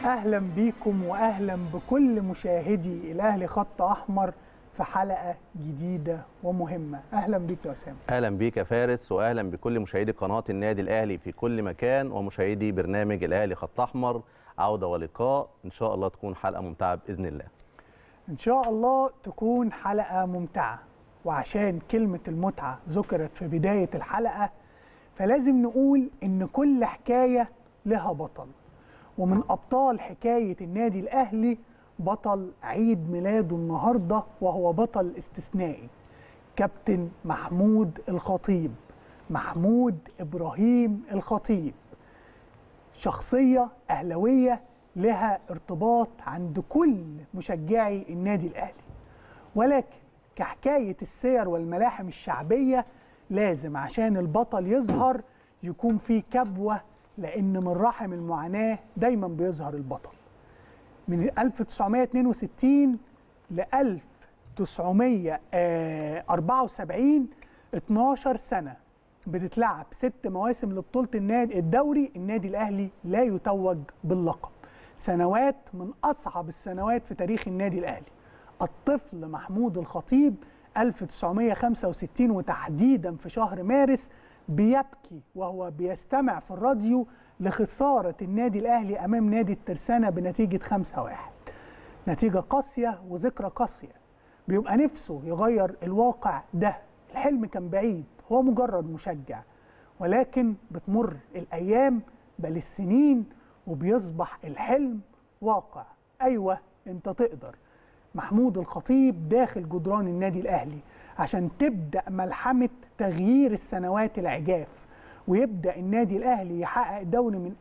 اهلا بيكم واهلا بكل مشاهدي الاهلي خط احمر في حلقه جديده ومهمه اهلا بيك يا اسامه اهلا بيك يا فارس واهلا بكل مشاهدي قناه النادي الاهلي في كل مكان ومشاهدي برنامج الاهلي خط احمر عوده ولقاء ان شاء الله تكون حلقه ممتعه باذن الله ان شاء الله تكون حلقه ممتعه وعشان كلمه المتعه ذكرت في بدايه الحلقه فلازم نقول ان كل حكايه لها بطل ومن ابطال حكايه النادي الاهلي بطل عيد ميلاده النهارده وهو بطل استثنائي كابتن محمود الخطيب محمود ابراهيم الخطيب شخصيه اهلاويه لها ارتباط عند كل مشجعي النادي الاهلي ولكن كحكايه السير والملاحم الشعبيه لازم عشان البطل يظهر يكون في كبوه لان من رحم المعاناه دايما بيظهر البطل من 1962 ل 1974 12 سنه بتتلعب ست مواسم لبطوله النادي الدوري النادي الاهلي لا يتوج باللقب سنوات من اصعب السنوات في تاريخ النادي الاهلي الطفل محمود الخطيب 1965 وتحديدا في شهر مارس بيبكي وهو بيستمع في الراديو لخسارة النادي الأهلي أمام نادي الترسانة بنتيجة 5-1 نتيجة قاسية وذكرى قاسية بيبقى نفسه يغير الواقع ده الحلم كان بعيد هو مجرد مشجع ولكن بتمر الأيام بل السنين وبيصبح الحلم واقع أيوة أنت تقدر محمود الخطيب داخل جدران النادي الأهلي عشان تبدأ ملحمة تغيير السنوات العجاف ويبدأ النادي الأهلي يحقق الدوري من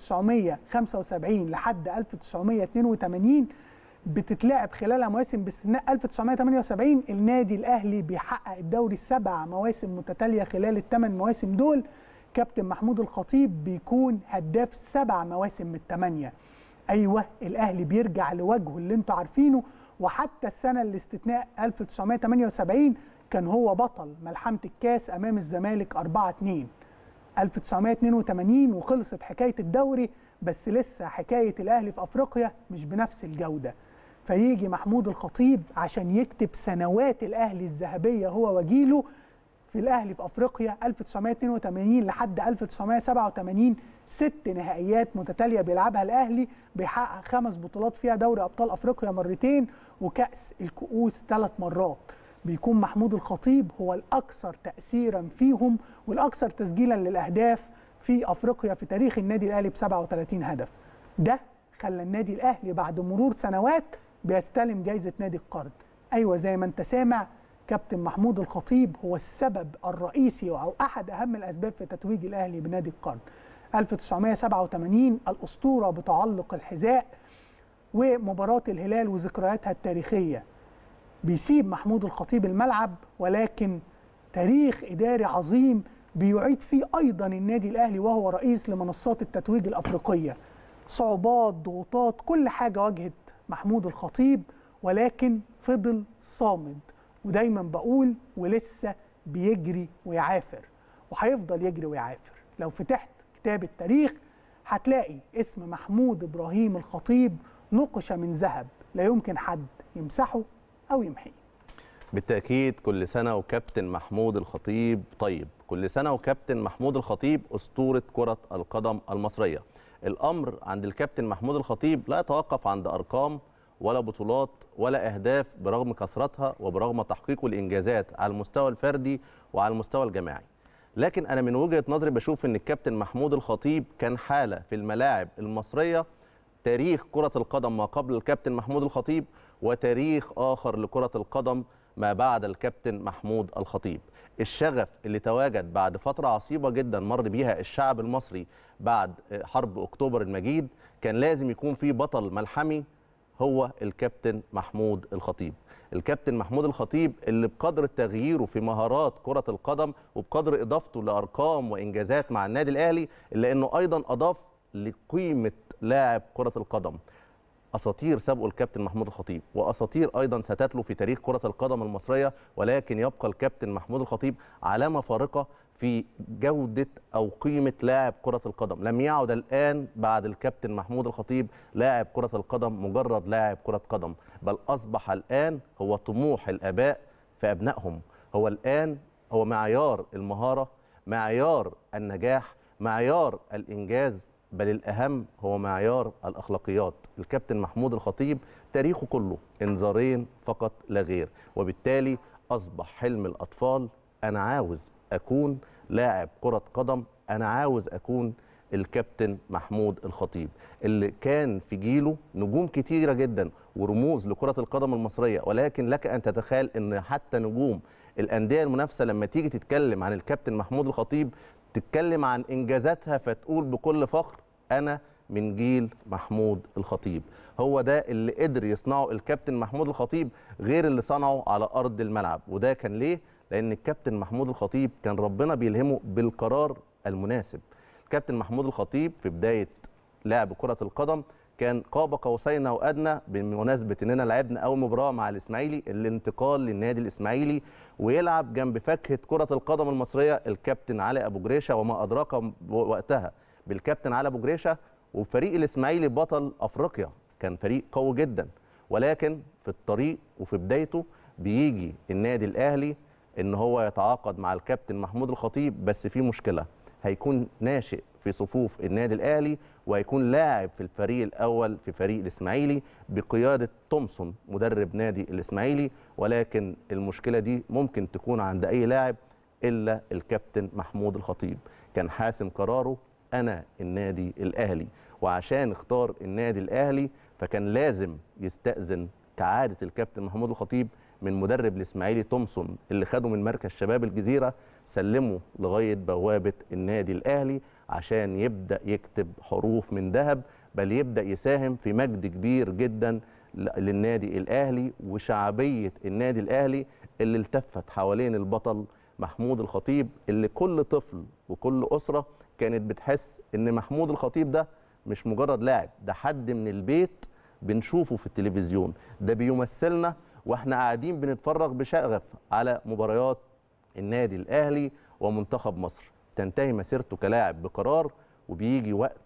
1975 لحد 1982 بتتلعب خلالها مواسم باستثناء 1978 النادي الأهلي بيحقق الدوري سبع مواسم متتالية خلال الثمان مواسم دول كابتن محمود الخطيب بيكون هداف سبع مواسم من الثمانية أيوة الأهلي بيرجع لوجهه اللي انتوا عارفينه وحتى السنة الاستثناء 1978 كان هو بطل ملحمة الكاس أمام الزمالك 4-2 1982 وخلصت حكاية الدوري بس لسه حكاية الأهلي في أفريقيا مش بنفس الجودة فيجي محمود الخطيب عشان يكتب سنوات الأهلي الذهبية هو وجيله في الأهلي في أفريقيا 1982 لحد 1987 ست نهائيات متتالية بيلعبها الأهلي بيحقق خمس بطولات فيها دوري أبطال أفريقيا مرتين وكأس الكؤوس ثلاث مرات بيكون محمود الخطيب هو الأكثر تأثيرا فيهم والأكثر تسجيلا للأهداف في أفريقيا في تاريخ النادي الأهلي ب 37 هدف ده خلى النادي الأهلي بعد مرور سنوات بيستلم جايزة نادي القرن أيوة زي ما أنت سامع كابتن محمود الخطيب هو السبب الرئيسي أو أحد أهم الأسباب في تتويج الأهلي بنادي القرن 1987 الأسطورة بتعلق الحذاء ومباراة الهلال وذكرياتها التاريخية بيسيب محمود الخطيب الملعب ولكن تاريخ إداري عظيم بيعيد فيه أيضا النادي الأهلي وهو رئيس لمنصات التتويج الأفريقية صعوبات ضغوطات كل حاجة واجهت محمود الخطيب ولكن فضل صامد ودايما بقول ولسه بيجري ويعافر وهيفضل يجري ويعافر لو فتحت كتاب التاريخ هتلاقي اسم محمود ابراهيم الخطيب نقش من ذهب لا يمكن حد يمسحه او يمحيه بالتاكيد كل سنه وكابتن محمود الخطيب طيب كل سنه وكابتن محمود الخطيب اسطوره كره القدم المصريه الامر عند الكابتن محمود الخطيب لا يتوقف عند ارقام ولا بطولات ولا اهداف برغم كثرتها وبرغم تحقيقه الانجازات على المستوى الفردي وعلى المستوى الجماعي لكن انا من وجهه نظري بشوف ان الكابتن محمود الخطيب كان حاله في الملاعب المصريه تاريخ كره القدم ما قبل الكابتن محمود الخطيب وتاريخ اخر لكره القدم ما بعد الكابتن محمود الخطيب الشغف اللي تواجد بعد فتره عصيبه جدا مر بيها الشعب المصري بعد حرب اكتوبر المجيد كان لازم يكون في بطل ملحمي هو الكابتن محمود الخطيب الكابتن محمود الخطيب اللي بقدر تغييره في مهارات كرة القدم وبقدر إضافته لأرقام وإنجازات مع النادي الأهلي إلا أنه أيضا أضاف لقيمة لاعب كرة القدم اساطير سبقوا الكابتن محمود الخطيب واساطير ايضا ستتلو في تاريخ كره القدم المصريه ولكن يبقى الكابتن محمود الخطيب علامه فارقه في جوده او قيمه لاعب كره القدم لم يعد الان بعد الكابتن محمود الخطيب لاعب كره القدم مجرد لاعب كره قدم بل اصبح الان هو طموح الاباء في ابنائهم هو الان هو معيار المهاره معيار النجاح معيار الانجاز بل الاهم هو معيار الاخلاقيات الكابتن محمود الخطيب تاريخه كله انذارين فقط لا غير وبالتالي اصبح حلم الاطفال انا عاوز اكون لاعب كره قدم انا عاوز اكون الكابتن محمود الخطيب اللي كان في جيله نجوم كتيره جدا ورموز لكره القدم المصريه ولكن لك ان تتخيل ان حتى نجوم الانديه المنافسه لما تيجي تتكلم عن الكابتن محمود الخطيب تتكلم عن انجازاتها فتقول بكل فخر انا من جيل محمود الخطيب هو ده اللي قدر يصنعه الكابتن محمود الخطيب غير اللي صنعه على ارض الملعب وده كان ليه لان الكابتن محمود الخطيب كان ربنا بيلهمه بالقرار المناسب الكابتن محمود الخطيب في بدايه لعب كره القدم كان قاب قوسين او ادنى بمناسبه اننا لعبنا اول مباراه مع الاسماعيلي الانتقال للنادي الاسماعيلي ويلعب جنب فاكهه كره القدم المصريه الكابتن علي ابو جريشه وما ادراك وقتها بالكابتن علي ابو جريشه وفريق الاسماعيلي بطل افريقيا كان فريق قوي جدا ولكن في الطريق وفي بدايته بيجي النادي الاهلي ان هو يتعاقد مع الكابتن محمود الخطيب بس في مشكله هيكون ناشئ في صفوف النادي الاهلي وهيكون لاعب في الفريق الاول في فريق الاسماعيلي بقياده تومسون مدرب نادي الاسماعيلي ولكن المشكله دي ممكن تكون عند اي لاعب الا الكابتن محمود الخطيب كان حاسم قراره انا النادي الاهلي وعشان اختار النادي الاهلي فكان لازم يستاذن كعاده الكابتن محمود الخطيب من مدرب الاسماعيلي تومسون اللي خده من مركز شباب الجزيره سلمه لغايه بوابه النادي الاهلي عشان يبدا يكتب حروف من ذهب بل يبدا يساهم في مجد كبير جدا للنادي الاهلي وشعبيه النادي الاهلي اللي التفت حوالين البطل محمود الخطيب اللي كل طفل وكل اسره كانت بتحس ان محمود الخطيب ده مش مجرد لاعب ده حد من البيت بنشوفه في التلفزيون ده بيمثلنا واحنا قاعدين بنتفرج بشغف على مباريات النادي الاهلي ومنتخب مصر تنتهي مسيرته كلاعب بقرار وبيجي وقت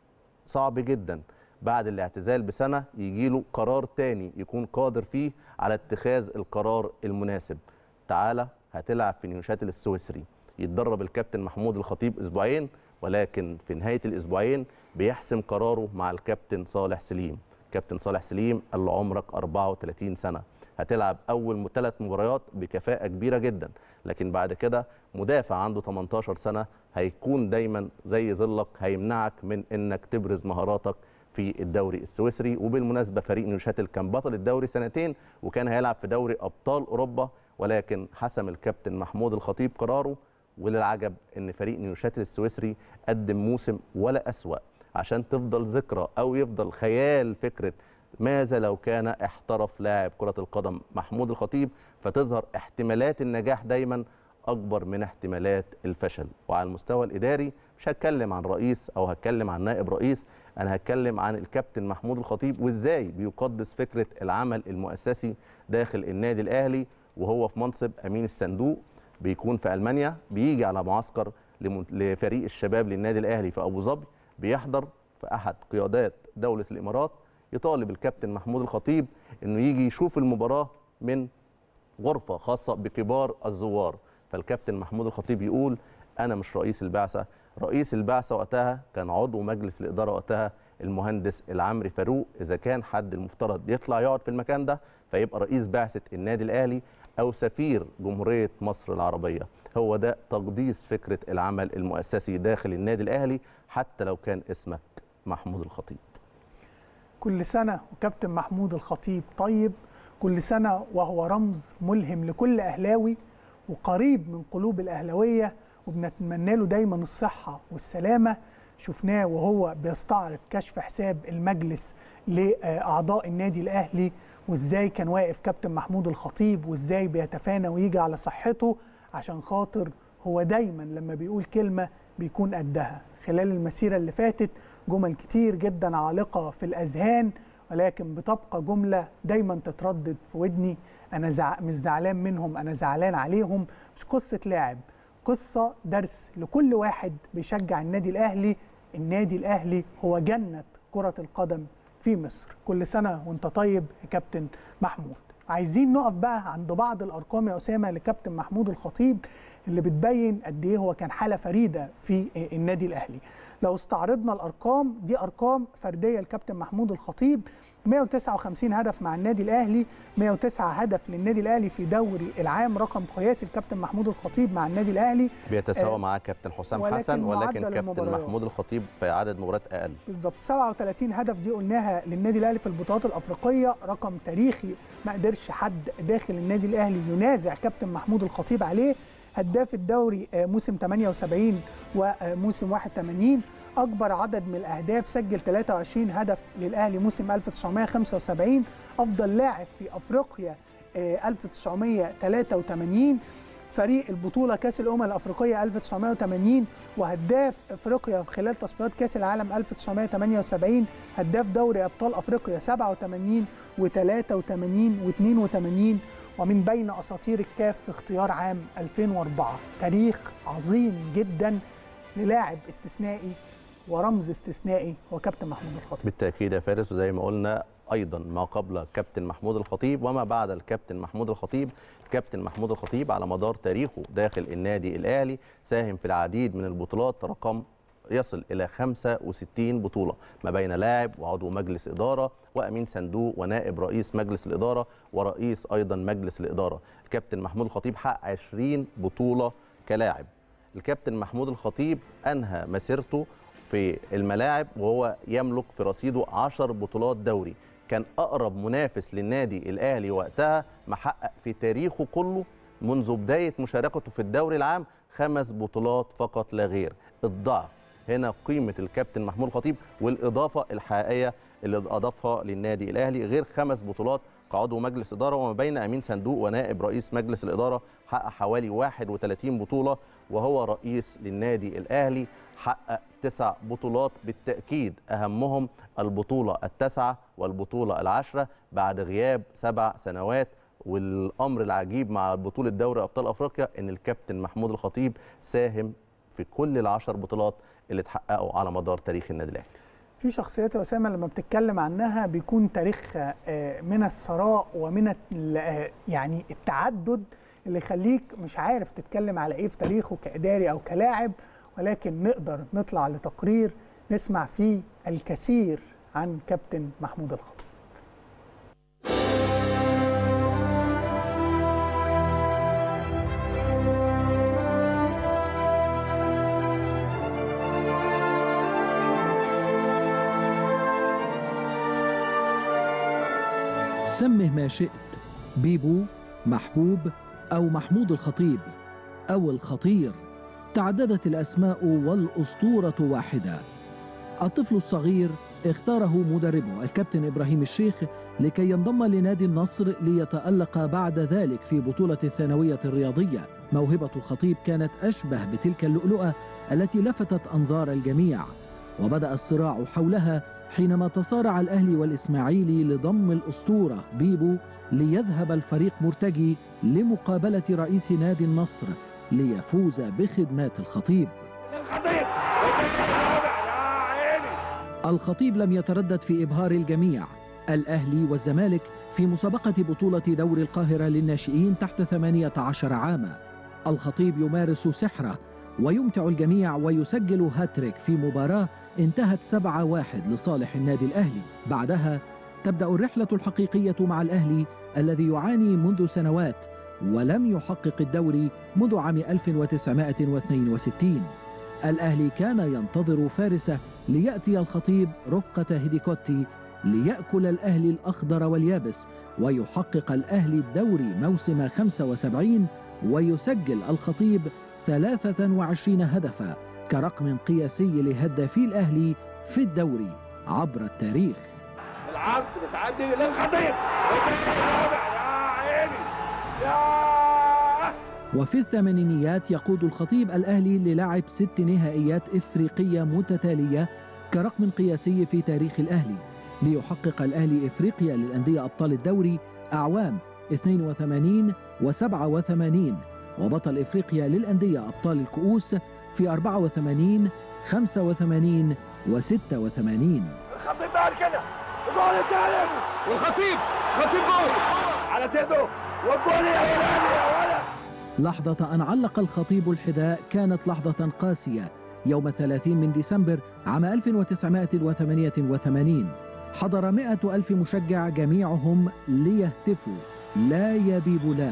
صعب جدا بعد الاعتزال بسنه يجي له قرار تاني يكون قادر فيه على اتخاذ القرار المناسب تعالى هتلعب في نيوشاتل السويسري يتدرب الكابتن محمود الخطيب اسبوعين ولكن في نهايه الاسبوعين بيحسم قراره مع الكابتن صالح سليم كابتن صالح سليم قال له عمرك 34 سنه هتلعب اول ثلاث مباريات بكفاءه كبيره جدا لكن بعد كده مدافع عنده 18 سنه هيكون دايما زي ظلك هيمنعك من انك تبرز مهاراتك في الدوري السويسري وبالمناسبه فريق نيوشاتل كان بطل الدوري سنتين وكان هيلعب في دوري ابطال اوروبا ولكن حسم الكابتن محمود الخطيب قراره وللعجب ان فريق نيوشاتل السويسري قدم موسم ولا اسوا عشان تفضل ذكرى او يفضل خيال فكره ماذا لو كان احترف لاعب كرة القدم محمود الخطيب فتظهر احتمالات النجاح دايما أكبر من احتمالات الفشل وعلى المستوى الإداري مش هتكلم عن رئيس أو هتكلم عن نائب رئيس أنا هتكلم عن الكابتن محمود الخطيب وإزاي بيقدس فكرة العمل المؤسسي داخل النادي الأهلي وهو في منصب أمين الصندوق بيكون في ألمانيا بيجي على معسكر لفريق الشباب للنادي الأهلي في أبو ظبي بيحضر في أحد قيادات دولة الإمارات يطالب الكابتن محمود الخطيب انه يجي يشوف المباراه من غرفه خاصه بكبار الزوار فالكابتن محمود الخطيب يقول انا مش رئيس البعثه رئيس البعثه وقتها كان عضو مجلس الاداره وقتها المهندس العمري فاروق اذا كان حد المفترض يطلع يقعد في المكان ده فيبقى رئيس بعثه النادي الاهلي او سفير جمهوريه مصر العربيه هو ده تقديس فكره العمل المؤسسي داخل النادي الاهلي حتى لو كان اسمك محمود الخطيب كل سنة وكابتن محمود الخطيب طيب كل سنة وهو رمز ملهم لكل أهلاوي وقريب من قلوب الأهلاوية وبنتمنى له دايما الصحة والسلامة شفناه وهو بيستعرض كشف حساب المجلس لأعضاء النادي الأهلي وإزاي كان واقف كابتن محمود الخطيب وإزاي بيتفانى ويجي على صحته عشان خاطر هو دايما لما بيقول كلمة بيكون قدها خلال المسيرة اللي فاتت جمل كتير جدا عالقة في الأذهان ولكن بتبقى جمله دايما تتردد في ودني انا زع... مش زعلان منهم انا زعلان عليهم مش قصه لاعب قصه درس لكل واحد بيشجع النادي الاهلي النادي الاهلي هو جنه كره القدم في مصر كل سنه وانت طيب يا كابتن محمود عايزين نقف بقى عند بعض الارقام يا اسامه لكابتن محمود الخطيب اللي بتبين قد ايه هو كان حاله فريده في النادي الاهلي لو استعرضنا الارقام دي ارقام فرديه لكابتن محمود الخطيب 159 هدف مع النادي الاهلي 109 هدف للنادي الاهلي في دوري العام رقم قياسي الكابتن محمود الخطيب مع النادي الاهلي بيتساوى آه معاه كابتن حسام ولكن حسن ولكن معدل كابتن المباريات. محمود الخطيب في عدد مباريات اقل بالظبط 37 هدف دي قلناها للنادي الاهلي في البطولات الافريقيه رقم تاريخي ما قدرش حد داخل النادي الاهلي ينازع كابتن محمود الخطيب عليه هداف الدوري آه، موسم 78 وموسم 81 اكبر عدد من الاهداف سجل 23 هدف للاهلي موسم 1975 افضل لاعب في افريقيا آه، 1983 فريق البطوله كاس الامم الافريقيه 1980 وهداف افريقيا في خلال تصفيات كاس العالم 1978 هداف دوري ابطال افريقيا 87 و83 و82 ومن بين اساطير الكاف في اختيار عام 2004 تاريخ عظيم جدا للاعب استثنائي ورمز استثنائي هو كابتن محمود الخطيب بالتاكيد يا فارس وزي ما قلنا ايضا ما قبل كابتن محمود الخطيب وما بعد الكابتن محمود الخطيب الكابتن محمود الخطيب على مدار تاريخه داخل النادي الاهلي ساهم في العديد من البطولات رقم يصل الى 65 بطوله ما بين لاعب وعضو مجلس اداره وامين صندوق ونائب رئيس مجلس الاداره ورئيس ايضا مجلس الاداره الكابتن محمود الخطيب حقق 20 بطوله كلاعب الكابتن محمود الخطيب انهى مسيرته في الملاعب وهو يملك في رصيده 10 بطولات دوري كان اقرب منافس للنادي الاهلي وقتها محقق في تاريخه كله منذ بدايه مشاركته في الدوري العام خمس بطولات فقط لا غير الضعف هنا قيمه الكابتن محمود الخطيب والاضافه الحقيقيه اللي اضافها للنادي الاهلي غير خمس بطولات كعضو مجلس اداره وما بين امين صندوق ونائب رئيس مجلس الاداره حقق حوالي 31 بطوله وهو رئيس للنادي الاهلي حقق تسع بطولات بالتاكيد اهمهم البطوله التاسعه والبطوله العاشره بعد غياب سبع سنوات والامر العجيب مع بطوله دوري ابطال افريقيا ان الكابتن محمود الخطيب ساهم في كل العشر بطولات اللي اتحققوا على مدار تاريخ النادي الاهلي في شخصيات يا اسامه لما بتتكلم عنها بيكون تاريخها آه، من الثراء ومن ال- آه، يعني التعدد اللي يخليك مش عارف تتكلم على ايه في تاريخه كاداري او كلاعب ولكن نقدر نطلع لتقرير نسمع فيه الكثير عن كابتن محمود الخطيب سمه ما شئت بيبو محبوب أو محمود الخطيب أو الخطير تعددت الأسماء والأسطورة واحدة الطفل الصغير اختاره مدربه الكابتن إبراهيم الشيخ لكي ينضم لنادي النصر ليتألق بعد ذلك في بطولة الثانوية الرياضية موهبة الخطيب كانت أشبه بتلك اللؤلؤة التي لفتت أنظار الجميع وبدأ الصراع حولها حينما تصارع الأهلي والإسماعيلي لضم الأسطورة بيبو ليذهب الفريق مرتجي لمقابلة رئيس نادي النصر ليفوز بخدمات الخطيب الخطيب يا عيني الخطيب لم يتردد في إبهار الجميع الأهلي والزمالك في مسابقة بطولة دوري القاهرة للناشئين تحت 18 عاما الخطيب يمارس سحره ويمتع الجميع ويسجل هاتريك في مباراة انتهت 7-1 لصالح النادي الأهلي بعدها تبدأ الرحلة الحقيقية مع الأهلي الذي يعاني منذ سنوات ولم يحقق الدوري منذ عام 1962 الأهلي كان ينتظر فارسه ليأتي الخطيب رفقة هيديكوتي ليأكل الأهلي الأخضر واليابس ويحقق الأهلي الدوري موسم 75 ويسجل الخطيب 23 هدفا كرقم قياسي لهدافي الأهلي في الدوري عبر التاريخ العرض بتعدي للخطيب يا عيني يا وفي الثمانينيات يقود الخطيب الأهلي للعب ست نهائيات إفريقية متتالية كرقم قياسي في تاريخ الأهلي ليحقق الأهلي إفريقيا للأندية أبطال الدوري أعوام 82 و87 وبطل إفريقيا للأندية أبطال الكؤوس في 84 85 و86 الخطيب بعد كده الجول الثالث والخطيب خطيب جول على سيده والجول يا ولاد يا ولد لحظة أن علق الخطيب الحذاء كانت لحظة قاسية يوم 30 من ديسمبر عام 1988 حضر مئة ألف مشجع جميعهم ليهتفوا لا يا بيبو لا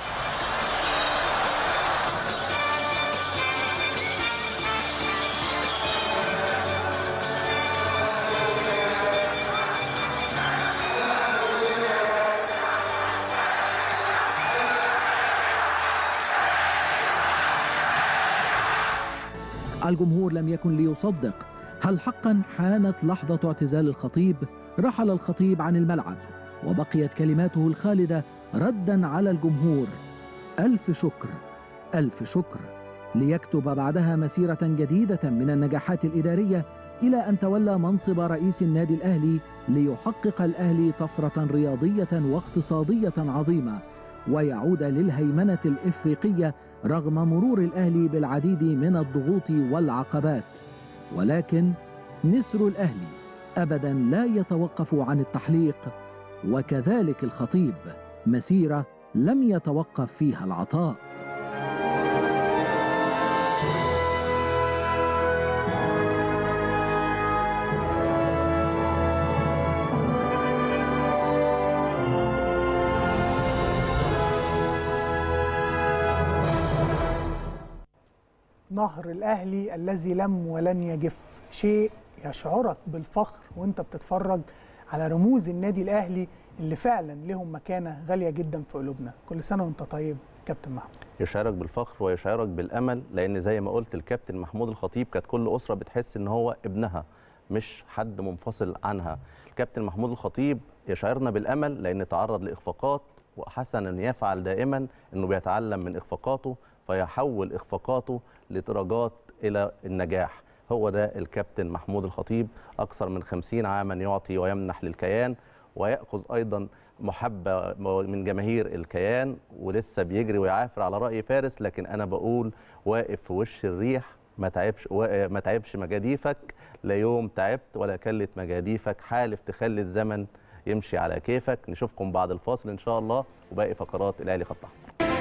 الجمهور لم يكن ليصدق هل حقا حانت لحظة اعتزال الخطيب رحل الخطيب عن الملعب وبقيت كلماته الخالدة ردا على الجمهور ألف شكر ألف شكر ليكتب بعدها مسيرة جديدة من النجاحات الإدارية إلى أن تولى منصب رئيس النادي الأهلي ليحقق الأهلي طفرة رياضية واقتصادية عظيمة ويعود للهيمنة الإفريقية رغم مرور الأهلي بالعديد من الضغوط والعقبات ولكن نسر الأهلي أبدا لا يتوقف عن التحليق وكذلك الخطيب مسيرة لم يتوقف فيها العطاء نهر الاهلي الذي لم ولن يجف شيء يشعرك بالفخر وانت بتتفرج على رموز النادي الاهلي اللي فعلا لهم مكانه غاليه جدا في قلوبنا كل سنه وانت طيب كابتن محمود يشعرك بالفخر ويشعرك بالامل لان زي ما قلت الكابتن محمود الخطيب كانت كل اسره بتحس ان هو ابنها مش حد منفصل عنها الكابتن محمود الخطيب يشعرنا بالامل لان تعرض لاخفاقات وحسن ان يفعل دائما انه بيتعلم من اخفاقاته فيحول اخفاقاته لدرجات الى النجاح هو ده الكابتن محمود الخطيب اكثر من خمسين عاما يعطي ويمنح للكيان وياخذ ايضا محبه من جماهير الكيان ولسه بيجري ويعافر على راي فارس لكن انا بقول واقف في وش الريح ما تعبش ما تعبش مجاديفك لا يوم تعبت ولا كلت مجاديفك حالف تخلي الزمن يمشي على كيفك نشوفكم بعد الفاصل ان شاء الله وباقي فقرات الاهلي خط احمر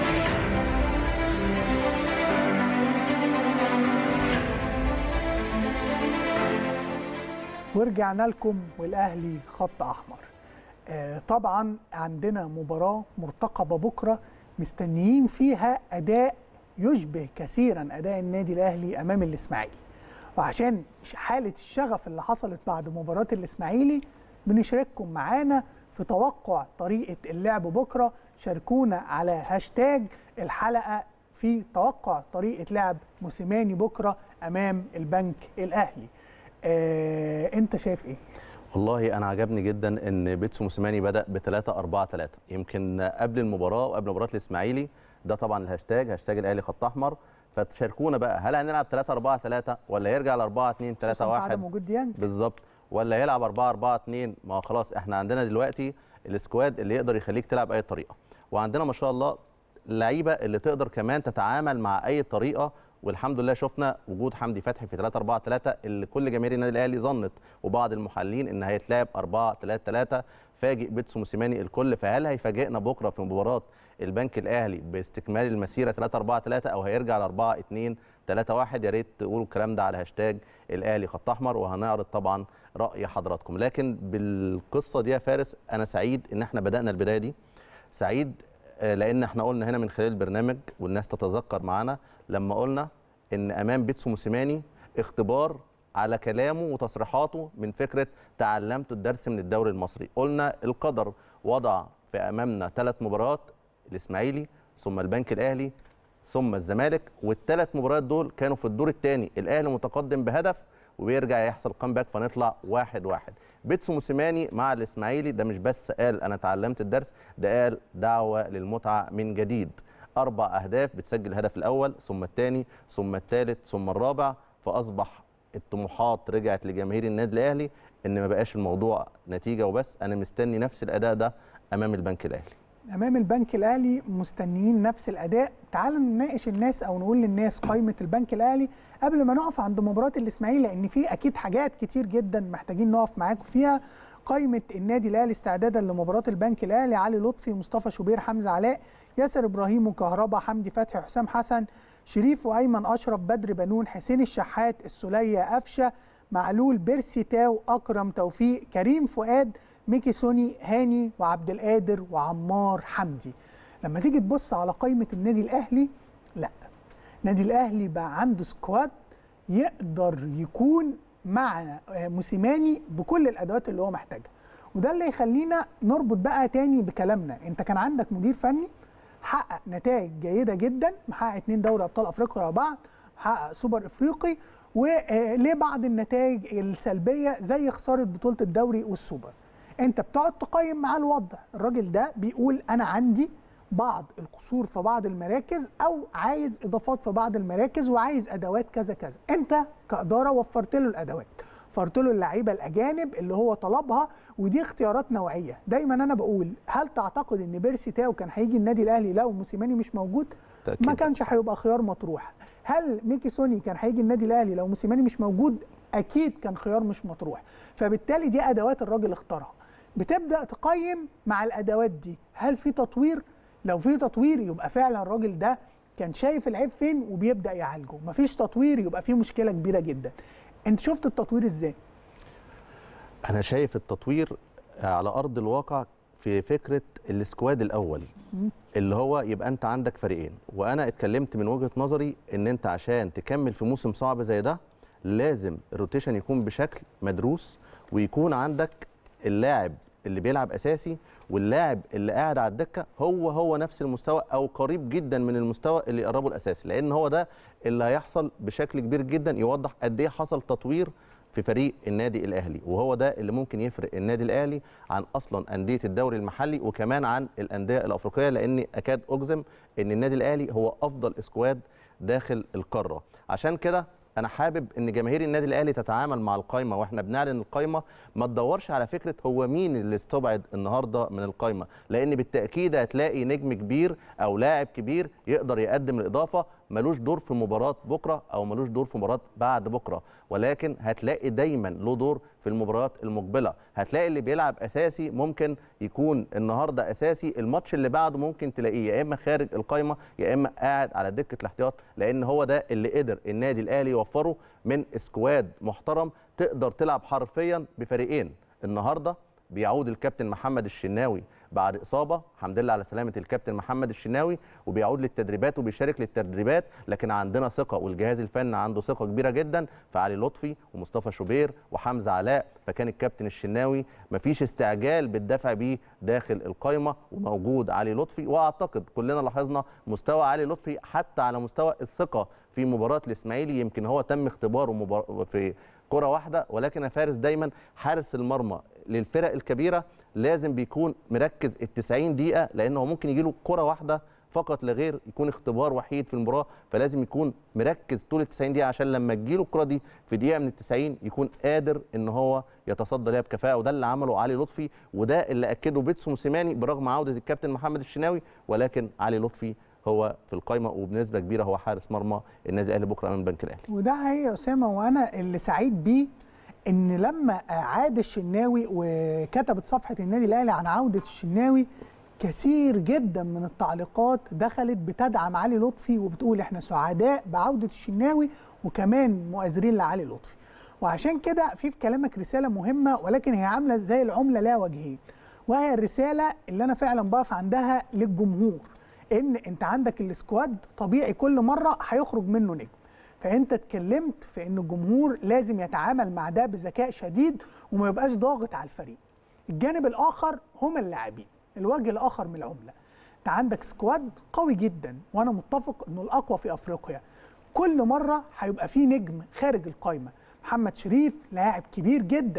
ورجعنا لكم والاهلي خط احمر آه طبعا عندنا مباراه مرتقبه بكره مستنيين فيها اداء يشبه كثيرا اداء النادي الاهلي امام الاسماعيلي وعشان حاله الشغف اللي حصلت بعد مباراه الاسماعيلي بنشارككم معانا في توقع طريقه اللعب بكره شاركونا على هاشتاج الحلقه في توقع طريقه لعب موسيماني بكره امام البنك الاهلي آه، انت شايف ايه؟ والله انا عجبني جدا ان بيتسو موسيماني بدا ب 3 4 3 يمكن قبل المباراه وقبل مباراه الاسماعيلي ده طبعا الهاشتاج هاشتاج الاهلي خط احمر فتشاركونا بقى هل هنلعب 3 4 3 ولا يرجع ل 4 2 3 1 عدم وجود ديانج بالظبط ولا يلعب 4 4 2 ما هو خلاص احنا عندنا دلوقتي السكواد اللي يقدر يخليك تلعب باي طريقه وعندنا ما شاء الله لعيبه اللي تقدر كمان تتعامل مع اي طريقه والحمد لله شفنا وجود حمدي فتحي في 3 4 3 اللي كل جماهير النادي الاهلي ظنت وبعض المحللين ان هيتلعب 4 3 3 فاجئ بيتسو موسيماني الكل فهل هيفاجئنا بكره في مباراه البنك الاهلي باستكمال المسيره 3 4 3 او هيرجع ل 4 2 3 1 يا ريت تقولوا الكلام ده على هاشتاج الاهلي خط احمر وهنعرض طبعا راي حضراتكم لكن بالقصه دي يا فارس انا سعيد ان احنا بدانا البدايه دي سعيد لان احنا قلنا هنا من خلال البرنامج والناس تتذكر معانا لما قلنا ان امام بيتسو موسيماني اختبار على كلامه وتصريحاته من فكره تعلمت الدرس من الدوري المصري قلنا القدر وضع في امامنا ثلاث مباريات الاسماعيلي ثم البنك الاهلي ثم الزمالك والثلاث مباريات دول كانوا في الدور الثاني الاهلي متقدم بهدف وبيرجع يحصل كامباك فنطلع واحد واحد بيتسو موسيماني مع الاسماعيلي ده مش بس قال انا اتعلمت الدرس ده قال دعوه للمتعه من جديد اربع اهداف بتسجل الهدف الاول ثم الثاني ثم الثالث ثم الرابع فاصبح الطموحات رجعت لجماهير النادي الاهلي ان ما بقاش الموضوع نتيجه وبس انا مستني نفس الاداء ده امام البنك الاهلي امام البنك الاهلي مستنيين نفس الاداء تعال نناقش الناس او نقول للناس قائمه البنك الاهلي قبل ما نقف عند مباراه الاسماعيلي لان في اكيد حاجات كتير جدا محتاجين نقف معاكم فيها قائمه النادي الاهلي استعدادا لمباراه البنك الاهلي علي لطفي مصطفى شوبير حمزه علاء ياسر ابراهيم وكهربا حمدي فتحي حسام حسن شريف وايمن اشرف بدر بنون حسين الشحات السليه قفشه معلول بيرسي تاو اكرم توفيق كريم فؤاد ميكي سوني هاني وعبد القادر وعمار حمدي لما تيجي تبص على قائمه النادي الاهلي لا النادي الاهلي بقى عنده سكواد يقدر يكون مع موسيماني بكل الادوات اللي هو محتاجها وده اللي يخلينا نربط بقى تاني بكلامنا انت كان عندك مدير فني حقق نتائج جيده جدا محقق اتنين دوري ابطال افريقيا ورا بعض محقق سوبر افريقي وليه بعض النتائج السلبيه زي خساره بطوله الدوري والسوبر انت بتقعد تقيم معاه الوضع الراجل ده بيقول انا عندي بعض القصور في بعض المراكز او عايز اضافات في بعض المراكز وعايز ادوات كذا كذا انت كاداره وفرت له الادوات وفرت له اللعيبه الاجانب اللي هو طلبها ودي اختيارات نوعيه دايما انا بقول هل تعتقد ان بيرسي تاو كان هيجي النادي الاهلي لو موسيماني مش موجود تأكيد. ما كانش هيبقى خيار مطروح هل ميكي سوني كان هيجي النادي الاهلي لو موسيماني مش موجود اكيد كان خيار مش مطروح فبالتالي دي ادوات الراجل اختارها بتبدا تقيم مع الادوات دي هل في تطوير لو في تطوير يبقى فعلا الراجل ده كان شايف العيب فين وبيبدا يعالجه مفيش تطوير يبقى في مشكله كبيره جدا انت شفت التطوير ازاي انا شايف التطوير على ارض الواقع في فكره السكواد الاول اللي هو يبقى انت عندك فريقين وانا اتكلمت من وجهه نظري ان انت عشان تكمل في موسم صعب زي ده لازم الروتيشن يكون بشكل مدروس ويكون عندك اللاعب اللي بيلعب اساسي واللاعب اللي قاعد على الدكه هو هو نفس المستوى او قريب جدا من المستوى اللي يقربه الاساسي لان هو ده اللي هيحصل بشكل كبير جدا يوضح قد ايه حصل تطوير في فريق النادي الاهلي وهو ده اللي ممكن يفرق النادي الاهلي عن اصلا انديه الدوري المحلي وكمان عن الانديه الافريقيه لاني اكاد اجزم ان النادي الاهلي هو افضل اسكواد داخل القاره عشان كده انا حابب ان جماهير النادي الاهلي تتعامل مع القايمه واحنا بنعلن القايمه ما تدورش على فكره هو مين اللي استبعد النهارده من القايمه لان بالتاكيد هتلاقي نجم كبير او لاعب كبير يقدر يقدم الاضافه ملوش دور في مباراه بكره او ملوش دور في مباراه بعد بكره ولكن هتلاقي دايما له دور في المباريات المقبله هتلاقي اللي بيلعب اساسي ممكن يكون النهارده اساسي الماتش اللي بعده ممكن تلاقيه يا اما خارج القايمه يا اما قاعد على دكه الاحتياط لان هو ده اللي قدر النادي الاهلي يوفره من سكواد محترم تقدر تلعب حرفيا بفريقين النهارده بيعود الكابتن محمد الشناوي بعد اصابه الحمد لله على سلامه الكابتن محمد الشناوي وبيعود للتدريبات وبيشارك للتدريبات لكن عندنا ثقه والجهاز الفني عنده ثقه كبيره جدا في علي لطفي ومصطفى شوبير وحمزه علاء فكان الكابتن الشناوي مفيش استعجال بالدفع بيه داخل القايمه وموجود علي لطفي واعتقد كلنا لاحظنا مستوى علي لطفي حتى على مستوى الثقه في مباراه الاسماعيلي يمكن هو تم اختباره مبار... في كره واحده ولكن يا فارس دايما حارس المرمى للفرق الكبيره لازم بيكون مركز ال 90 دقيقه لانه ممكن يجي له كره واحده فقط لا غير يكون اختبار وحيد في المباراه فلازم يكون مركز طول ال 90 دقيقه عشان لما تجيله الكره دي في دقيقه من ال 90 يكون قادر ان هو يتصدى ليها بكفاءه وده اللي عمله علي لطفي وده اللي اكده بيتسو موسيماني برغم عوده الكابتن محمد الشناوي ولكن علي لطفي هو في القايمه وبنسبه كبيره هو حارس مرمى النادي الاهلي بكره امام البنك الاهلي وده حقيقي يا اسامه وانا اللي سعيد بيه ان لما عاد الشناوي وكتبت صفحه النادي الاهلي عن عوده الشناوي كثير جدا من التعليقات دخلت بتدعم علي لطفي وبتقول احنا سعداء بعوده الشناوي وكمان مؤازرين لعلي لطفي وعشان كده في في كلامك رساله مهمه ولكن هي عامله زي العمله لها وجهين وهي الرساله اللي انا فعلا بقف عندها للجمهور ان انت عندك السكواد طبيعي كل مره هيخرج منه نجم فانت اتكلمت في ان الجمهور لازم يتعامل مع ده بذكاء شديد وما يبقاش ضاغط على الفريق الجانب الاخر هم اللاعبين الوجه الاخر من العمله انت عندك سكواد قوي جدا وانا متفق انه الاقوى في افريقيا كل مره هيبقى فيه نجم خارج القايمه محمد شريف لاعب كبير جدا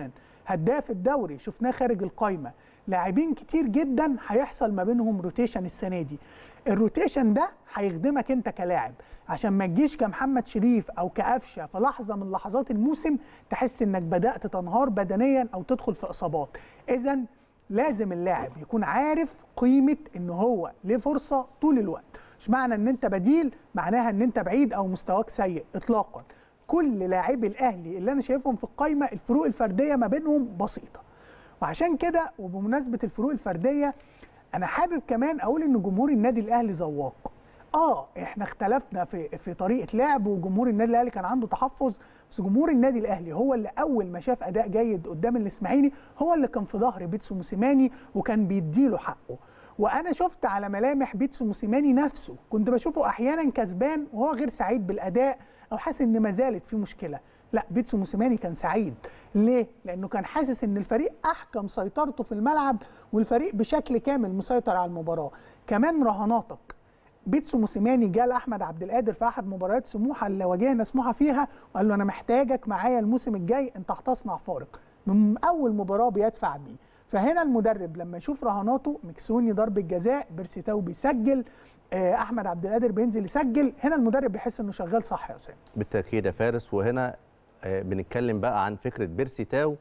هداف الدوري شفناه خارج القايمه لاعبين كتير جدا هيحصل ما بينهم روتيشن السنه دي الروتيشن ده هيخدمك انت كلاعب عشان ما تجيش كمحمد شريف او كقفشه في لحظه من لحظات الموسم تحس انك بدات تنهار بدنيا او تدخل في اصابات اذا لازم اللاعب يكون عارف قيمه ان هو ليه فرصه طول الوقت مش معنى ان انت بديل معناها ان انت بعيد او مستواك سيء اطلاقا كل لاعبي الاهلي اللي انا شايفهم في القايمه الفروق الفرديه ما بينهم بسيطه وعشان كده وبمناسبه الفروق الفرديه انا حابب كمان اقول ان جمهور النادي الاهلي ذواق اه احنا اختلفنا في في طريقه لعب وجمهور النادي الاهلي كان عنده تحفظ بس جمهور النادي الاهلي هو اللي اول ما شاف اداء جيد قدام الاسماعيلي هو اللي كان في ظهر بيتسو موسيماني وكان بيديله حقه وانا شفت على ملامح بيتسو موسيماني نفسه كنت بشوفه احيانا كسبان وهو غير سعيد بالاداء او حاسس ان ما زالت في مشكله لا بيتسو موسيماني كان سعيد ليه لانه كان حاسس ان الفريق احكم سيطرته في الملعب والفريق بشكل كامل مسيطر على المباراه كمان رهاناتك بيتسو موسيماني جه لاحمد عبد القادر في احد مباريات سموحه اللي واجهنا سموحه فيها وقال له انا محتاجك معايا الموسم الجاي انت هتصنع فارق من اول مباراه بيدفع بيه فهنا المدرب لما يشوف رهاناته مكسوني ضربه جزاء بيرسيتاو بيسجل آه، احمد عبد القادر بينزل يسجل هنا المدرب بيحس انه شغال صح يا اسامه بالتاكيد يا فارس وهنا آه، بنتكلم بقى عن فكره بيرسي تاو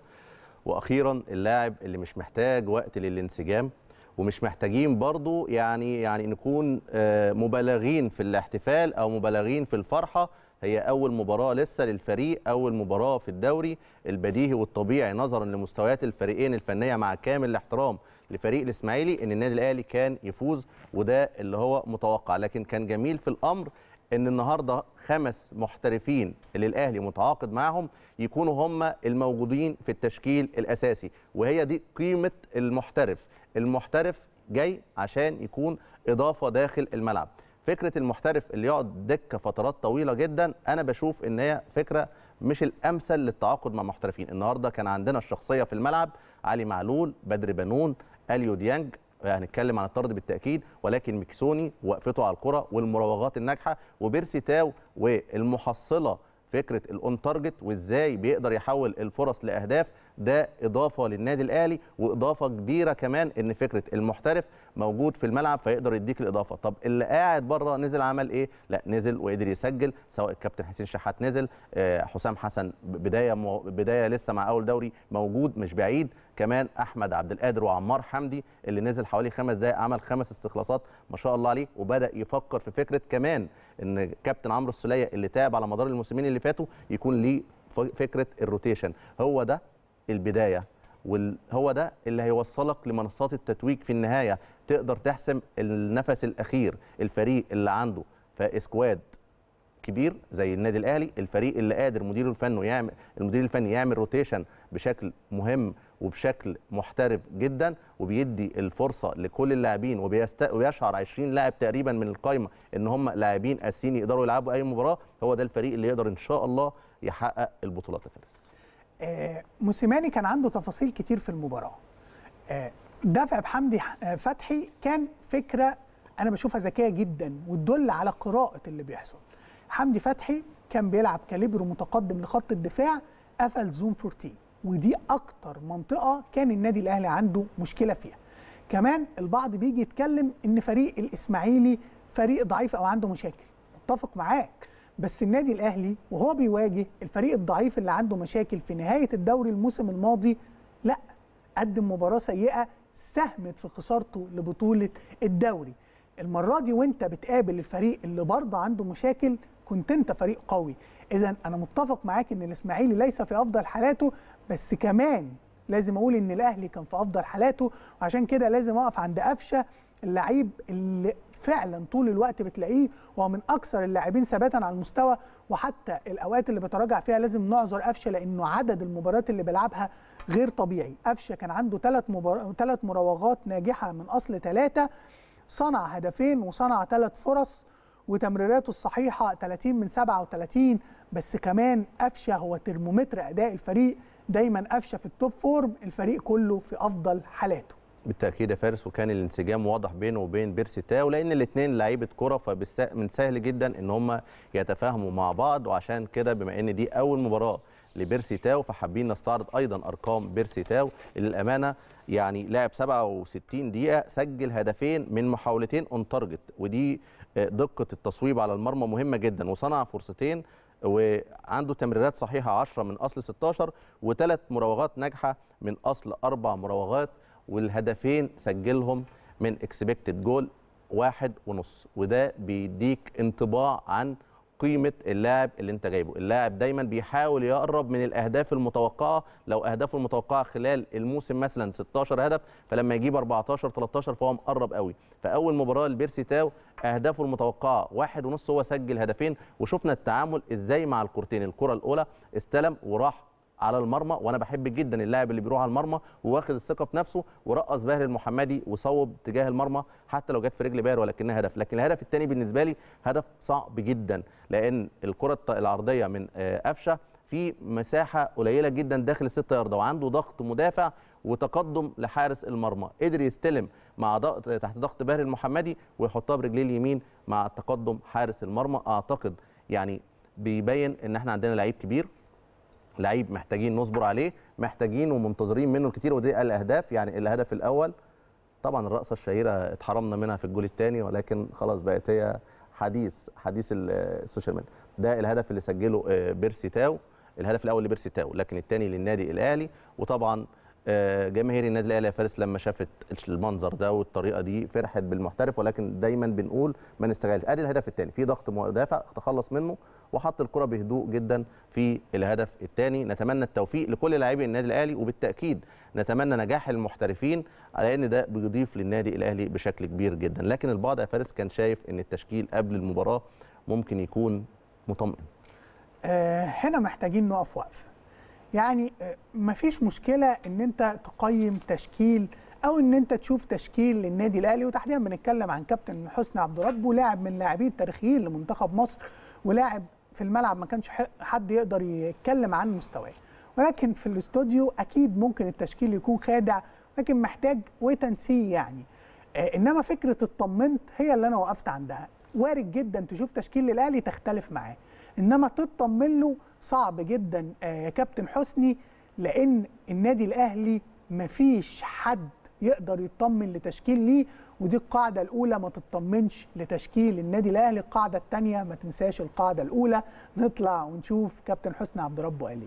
واخيرا اللاعب اللي مش محتاج وقت للانسجام ومش محتاجين برضو يعني يعني نكون آه، مبالغين في الاحتفال او مبالغين في الفرحه هي اول مباراه لسه للفريق اول مباراه في الدوري البديهي والطبيعي نظرا لمستويات الفريقين الفنيه مع كامل الاحترام لفريق الاسماعيلي ان النادي الاهلي كان يفوز وده اللي هو متوقع لكن كان جميل في الامر ان النهارده خمس محترفين اللي الاهلي متعاقد معاهم يكونوا هم الموجودين في التشكيل الاساسي وهي دي قيمه المحترف المحترف جاي عشان يكون اضافه داخل الملعب فكره المحترف اللي يقعد دكه فترات طويله جدا انا بشوف ان هي فكره مش الامثل للتعاقد مع محترفين النهارده كان عندنا الشخصيه في الملعب علي معلول بدر بنون اليو ديانج هنتكلم عن الطرد بالتاكيد ولكن مكسوني وقفته على الكره والمراوغات الناجحه وبيرسي تاو والمحصله فكره الاون تارجت وازاي بيقدر يحول الفرص لاهداف ده اضافه للنادي الاهلي واضافه كبيره كمان ان فكره المحترف موجود في الملعب فيقدر يديك الاضافه طب اللي قاعد بره نزل عمل ايه لا نزل وقدر يسجل سواء الكابتن حسين شحات نزل آه، حسام حسن بدايه مو بدايه لسه مع اول دوري موجود مش بعيد كمان احمد عبد القادر وعمار حمدي اللي نزل حوالي خمس دقائق عمل خمس استخلاصات ما شاء الله عليه وبدا يفكر في فكره كمان ان كابتن عمرو السوليه اللي تعب على مدار الموسمين اللي فاتوا يكون ليه ف- فكره الروتيشن هو ده البدايه وهو ده اللي هيوصلك لمنصات التتويج في النهايه تقدر تحسم النفس الاخير الفريق اللي عنده فاسكواد كبير زي النادي الاهلي الفريق اللي قادر مديره الفني يعمل المدير الفني يعمل روتيشن بشكل مهم وبشكل محترف جدا وبيدي الفرصه لكل اللاعبين وبيست... ويشعر 20 لاعب تقريبا من القائمه ان هم لاعبين اساسيين يقدروا يلعبوا اي مباراه هو ده الفريق اللي يقدر ان شاء الله يحقق البطولات يا فارس آه، موسيماني كان عنده تفاصيل كتير في المباراه آه، دفع بحمدي ح- آه، فتحي كان فكره انا بشوفها ذكيه جدا وتدل على قراءه اللي بيحصل حمدي فتحي كان بيلعب كاليبرو متقدم لخط الدفاع قفل زون 14 ودي اكتر منطقه كان النادي الاهلي عنده مشكله فيها كمان البعض بيجي يتكلم ان فريق الاسماعيلي فريق ضعيف او عنده مشاكل متفق معاك بس النادي الاهلي وهو بيواجه الفريق الضعيف اللي عنده مشاكل في نهايه الدوري الموسم الماضي لا قدم مباراه سيئه ساهمت في خسارته لبطوله الدوري المره دي وانت بتقابل الفريق اللي برضه عنده مشاكل كنت انت فريق قوي اذا انا متفق معاك ان الاسماعيلي ليس في افضل حالاته بس كمان لازم اقول ان الاهلي كان في افضل حالاته وعشان كده لازم اقف عند قفشه اللعيب اللي فعلا طول الوقت بتلاقيه وهو من اكثر اللاعبين ثباتا على المستوى وحتى الاوقات اللي بتراجع فيها لازم نعذر قفشه لانه عدد المباريات اللي بيلعبها غير طبيعي قفشه كان عنده ثلاث مبار... ثلاث مراوغات ناجحه من اصل ثلاثه صنع هدفين وصنع ثلاث فرص وتمريراته الصحيحه 30 من 37 بس كمان قفشه هو ترمومتر اداء الفريق دايما قفشه في التوب فورم الفريق كله في افضل حالاته بالتاكيد يا فارس وكان الانسجام واضح بينه وبين بيرسي تاو لان الاثنين لعيبه كره فمن سهل جدا ان هم يتفاهموا مع بعض وعشان كده بما ان دي اول مباراه لبيرسي تاو فحابين نستعرض ايضا ارقام بيرسي تاو اللي للامانه يعني لعب 67 دقيقه سجل هدفين من محاولتين اون تارجت ودي آه، دقه التصويب على المرمى مهمه جدا وصنع فرصتين وعنده تمريرات صحيحه 10 من اصل 16 وثلاث مراوغات ناجحه من اصل اربع مراوغات والهدفين سجلهم من اكسبكتد جول واحد ونص وده بيديك انطباع عن قيمه اللاعب اللي انت جايبه اللاعب دايما بيحاول يقرب من الاهداف المتوقعه لو اهدافه المتوقعه خلال الموسم مثلا 16 هدف فلما يجيب 14 13 فهو مقرب قوي فاول مباراه لبيرسي تاو اهدافه المتوقعه واحد ونص هو سجل هدفين وشفنا التعامل ازاي مع الكورتين الكره الاولى استلم وراح على المرمى وانا بحب جدا اللاعب اللي بيروح على المرمى وواخد الثقه في نفسه ورقص باهر المحمدي وصوب تجاه المرمى حتى لو جت في رجل باهر ولكنها هدف لكن الهدف الثاني بالنسبه لي هدف صعب جدا لان الكره الط- العرضيه من آه، قفشه في مساحه قليله جدا داخل الست يارده وعنده ضغط مدافع وتقدم لحارس المرمى قدر يستلم مع ضغط تحت ضغط باهر المحمدي ويحطها برجليه اليمين مع تقدم حارس المرمى اعتقد يعني بيبين ان احنا عندنا لعيب كبير لعيب محتاجين نصبر عليه محتاجين ومنتظرين منه الكتير ودي الاهداف يعني الهدف الاول طبعا الرقصه الشهيره اتحرمنا منها في الجول الثاني ولكن خلاص بقت هي حديث حديث ال- السوشيال ميديا ده الهدف اللي سجله آه، بيرسي تاو الهدف الاول لبيرسي تاو لكن الثاني للنادي الاهلي وطبعا آه، جماهير النادي الاهلي يا فارس لما شافت المنظر ده والطريقه دي فرحت بالمحترف ولكن دايما بنقول ما نستغلش ادي الهدف الثاني في ضغط مدافع تخلص منه وحط الكره بهدوء جدا في الهدف الثاني نتمنى التوفيق لكل لاعبي النادي الاهلي وبالتاكيد نتمنى نجاح المحترفين على ان ده بيضيف للنادي الاهلي بشكل كبير جدا لكن البعض يا فارس كان شايف ان التشكيل قبل المباراه ممكن يكون مطمئن آه، هنا محتاجين نقف وقفه يعني آه، مفيش مشكله ان انت تقيم تشكيل او ان انت تشوف تشكيل للنادي الاهلي وتحديدا بنتكلم عن كابتن حسني عبد ربه لاعب من اللاعبين التاريخيين لمنتخب مصر ولاعب في الملعب ما كانش ح- حد يقدر يتكلم عن مستواه ولكن في الاستوديو اكيد ممكن التشكيل يكون خادع لكن محتاج ويت اند سي يعني آه، انما فكره اطمنت هي اللي انا وقفت عندها وارد جدا تشوف تشكيل للاهلي تختلف معاه انما تطمن له صعب جدا آه، يا كابتن حسني لان النادي الاهلي مفيش حد يقدر يطمن لتشكيل ليه ودي القاعده الاولى ما تطمنش لتشكيل النادي الاهلي القاعده الثانيه ما تنساش القاعده الاولى نطلع ونشوف كابتن حسني عبد ربه قال ايه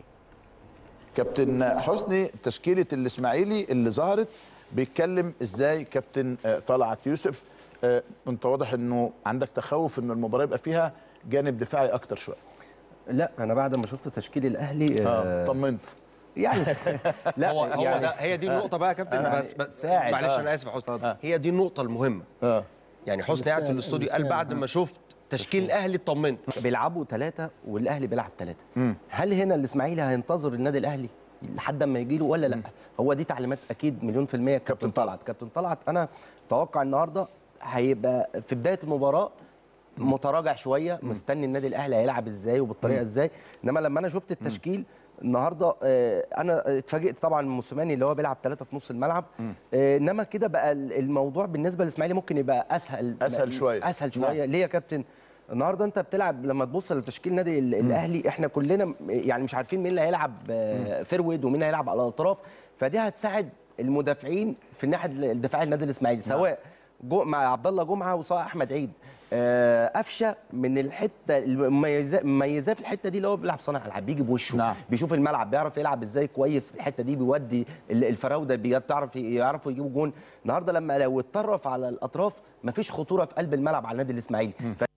كابتن حسني تشكيله الاسماعيلي اللي ظهرت بيتكلم ازاي كابتن آه، طلعت يوسف آه، انت واضح انه عندك تخوف ان المباراه يبقى فيها جانب دفاعي اكتر شويه لا انا بعد ما شفت تشكيل الاهلي اه آه طمنت يعني لا هو هو يعني ده هي دي النقطة بقى يا كابتن يعني بس, بس ساعد، معلش آه. أنا آسف يا حسني اتفضل. هي دي النقطة المهمة اه يعني حسني قاعد في المثال- الاستوديو قال المثال، بعد آه. ما شفت تشكيل الأهلي اطمنت بيلعبوا ثلاثه والاهلي بيلعب ثلاثه مم. هل هنا الاسماعيلي هينتظر النادي الاهلي لحد ما يجي له ولا لا هو دي تعليمات اكيد مليون في الميه كابتن طلعت كابتن طلعت انا اتوقع النهارده هيبقى في بدايه المباراه متراجع شويه مستني النادي الاهلي هيلعب ازاي وبالطريقه ازاي انما لما انا شفت التشكيل النهارده آه، انا اتفاجئت طبعا من موسيماني اللي هو بيلعب ثلاثه في نص الملعب آه، انما كده بقى ال- الموضوع بالنسبه للاسماعيلي ممكن يبقى اسهل أسهل شوية. اسهل شويه ليه يا كابتن النهارده انت بتلعب لما تبص لتشكيل نادي ال- الاهلي احنا كلنا م- يعني مش عارفين مين اللي هيلعب آه، فيرود ومين هيلعب على الاطراف فدي هتساعد المدافعين في الناحيه الدفاعيه للنادي الاسماعيلي سواء جو مع عبد الله جمعه وسواء احمد عيد آه، قفشه من الحته المميزه مميزاه في الحته دي اللي هو بيلعب صانع العاب بيجي بوشه نعم. بيشوف الملعب بيعرف يلعب ازاي كويس في الحته دي بيودي ال- الفراوده بيعرف يعرفوا يجيبوا جون النهارده لما لو اتطرف على الاطراف مفيش خطوره في قلب الملعب على النادي الاسماعيلي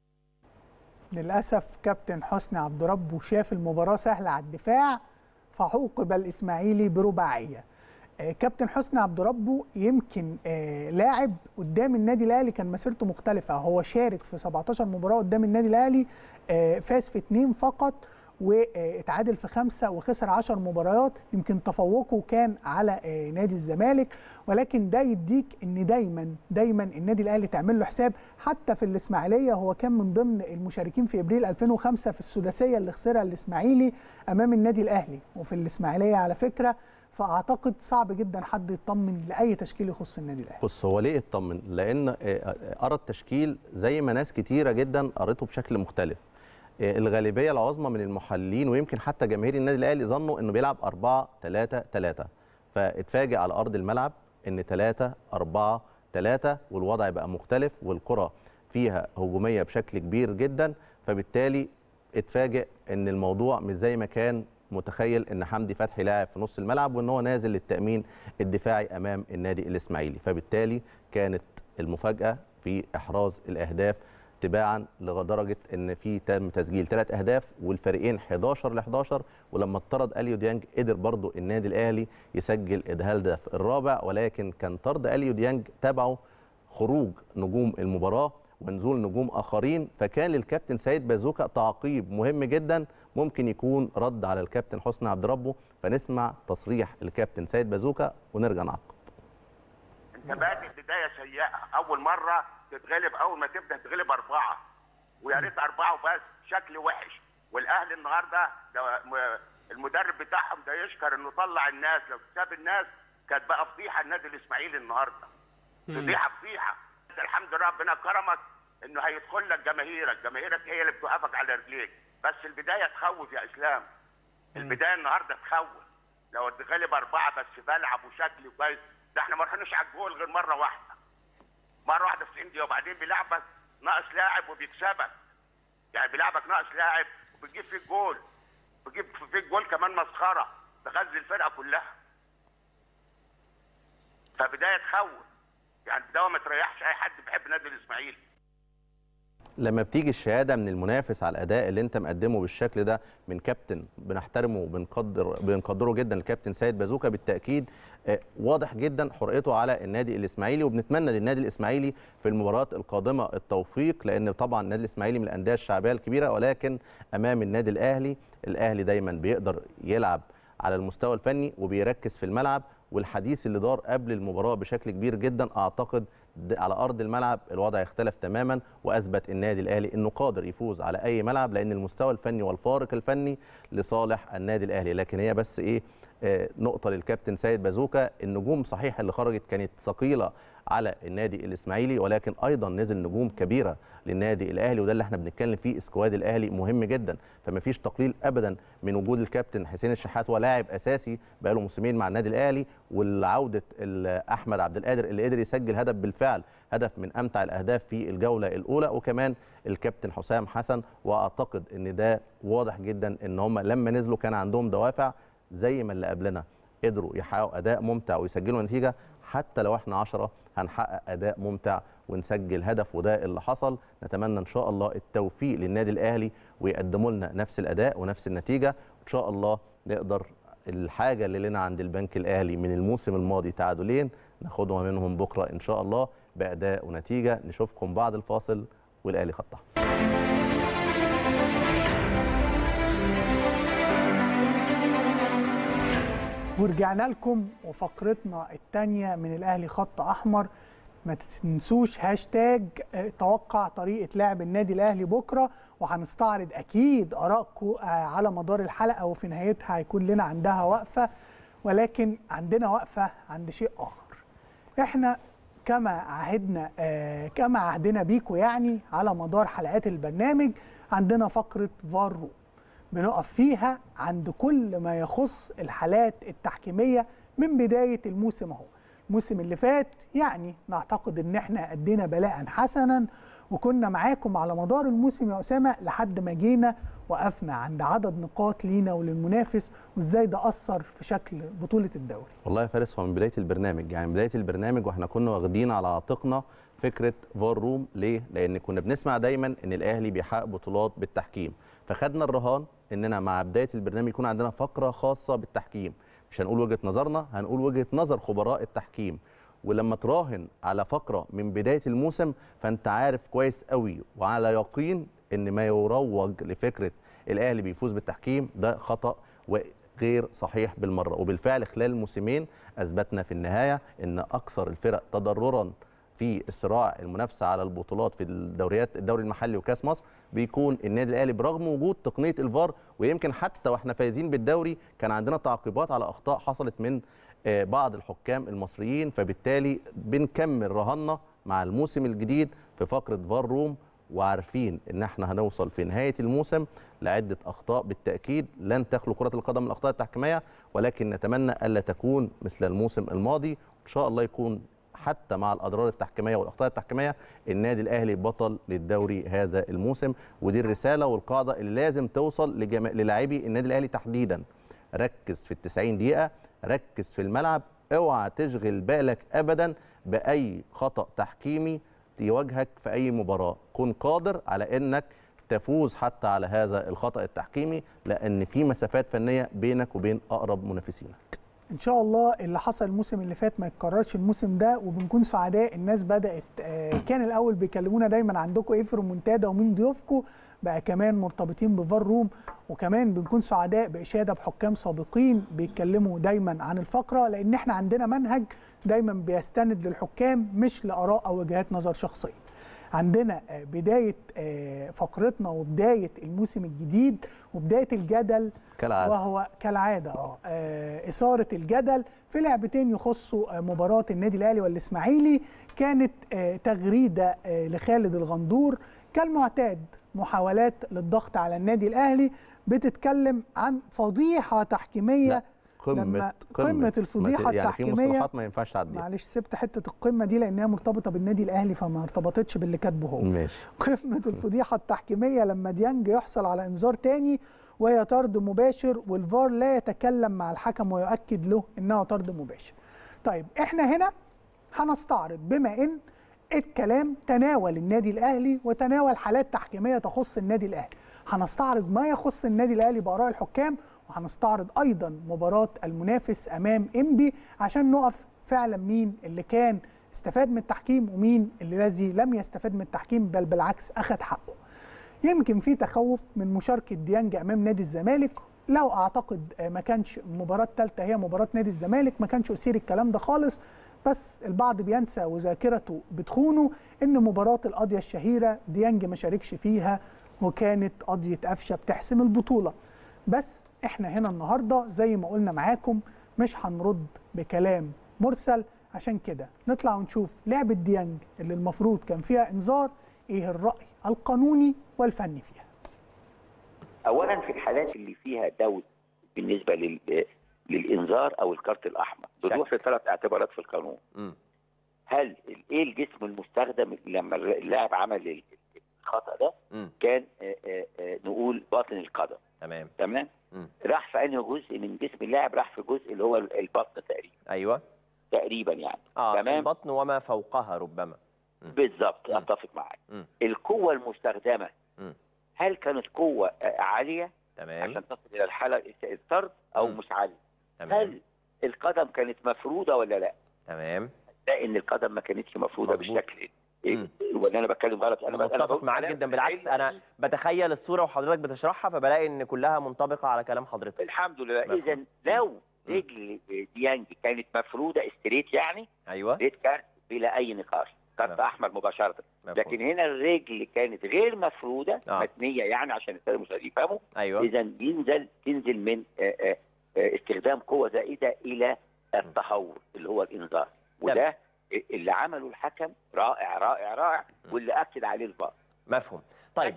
للاسف كابتن حسني عبد ربه شاف المباراه سهله على الدفاع فعوقب الاسماعيلي برباعيه آه، كابتن حسني عبد ربه يمكن آه، لاعب قدام النادي الاهلي كان مسيرته مختلفه هو شارك في 17 مباراه قدام النادي الاهلي آه، فاز في اثنين فقط واتعادل في خمسة وخسر عشر مباريات يمكن تفوقه كان على آه، نادي الزمالك ولكن ده يديك ان دايما دايما النادي الاهلي تعمل له حساب حتى في الاسماعيليه هو كان من ضمن المشاركين في ابريل 2005 في السداسيه اللي خسرها الاسماعيلي امام النادي الاهلي وفي الاسماعيليه على فكره فاعتقد صعب جدا حد يطمن لاي تشكيل يخص النادي الاهلي بص هو ليه اطمن؟ لان آه، آه، قرا التشكيل زي ما ناس كتيره جدا قريته بشكل مختلف. آه، الغالبيه العظمى من المحللين ويمكن حتى جماهير النادي الاهلي ظنوا انه بيلعب 4 3 3 فاتفاجئ على ارض الملعب ان 3 4 3 والوضع بقى مختلف والكره فيها هجوميه بشكل كبير جدا فبالتالي اتفاجئ ان الموضوع مش زي ما كان متخيل ان حمدي فتحي لاعب في نص الملعب وان هو نازل للتامين الدفاعي امام النادي الاسماعيلي فبالتالي كانت المفاجاه في احراز الاهداف تباعا لدرجه ان في تم تسجيل ثلاث اهداف والفريقين 11 ل 11 ولما اطرد اليو ديانج قدر برضو النادي الاهلي يسجل الهدف الرابع ولكن كان طرد اليو ديانج تبعه خروج نجوم المباراه ونزول نجوم اخرين فكان للكابتن سيد بازوكا تعقيب مهم جدا ممكن يكون رد على الكابتن حسني عبد ربه فنسمع تصريح الكابتن سيد بازوكا ونرجع نعقب انت بادئ بدايه سيئه اول مره تتغلب اول ما تبدا تغلب اربعه ويا ريت اربعه وبس شكل وحش والاهلي النهارده ده م- المدرب بتاعهم ده يشكر انه طلع الناس لو ساب الناس كانت بقى فضيحه النادي الاسماعيلي النهارده فضيحه فضيحه أنت الحمد لله ربنا كرمك انه هيدخل لك جماهيرك جماهيرك هي اللي بتوقفك على رجليك بس البدايه تخوف يا اسلام البدايه النهارده تخوف لو اتغلب اربعه بس بلعب وشكلي كويس ده احنا ما رحناش على الجول غير مره واحده مره واحده في 90 دقيقه وبعدين بيلعبك ناقص لاعب وبيكسبك يعني بيلعبك ناقص لاعب وبتجيب فيك جول بتجيب فيك جول كمان مسخره تغذي الفرقه كلها فبدايه تخوف يعني ده ما تريحش اي حد بيحب النادي الاسماعيلي لما بتيجي الشهاده من المنافس على الاداء اللي انت مقدمه بالشكل ده من كابتن بنحترمه وبنقدر بنقدره جدا الكابتن سيد بازوكا بالتاكيد آه، واضح جدا حرقته على النادي الاسماعيلي وبنتمنى للنادي الاسماعيلي في المباريات القادمه التوفيق لان طبعا النادي الاسماعيلي من الانديه الشعبيه الكبيره ولكن امام النادي الاهلي الاهلي دايما بيقدر يلعب على المستوى الفني وبيركز في الملعب والحديث اللي دار قبل المباراه بشكل كبير جدا اعتقد د- على ارض الملعب الوضع يختلف تماما واثبت النادي الاهلي انه قادر يفوز على اي ملعب لان المستوى الفني والفارق الفني لصالح النادي الاهلي لكن هي بس ايه آه، نقطه للكابتن سيد بازوكا النجوم صحيح اللي خرجت كانت ثقيله على النادي الاسماعيلي ولكن ايضا نزل نجوم كبيره للنادي الاهلي وده اللي احنا بنتكلم فيه اسكواد الاهلي مهم جدا فما فيش تقليل ابدا من وجود الكابتن حسين الشحات هو لاعب اساسي بقاله موسمين مع النادي الاهلي والعوده ال- احمد عبد القادر اللي قدر يسجل هدف بالفعل هدف من امتع الاهداف في الجوله الاولى وكمان الكابتن حسام حسن واعتقد ان ده واضح جدا ان هم لما نزلوا كان عندهم دوافع زي ما اللي قبلنا قدروا يحققوا اداء ممتع ويسجلوا نتيجه حتى لو احنا 10 هنحقق اداء ممتع ونسجل هدف وده اللي حصل نتمنى ان شاء الله التوفيق للنادي الاهلي ويقدموا لنا نفس الاداء ونفس النتيجه ان شاء الله نقدر الحاجه اللي لنا عند البنك الاهلي من الموسم الماضي تعادلين ناخدهم منهم بكره ان شاء الله باداء ونتيجه نشوفكم بعد الفاصل والاهلي خطه ورجعنا لكم وفقرتنا الثانيه من الاهلي خط احمر ما تنسوش هاشتاج آه، توقع طريقه لعب النادي الاهلي بكره وهنستعرض اكيد ارائكم آه، على مدار الحلقه وفي نهايتها هيكون لنا عندها وقفه ولكن عندنا وقفه عند شيء اخر احنا كما عهدنا آه كما عهدنا بيكم يعني على مدار حلقات البرنامج عندنا فقره فار روم بنقف فيها عند كل ما يخص الحالات التحكيميه من بدايه الموسم اهو الموسم اللي فات يعني نعتقد ان احنا ادينا بلاء حسنا وكنا معاكم على مدار الموسم يا اسامه لحد ما جينا وقفنا عند عدد نقاط لينا وللمنافس وازاي ده اثر في شكل بطوله الدوري والله يا فارس هو من بدايه البرنامج يعني بدايه البرنامج واحنا كنا واخدين على عاتقنا فكره فار روم ليه؟ لان كنا بنسمع دايما ان الاهلي بيحقق بطولات بالتحكيم فخدنا الرهان اننا مع بدايه البرنامج يكون عندنا فقره خاصه بالتحكيم مش هنقول وجهه نظرنا هنقول وجهه نظر خبراء التحكيم ولما تراهن على فقره من بدايه الموسم فانت عارف كويس قوي وعلى يقين ان ما يروج لفكره الاهلي بيفوز بالتحكيم ده خطا وغير صحيح بالمره وبالفعل خلال موسمين اثبتنا في النهايه ان اكثر الفرق تضررا في الصراع المنافسه على البطولات في الدوريات الدوري المحلي وكاس مصر بيكون النادي الاهلي برغم وجود تقنيه الفار ويمكن حتى واحنا فايزين بالدوري كان عندنا تعقيبات على اخطاء حصلت من آه، بعض الحكام المصريين فبالتالي بنكمل رهنا مع الموسم الجديد في فقره فار روم وعارفين ان احنا هنوصل في نهايه الموسم لعده اخطاء بالتاكيد لن تخلو كره القدم من الاخطاء التحكيميه ولكن نتمنى الا تكون مثل الموسم الماضي ان شاء الله يكون حتى مع الاضرار التحكيميه والاخطاء التحكيميه النادي الاهلي بطل للدوري هذا الموسم ودي الرساله والقاعده اللي لازم توصل لجما... للاعبي النادي الاهلي تحديدا ركز في ال 90 دقيقه ركز في الملعب اوعى تشغل بالك ابدا باي خطا تحكيمي يواجهك في اي مباراه كن قادر على انك تفوز حتى على هذا الخطا التحكيمي لان في مسافات فنيه بينك وبين اقرب منافسينك ان شاء الله اللي حصل الموسم اللي فات ما يتكررش الموسم ده وبنكون سعداء الناس بدات آه، كان الاول بيكلمونا دايما عندكم ايه في رومونتادا ومين ضيوفكم بقى كمان مرتبطين بفار روم وكمان بنكون سعداء باشاده بحكام سابقين بيتكلموا دايما عن الفقره لان احنا عندنا منهج دايما بيستند للحكام مش لاراء او وجهات نظر شخصيه عندنا آه، بدايه آه، فقرتنا وبدايه الموسم الجديد وبدايه الجدل كالعادة. وهو كالعاده اه آه، اثاره الجدل في لعبتين يخصوا آه، مباراه النادي الاهلي والاسماعيلي كانت آه، تغريده آه، لخالد الغندور كالمعتاد محاولات للضغط على النادي الاهلي بتتكلم عن فضيحه تحكيميه لا، قمه لما قمه الفضيحه ما ت- يعني في التحكيميه مصطلحات ما ينفعش تعديها معلش سبت حته القمه دي لانها مرتبطه بالنادي الاهلي فما ارتبطتش باللي كاتبه هو ماشي قمه الفضيحه التحكيميه لما ديانج يحصل على انذار تاني وهي طرد مباشر والفار لا يتكلم مع الحكم ويؤكد له انها طرد مباشر. طيب احنا هنا هنستعرض بما ان الكلام تناول النادي الاهلي وتناول حالات تحكيميه تخص النادي الاهلي. هنستعرض ما يخص النادي الاهلي باراء الحكام وهنستعرض ايضا مباراه المنافس امام انبي عشان نقف فعلا مين اللي كان استفاد من التحكيم ومين اللي الذي لم يستفاد من التحكيم بل بالعكس اخذ حقه. يمكن في تخوف من مشاركه ديانج امام نادي الزمالك لو اعتقد آه، ما كانش المباراه الثالثه هي مباراه نادي الزمالك ما كانش اثير الكلام ده خالص بس البعض بينسى وذاكرته بتخونه ان مباراه القضيه الشهيره ديانج ما شاركش فيها وكانت قضيه قفشه بتحسم البطوله بس احنا هنا النهارده زي ما قلنا معاكم مش هنرد بكلام مرسل عشان كده نطلع ونشوف لعبه ديانج اللي المفروض كان فيها انذار ايه الراي القانوني والفني فيها اولا في الحالات اللي فيها دول بالنسبه لل للانذار او الكارت الاحمر بنروح لثلاث اعتبارات في القانون مم. هل ال- ايه الجسم المستخدم لما اللاعب عمل ال- الخطا ده مم. كان آه، آه، آه، نقول باطن القدم تمام تمام مم. راح في انهي جزء من جسم اللاعب راح في جزء اللي هو ال- البطن تقريبا ايوه تقريبا يعني اه تمام. البطن وما فوقها ربما بالظبط مم. اتفق معاك مم. القوه المستخدمه مم. هل كانت قوه آه، عاليه تمام عشان تصل الى الحاله الطرد او مم. مش عاليه تمام هل القدم كانت مفروده ولا لا؟ تمام لا ان القدم ما كانتش مفروده مظبوط. بالشكل إيه؟ مم. ولا انا بتكلم غلط انا انا أنا متفق بقول معاك كلام جدا بالعكس انا علمي. بتخيل الصوره وحضرتك بتشرحها فبلاقي ان كلها منطبقه على كلام حضرتك الحمد لله مفهوم. اذا لو رجل ديانج كانت مفروده استريت يعني ايوه ريد كارت بلا اي نقاش كارت مفهوم. احمر مباشره مفهوم. لكن هنا الرجل كانت غير مفروده آه. متنيه يعني عشان الساده المشاهدين يفهموا ايوه اذا ينزل تنزل من آه، آه، آه، استخدام قوه زائده الى التهور اللي هو الانذار وده اللي عمله الحكم رائع رائع رائع واللي اكد عليه الفار مفهوم طيب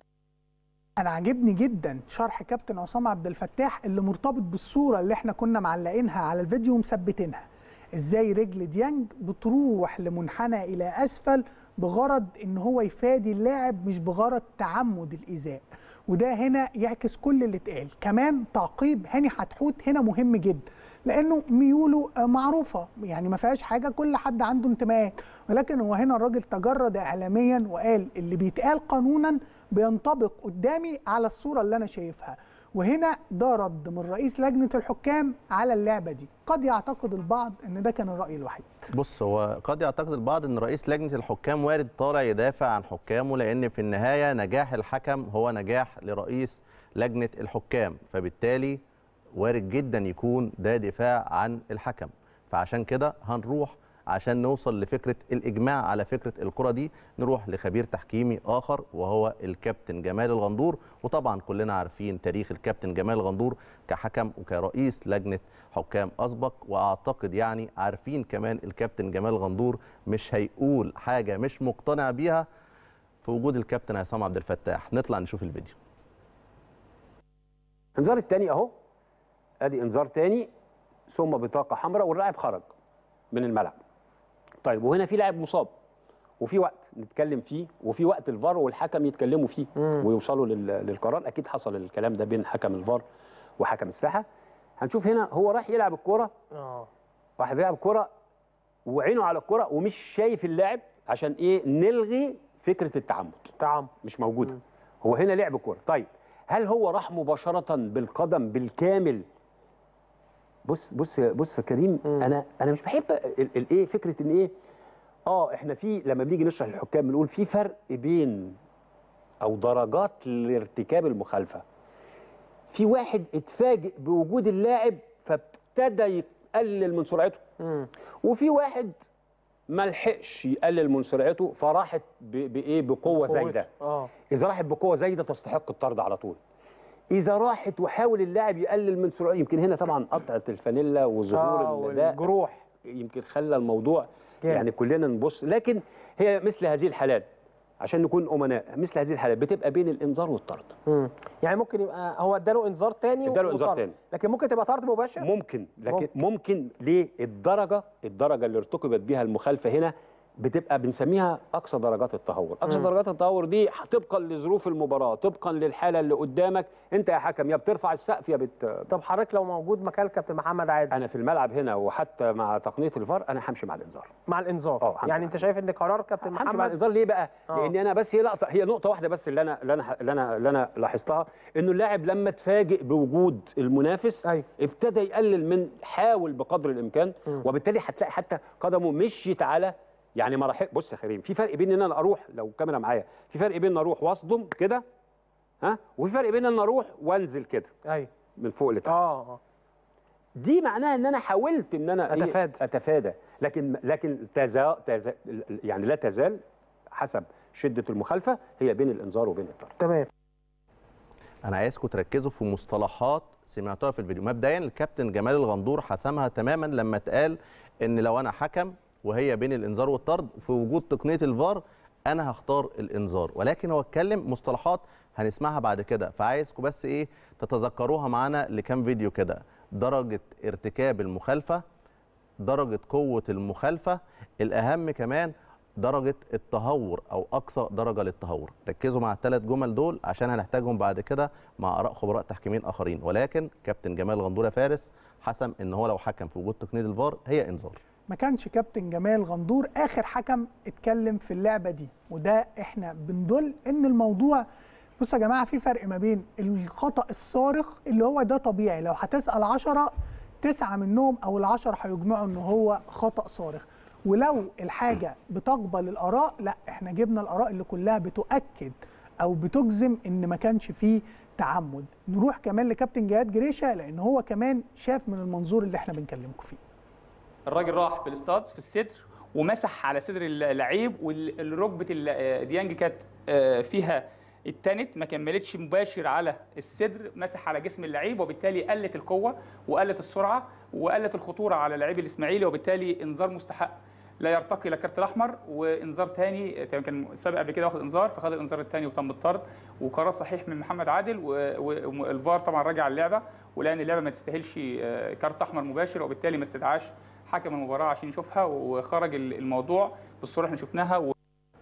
انا عاجبني جدا شرح كابتن عصام عبد الفتاح اللي مرتبط بالصوره اللي احنا كنا معلقينها على الفيديو ومثبتينها ازاي رجل ديانج بتروح لمنحنى الى اسفل بغرض ان هو يفادي اللاعب مش بغرض تعمد الايذاء وده هنا يعكس كل اللي اتقال كمان تعقيب هاني حتحوت هنا مهم جدا لانه ميوله آه، معروفه يعني ما فيهاش حاجه كل حد عنده انتماءات ولكن هو هنا الراجل تجرد اعلاميا وقال اللي بيتقال قانونا بينطبق قدامي على الصوره اللي انا شايفها وهنا ده رد من رئيس لجنه الحكام على اللعبه دي قد يعتقد البعض ان ده كان الراي الوحيد بص هو قد يعتقد البعض ان رئيس لجنه الحكام وارد طالع يدافع عن حكامه لان في النهايه نجاح الحكم هو نجاح لرئيس لجنه الحكام فبالتالي وارد جدا يكون ده دفاع عن الحكم فعشان كده هنروح عشان نوصل لفكره الاجماع على فكره الكره دي نروح لخبير تحكيمي اخر وهو الكابتن جمال الغندور وطبعا كلنا عارفين تاريخ الكابتن جمال الغندور كحكم وكرئيس لجنه حكام اسبق واعتقد يعني عارفين كمان الكابتن جمال الغندور مش هيقول حاجه مش مقتنع بيها في وجود الكابتن عصام عبد الفتاح نطلع نشوف الفيديو الانذار الثاني اهو ادي انذار ثاني ثم بطاقه حمراء واللاعب خرج من الملعب طيب وهنا في لاعب مصاب وفي وقت نتكلم فيه وفي وقت الفار والحكم يتكلموا فيه مم. ويوصلوا لل- للقرار اكيد حصل الكلام ده بين حكم الفار وحكم الساحه هنشوف هنا هو راح يلعب الكوره اه راح بيلعب كوره وعينه على الكوره ومش شايف اللاعب عشان ايه نلغي فكره التعمد تعمد مش موجوده هو هنا لعب كوره طيب هل هو راح مباشره بالقدم بالكامل بص بص بص يا كريم انا انا مش بحب ال- الايه فكره ان ايه اه احنا في لما بنيجي نشرح للحكام بنقول في فرق بين او درجات لارتكاب المخالفه في واحد اتفاجئ بوجود اللاعب فابتدى يقلل من سرعته وفي واحد ما لحقش يقلل من سرعته فراحت ب- بايه بقوه زايده اه اذا راحت بقوه زايده تستحق الطرد على طول اذا راحت وحاول اللاعب يقلل من سرعته يمكن هنا طبعا قطعه الفانيلا وظهور آه، الداء والجروح. يمكن خلى الموضوع جامد. يعني كلنا نبص لكن هي مثل هذه الحالات عشان نكون امناء مثل هذه الحالات بتبقى بين الانذار والطرد مم. يعني ممكن يبقى هو اداله انذار تاني اداله إنذار وطرد. تاني. لكن ممكن تبقى طرد مباشر ممكن لكن ممكن ليه الدرجه الدرجه اللي ارتكبت بها المخالفه هنا بتبقى بنسميها اقصى درجات التهور اقصى مم. درجات التهور دي طبقا لظروف المباراه طبقا للحاله اللي قدامك انت يا حكم يا بترفع السقف يا بت طب حضرتك لو موجود مكان كابتن محمد عادل انا في الملعب هنا وحتى مع تقنيه الفار انا همشي مع الانذار مع الانذار اه همشي يعني مع انت شايف ان قرار كابتن همشي مع محمد الانذار ليه بقى؟ آه. لان انا بس هي لقطه هي نقطه واحده بس اللي انا اللي انا اللي انا اللي انا لاحظتها انه اللاعب لما اتفاجئ بوجود المنافس أيوة. ابتدى يقلل من حاول بقدر الامكان مم. وبالتالي هتلاقي حتى قدمه مشيت على يعني ما راح بص يا كريم في فرق بين ان انا اروح لو الكاميرا معايا في فرق بين ان اروح واصدم كده ها وفي فرق بين ان انا اروح وانزل كده ايوه من فوق لتحت اه اه دي معناها ان انا حاولت ان انا إيه؟ أتفادى. اتفادى لكن لكن تزا تزا يعني لا تزال حسب شده المخالفه هي بين الانذار وبين الطرد تمام انا عايزكم تركزوا في مصطلحات سمعتوها في الفيديو مبدئيا الكابتن جمال الغندور حسمها تماما لما اتقال ان لو انا حكم وهي بين الانذار والطرد في وجود تقنيه الفار انا هختار الانذار ولكن هو اتكلم مصطلحات هنسمعها بعد كده فعايزكم بس ايه تتذكروها معانا لكام فيديو كده درجه ارتكاب المخالفه درجه قوه المخالفه الاهم كمان درجه التهور او اقصى درجه للتهور ركزوا مع الثلاث جمل دول عشان هنحتاجهم بعد كده مع اراء خبراء تحكيمين اخرين ولكن كابتن جمال غندوره فارس حسم ان هو لو حكم في وجود تقنيه الفار هي انذار ما كانش كابتن جمال غندور اخر حكم اتكلم في اللعبه دي وده احنا بندل ان الموضوع بصوا يا جماعه في فرق ما بين الخطا الصارخ اللي هو ده طبيعي لو هتسال 10 تسعه منهم او العشر هيجمعوا ان هو خطا صارخ ولو الحاجه بتقبل الاراء لا احنا جبنا الاراء اللي كلها بتؤكد او بتجزم ان ما كانش فيه تعمد نروح كمان لكابتن جهاد جريشه لان هو كمان شاف من المنظور اللي احنا بنكلمكم فيه الراجل راح بالاستاذ في الصدر ومسح على صدر اللعيب والركبه ال- ديانج كانت آه، فيها اتنت ما كملتش مباشر على الصدر مسح على جسم اللعيب وبالتالي قلت القوه وقلت السرعه وقلت الخطوره على اللعيب الاسماعيلي وبالتالي انذار مستحق لا يرتقي الى كارت الاحمر وانذار ثاني كان سابق قبل كده واخد انذار فخد الانذار الثاني وتم الطرد وقرار صحيح من محمد عادل و- والفار طبعا راجع اللعبه ولان اللعبه ما تستاهلش آه، كارت احمر مباشر وبالتالي ما استدعاش حكم المباراه عشان يشوفها وخرج الموضوع بالصوره اللي احنا شفناها و...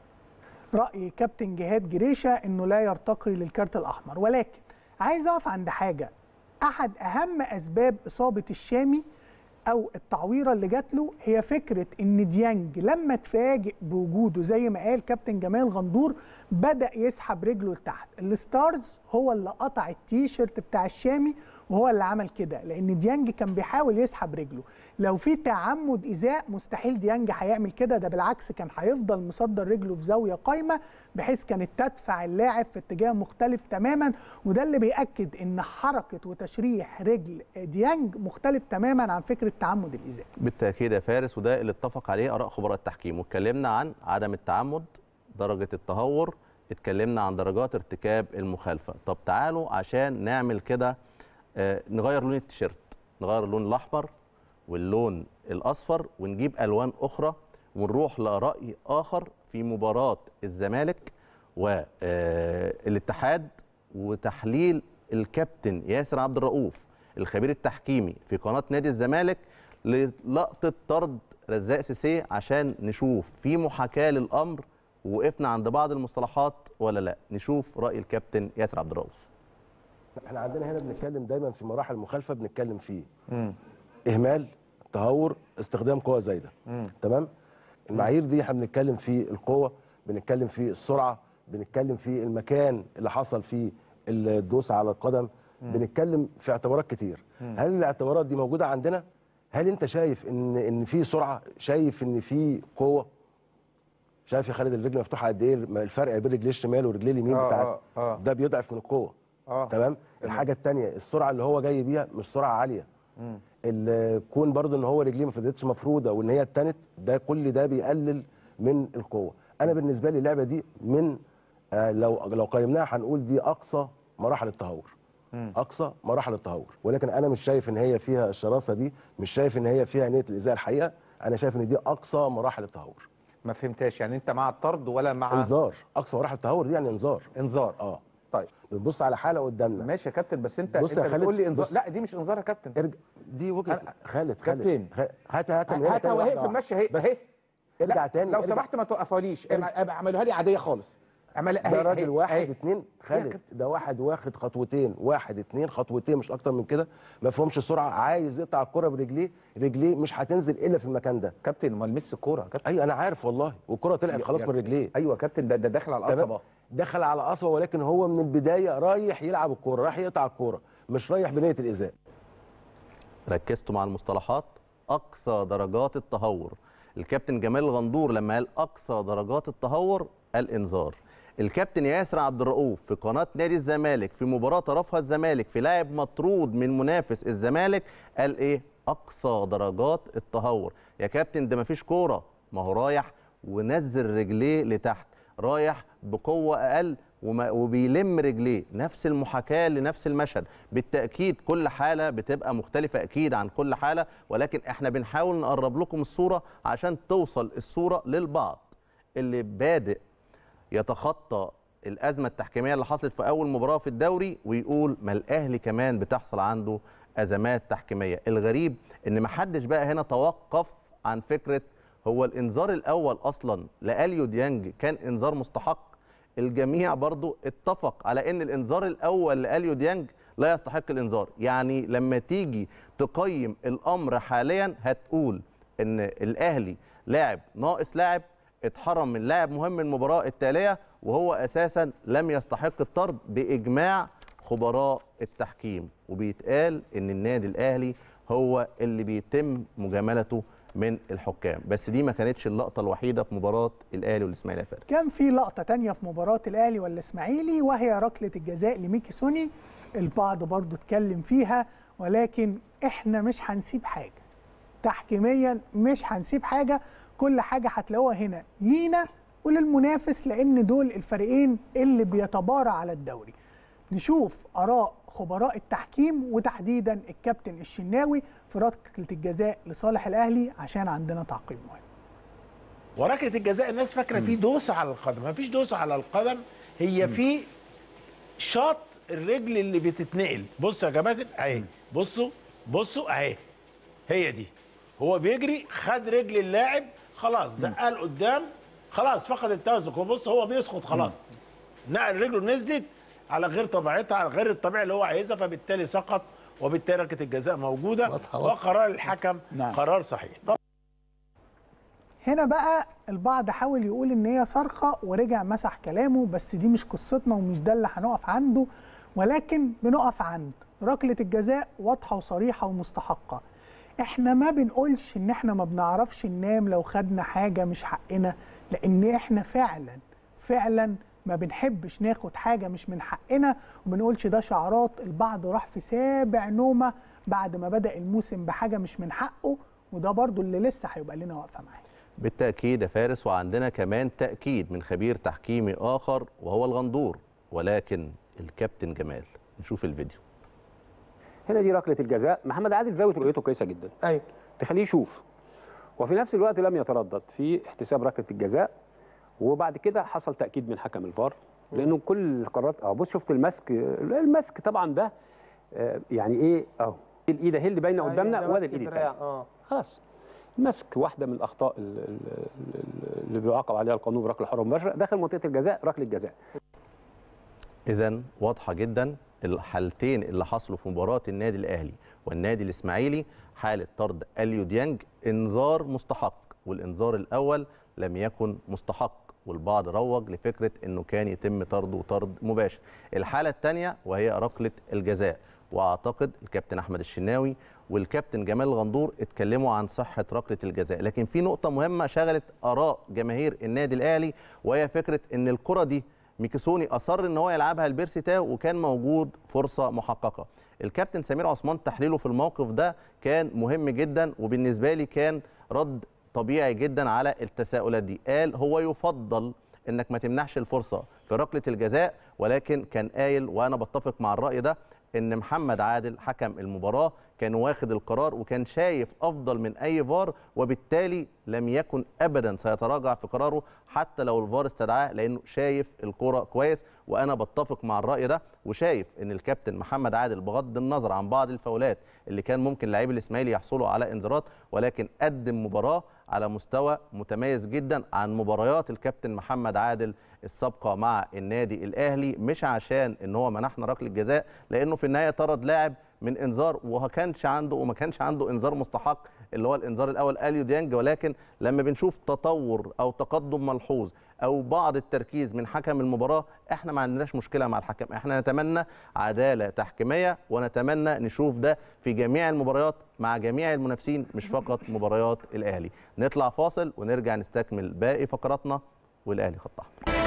راي كابتن جهاد جريشه انه لا يرتقي للكارت الاحمر ولكن عايز اقف عند حاجه احد اهم اسباب اصابه الشامي او التعويره اللي جات له هي فكره ان ديانج لما اتفاجئ بوجوده زي ما قال كابتن جمال غندور بدا يسحب رجله لتحت الستارز هو اللي قطع التيشيرت بتاع الشامي وهو اللي عمل كده لان ديانج كان بيحاول يسحب رجله لو في تعمد ايذاء مستحيل ديانج هيعمل كده ده بالعكس كان هيفضل مصدر رجله في زاويه قايمه بحيث كانت تدفع اللاعب في اتجاه مختلف تماما وده اللي بياكد ان حركه وتشريح رجل ديانج مختلف تماما عن فكره تعمد الايذاء بالتاكيد يا فارس وده اللي اتفق عليه اراء خبراء التحكيم واتكلمنا عن عدم التعمد درجه التهور اتكلمنا عن درجات ارتكاب المخالفه طب تعالوا عشان نعمل كده آه، نغير لون التيشيرت نغير اللون الاحمر واللون الاصفر ونجيب الوان اخرى ونروح لراي اخر في مباراه الزمالك والاتحاد وتحليل الكابتن ياسر عبد الرؤوف الخبير التحكيمي في قناه نادي الزمالك للقطه طرد رزاق سيسي عشان نشوف في محاكاه للامر وقفنا عند بعض المصطلحات ولا لا نشوف راي الكابتن ياسر عبد الرؤوف احنا عندنا هنا بنتكلم دايما في مراحل المخالفه بنتكلم فيه اهمال تهور استخدام قوه زايده تمام المعايير دي احنا بنتكلم في القوه بنتكلم في السرعه بنتكلم في المكان اللي حصل فيه الدوس على القدم بنتكلم في اعتبارات كتير هل الاعتبارات دي موجوده عندنا هل انت شايف ان ان في سرعه شايف ان في قوه شايف يا خالد الرجل مفتوحه قد ايه الفرق بين رجليه الشمال ورجليه اليمين آه، بتاعت آه، آه. ده بيضعف من القوه اه تمام الحاجه الثانيه السرعه اللي هو جاي بيها مش سرعه عاليه الكون برضو ان هو رجليه ما فضلتش مفروده وان هي اتنت ده كل ده بيقلل من القوه انا بالنسبه لي اللعبه دي من آه لو لو قيمناها هنقول دي اقصى مراحل التهور اقصى مراحل التهور ولكن انا مش شايف ان هي فيها الشراسه دي مش شايف ان هي فيها نيه الايذاء الحقيقه انا شايف ان دي اقصى مراحل التهور ما فهمتاش يعني انت مع الطرد ولا مع انذار اقصى مراحل التهور دي يعني انذار انذار اه طيب بنبص على حاله قدامنا ماشي يا كابتن بس انت بص انت يا خالد، بتقول لي انذار بص. لا دي مش انذار يا كابتن ارجع دي وجهه أنا- خالد خالد كابتن. خ- هات هات من هنا هاتها تاني وهي واحدة في واحدة. المشي اهي بس اهي ارجع لا، تاني لو ارجع. سمحت ما توقفهاليش ابقى اعملوها لي عاديه خالص اعملها ده اهي راجل اهي واحد اهي. اتنين خالد ده واحد واخد خطوتين واحد اتنين خطوتين مش اكتر من كده ما فيهمش سرعه عايز يقطع الكره برجليه رجليه مش هتنزل الا في المكان ده كابتن ما لمس الكوره كابتن ايوه انا عارف والله والكره طلعت يا- خلاص يا- من رجليه ايوه يا كابتن ده ده داخل على تمام؟ القصبه دخل على قصبه ولكن هو من البدايه رايح يلعب الكوره رايح يقطع الكوره مش رايح بنيه الايذاء ركزتوا مع المصطلحات اقصى درجات التهور الكابتن جمال الغندور لما قال اقصى درجات التهور قال انذار الكابتن ياسر عبد الرؤوف في قناه نادي الزمالك في مباراه طرفها الزمالك في لاعب مطرود من منافس الزمالك قال ايه اقصى درجات التهور يا كابتن ده مفيش كوره ما هو رايح ونزل رجليه لتحت رايح بقوه اقل وما وبيلم رجليه نفس المحاكاه لنفس المشهد بالتاكيد كل حاله بتبقى مختلفه اكيد عن كل حاله ولكن احنا بنحاول نقرب لكم الصوره عشان توصل الصوره للبعض اللي بادئ يتخطى الازمه التحكيميه اللي حصلت في اول مباراه في الدوري ويقول ما الاهلي كمان بتحصل عنده ازمات تحكيميه الغريب ان ما حدش بقى هنا توقف عن فكره هو الانذار الاول اصلا لاليو ديانج كان انذار مستحق الجميع برضو اتفق على ان الانذار الاول لاليو ديانج لا يستحق الانذار يعني لما تيجي تقيم الامر حاليا هتقول ان الاهلي لاعب ناقص لاعب اتحرم من لاعب مهم من المباراه التاليه وهو اساسا لم يستحق الطرد باجماع خبراء التحكيم وبيتقال ان النادي الاهلي هو اللي بيتم مجاملته من الحكام بس دي ما كانتش اللقطه الوحيده في مباراه الاهلي والاسماعيلي يا فارس كان في لقطة تانية في مباراة الأهلي والإسماعيلي وهي ركلة الجزاء لميكي سوني البعض برضو اتكلم فيها ولكن احنا مش هنسيب حاجة تحكيميا مش هنسيب حاجة كل حاجة هتلاقوها هنا لينا وللمنافس لأن دول الفريقين اللي بيتبارى على الدوري نشوف آراء خبراء التحكيم وتحديدا الكابتن الشناوي في ركلة الجزاء لصالح الأهلي عشان عندنا تعقيب مهم وركله الجزاء الناس فاكره في دوسه على القدم ما فيش دوسه على القدم هي في شاط الرجل اللي بتتنقل بص يا جماعه اهي بصوا بصوا اهي هي دي هو بيجري خد رجل اللاعب خلاص زقها لقدام خلاص فقد التوازن هو بص هو بيسقط خلاص نقل رجله نزلت على غير طبيعتها على غير الطبيعي اللي هو عايزها فبالتالي سقط وبالتالي ركله الجزاء موجوده وقرار الحكم نعم. قرار صحيح طبعا هنا بقى البعض حاول يقول ان هي صرخه ورجع مسح كلامه بس دي مش قصتنا ومش ده اللي هنقف عنده ولكن بنقف عند ركله الجزاء واضحه وصريحه ومستحقه احنا ما بنقولش ان احنا ما بنعرفش ننام لو خدنا حاجه مش حقنا لان احنا فعلا فعلا ما بنحبش ناخد حاجه مش من حقنا وبنقولش ده شعارات البعض راح في سابع نومه بعد ما بدا الموسم بحاجه مش من حقه وده برضو اللي لسه هيبقى لنا واقفه معاه بالتأكيد يا فارس وعندنا كمان تأكيد من خبير تحكيمي آخر وهو الغندور ولكن الكابتن جمال نشوف الفيديو هنا دي ركله الجزاء محمد عادل زاويه رؤيته كويسه جدا ايوه تخليه يشوف وفي نفس الوقت لم يتردد في احتساب ركله الجزاء وبعد كده حصل تاكيد من حكم الفار لانه كل القرارات اه بص شفت المسك المسك طبعا ده آه، يعني ايه اهو الايد اهي اللي باينه أيوة، قدامنا ده وادي ماسك الايد الدراع، التانية اه خلاص مسك واحده من الاخطاء ال- ال- ال- اللي بيعاقب عليها القانون بركله حره مباشره داخل منطقه الجزاء ركله جزاء اذا واضحه جدا الحالتين اللي حصلوا في مباراه النادي الاهلي والنادي الاسماعيلي حاله طرد اليو ديانج انذار مستحق والانذار الاول لم يكن مستحق والبعض روج لفكره انه كان يتم طرده طرد مباشر الحاله الثانيه وهي ركله الجزاء واعتقد الكابتن احمد الشناوي والكابتن جمال غندور اتكلموا عن صحه ركله الجزاء لكن في نقطه مهمه شغلت اراء جماهير النادي الاهلي وهي فكره ان الكره دي ميكيسوني اصر ان هو يلعبها لبيرسي تاو وكان موجود فرصه محققه الكابتن سمير عثمان تحليله في الموقف ده كان مهم جدا وبالنسبه لي كان رد طبيعي جدا على التساؤلات دي قال هو يفضل انك ما تمنحش الفرصه في ركله الجزاء ولكن كان قايل وانا بتفق مع الراي ده ان محمد عادل حكم المباراه كان واخد القرار وكان شايف افضل من اي فار وبالتالي لم يكن ابدا سيتراجع في قراره حتى لو الفار استدعاه لانه شايف الكره كويس وانا بتفق مع الراي ده وشايف ان الكابتن محمد عادل بغض النظر عن بعض الفاولات اللي كان ممكن لاعبي الاسماعيلي يحصلوا على انذارات ولكن قدم مباراه على مستوى متميز جدا عن مباريات الكابتن محمد عادل السابقه مع النادي الاهلي مش عشان ان هو منحنا ركله جزاء لانه في النهايه طرد لاعب من انذار وما كانش عنده وما كانش عنده انذار مستحق اللي هو الانذار الاول اليو ديانج ولكن لما بنشوف تطور او تقدم ملحوظ او بعض التركيز من حكم المباراه احنا ما عندناش مشكله مع الحكم احنا نتمنى عداله تحكيميه ونتمنى نشوف ده في جميع المباريات مع جميع المنافسين مش فقط مباريات الاهلي نطلع فاصل ونرجع نستكمل باقي فقراتنا والاهلي خط احمر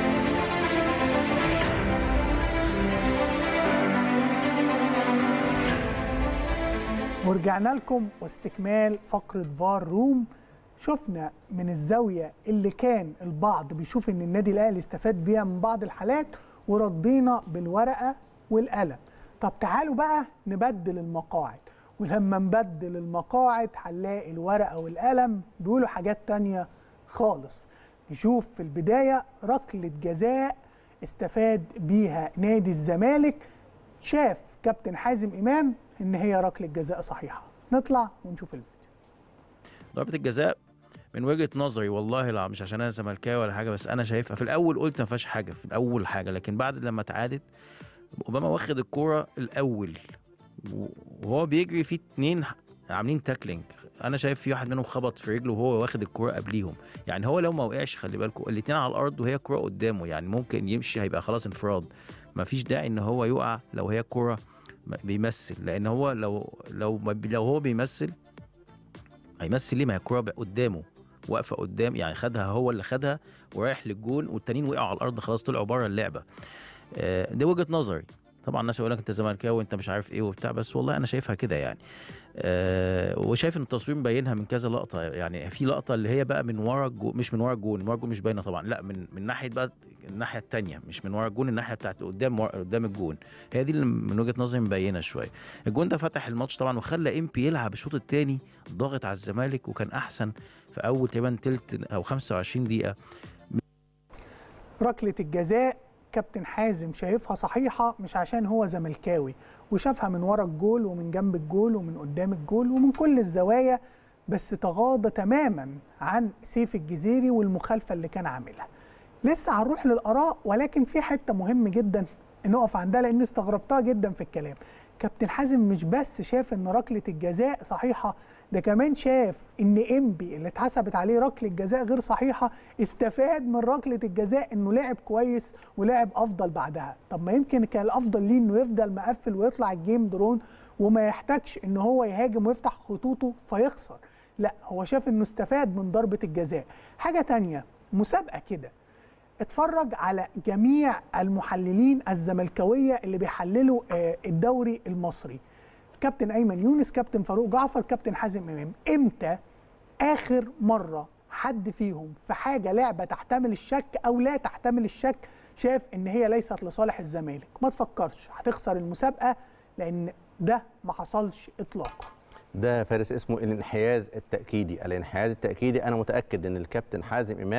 ورجعنا لكم واستكمال فقرة فار روم شفنا من الزاوية اللي كان البعض بيشوف ان النادي الاهلي استفاد بيها من بعض الحالات وردينا بالورقة والقلم طب تعالوا بقى نبدل المقاعد ولما نبدل المقاعد هنلاقي الورقة والقلم بيقولوا حاجات تانية خالص نشوف في البداية ركلة جزاء استفاد بيها نادي الزمالك شاف كابتن حازم امام ان هي ركله جزاء صحيحه نطلع ونشوف الفيديو ضربة الجزاء من وجهة نظري والله لا مش عشان انا زملكاوي ولا حاجة بس انا شايفها في الاول قلت ما فيهاش حاجة في اول حاجة لكن بعد لما اتعادت اوباما واخد الكورة الاول وهو بيجري في اتنين عاملين تاكلينج انا شايف في واحد منهم خبط في رجله وهو واخد الكوره قبليهم يعني هو لو ما وقعش خلي بالكم الاتنين على الارض وهي الكوره قدامه يعني ممكن يمشي هيبقى خلاص انفراد ما فيش داعي ان هو يقع لو هي الكوره بيمثل لان هو لو لو لو هو بيمثل هيمثل ليه ما هي الكوره قدامه واقفه قدام يعني خدها هو اللي خدها ورايح للجون والتانيين وقعوا على الارض خلاص طلعوا بره اللعبه آه، دي وجهه نظري طبعا الناس يقول لك انت زملكاوي انت مش عارف ايه وبتاع بس والله انا شايفها كده يعني أه وشايف ان التصوير مبينها من كذا لقطه يعني في لقطه اللي هي بقى من ورا الجو مش من ورا الجون من ورا الجون مش باينه طبعا لا من من ناحيه بقى الناحيه الثانيه مش من ورا الجون الناحيه بتاعت قدام ورا قدام الجون هي دي اللي من وجهه نظري مبينه شويه الجون ده فتح الماتش طبعا وخلى امبي يلعب الشوط الثاني ضاغط على الزمالك وكان احسن في اول تقريبا تلت او 25 دقيقه ركله الجزاء كابتن حازم شايفها صحيحه مش عشان هو زملكاوي وشافها من ورا الجول ومن جنب الجول ومن قدام الجول ومن كل الزوايا بس تغاضى تماما عن سيف الجزيري والمخالفه اللي كان عاملها لسه هنروح للاراء ولكن في حته مهم جدا نقف عندها لان استغربتها جدا في الكلام كابتن حازم مش بس شاف ان ركله الجزاء صحيحه ده كمان شاف ان انبي اللي اتحسبت عليه ركله جزاء غير صحيحه استفاد من ركله الجزاء انه لعب كويس ولعب افضل بعدها طب ما يمكن كان الافضل ليه انه يفضل مقفل ويطلع الجيم درون وما يحتاجش ان هو يهاجم ويفتح خطوطه فيخسر لا هو شاف انه استفاد من ضربه الجزاء حاجه تانية مسابقه كده اتفرج على جميع المحللين الزملكاويه اللي بيحللوا الدوري المصري كابتن ايمن يونس كابتن فاروق جعفر كابتن حازم امام امتى اخر مره حد فيهم في حاجه لعبه تحتمل الشك او لا تحتمل الشك شاف ان هي ليست لصالح الزمالك ما تفكرش هتخسر المسابقه لان ده ما حصلش اطلاقا ده فارس اسمه الانحياز التاكيدي الانحياز التاكيدي انا متاكد ان الكابتن حازم امام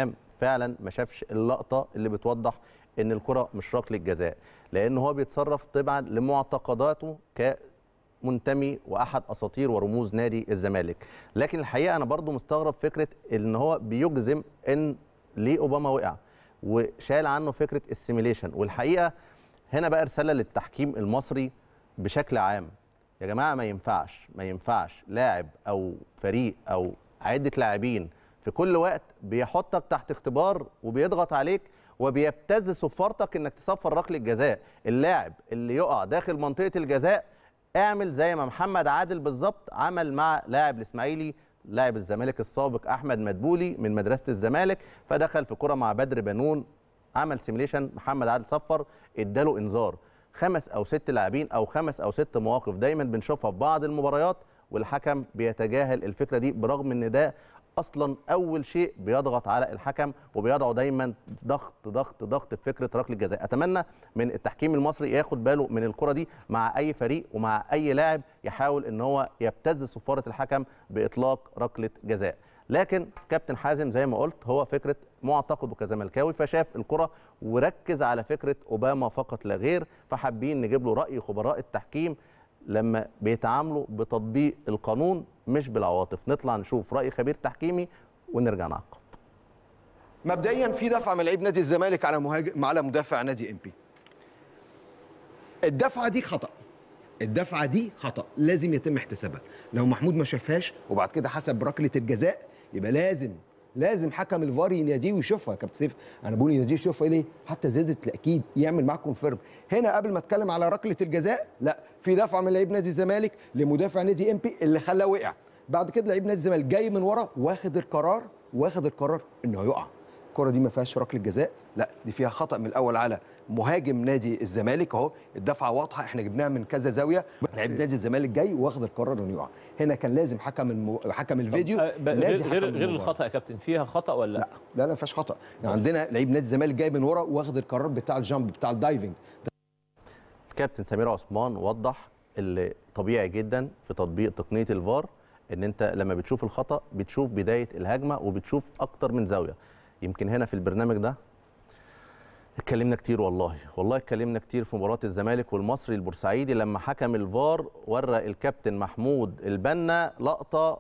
فعلا ما شافش اللقطه اللي بتوضح ان الكره مش ركله جزاء لان هو بيتصرف طبعا لمعتقداته كمنتمي واحد اساطير ورموز نادي الزمالك لكن الحقيقه انا برضو مستغرب فكره ان هو بيجزم ان ليه اوباما وقع وشال عنه فكره السيميليشن والحقيقه هنا بقى رساله للتحكيم المصري بشكل عام يا جماعه ما ينفعش ما ينفعش لاعب او فريق او عده لاعبين في كل وقت بيحطك تحت اختبار وبيضغط عليك وبيبتز صفارتك انك تصفر ركله جزاء اللاعب اللي يقع داخل منطقه الجزاء اعمل زي ما محمد عادل بالظبط عمل مع لاعب الاسماعيلي لاعب الزمالك السابق احمد مدبولي من مدرسه الزمالك فدخل في كره مع بدر بنون عمل سيميليشن محمد عادل صفر اداله انذار خمس او ست لاعبين او خمس او ست مواقف دايما بنشوفها في بعض المباريات والحكم بيتجاهل الفكره دي برغم ان ده اصلا اول شيء بيضغط على الحكم وبيضعه دايما ضغط ضغط ضغط في فكره ركله الجزاء اتمنى من التحكيم المصري ياخد باله من الكره دي مع اي فريق ومع اي لاعب يحاول ان هو يبتز صفاره الحكم باطلاق ركله جزاء لكن كابتن حازم زي ما قلت هو فكره معتقده كزملكاوي فشاف الكره وركز على فكره اوباما فقط لا غير فحابين نجيب له راي خبراء التحكيم لما بيتعاملوا بتطبيق القانون مش بالعواطف نطلع نشوف راي خبير تحكيمي ونرجع نعقب مبدئيا في دفعه من لعيب نادي الزمالك على مهاجم على مدافع نادي ام بي الدفعه دي خطا الدفعه دي خطا لازم يتم احتسابها لو محمود ما شافهاش وبعد كده حسب ركله الجزاء يبقى لازم لازم حكم الفار يناديه ويشوفها يا كابتن سيف انا بقول يناديه يشوفها ليه حتى زياده التاكيد يعمل معاك كونفيرم هنا قبل ما اتكلم على ركله الجزاء لا في دفعه من لعيب نادي الزمالك لمدافع نادي ام بي اللي خلاه وقع بعد كده لعيب نادي الزمالك جاي من ورا واخد القرار واخد القرار انه يقع الكره دي ما فيهاش ركله جزاء لا دي فيها خطا من الاول على مهاجم نادي الزمالك اهو الدفعه واضحه احنا جبناها من كذا زاويه لعيب نادي الزمالك جاي واخد القرار انه يقع هنا كان لازم حكم الم... حكم الفيديو آه، ب- ينادي غير حكم غير, غير المباراة. الخطا يا كابتن فيها خطا ولا لا لا لا ما فيهاش خطا يعني عندنا لعيب نادي الزمالك جاي من ورا واخد القرار بتاع الجامب بتاع الدايفنج كابتن سمير عثمان وضح اللي طبيعي جدا في تطبيق تقنيه الفار ان انت لما بتشوف الخطا بتشوف بدايه الهجمه وبتشوف اكتر من زاويه يمكن هنا في البرنامج ده اتكلمنا كتير والله والله اتكلمنا كتير في مباراه الزمالك والمصري البورسعيدي لما حكم الفار ورى الكابتن محمود البنا لقطه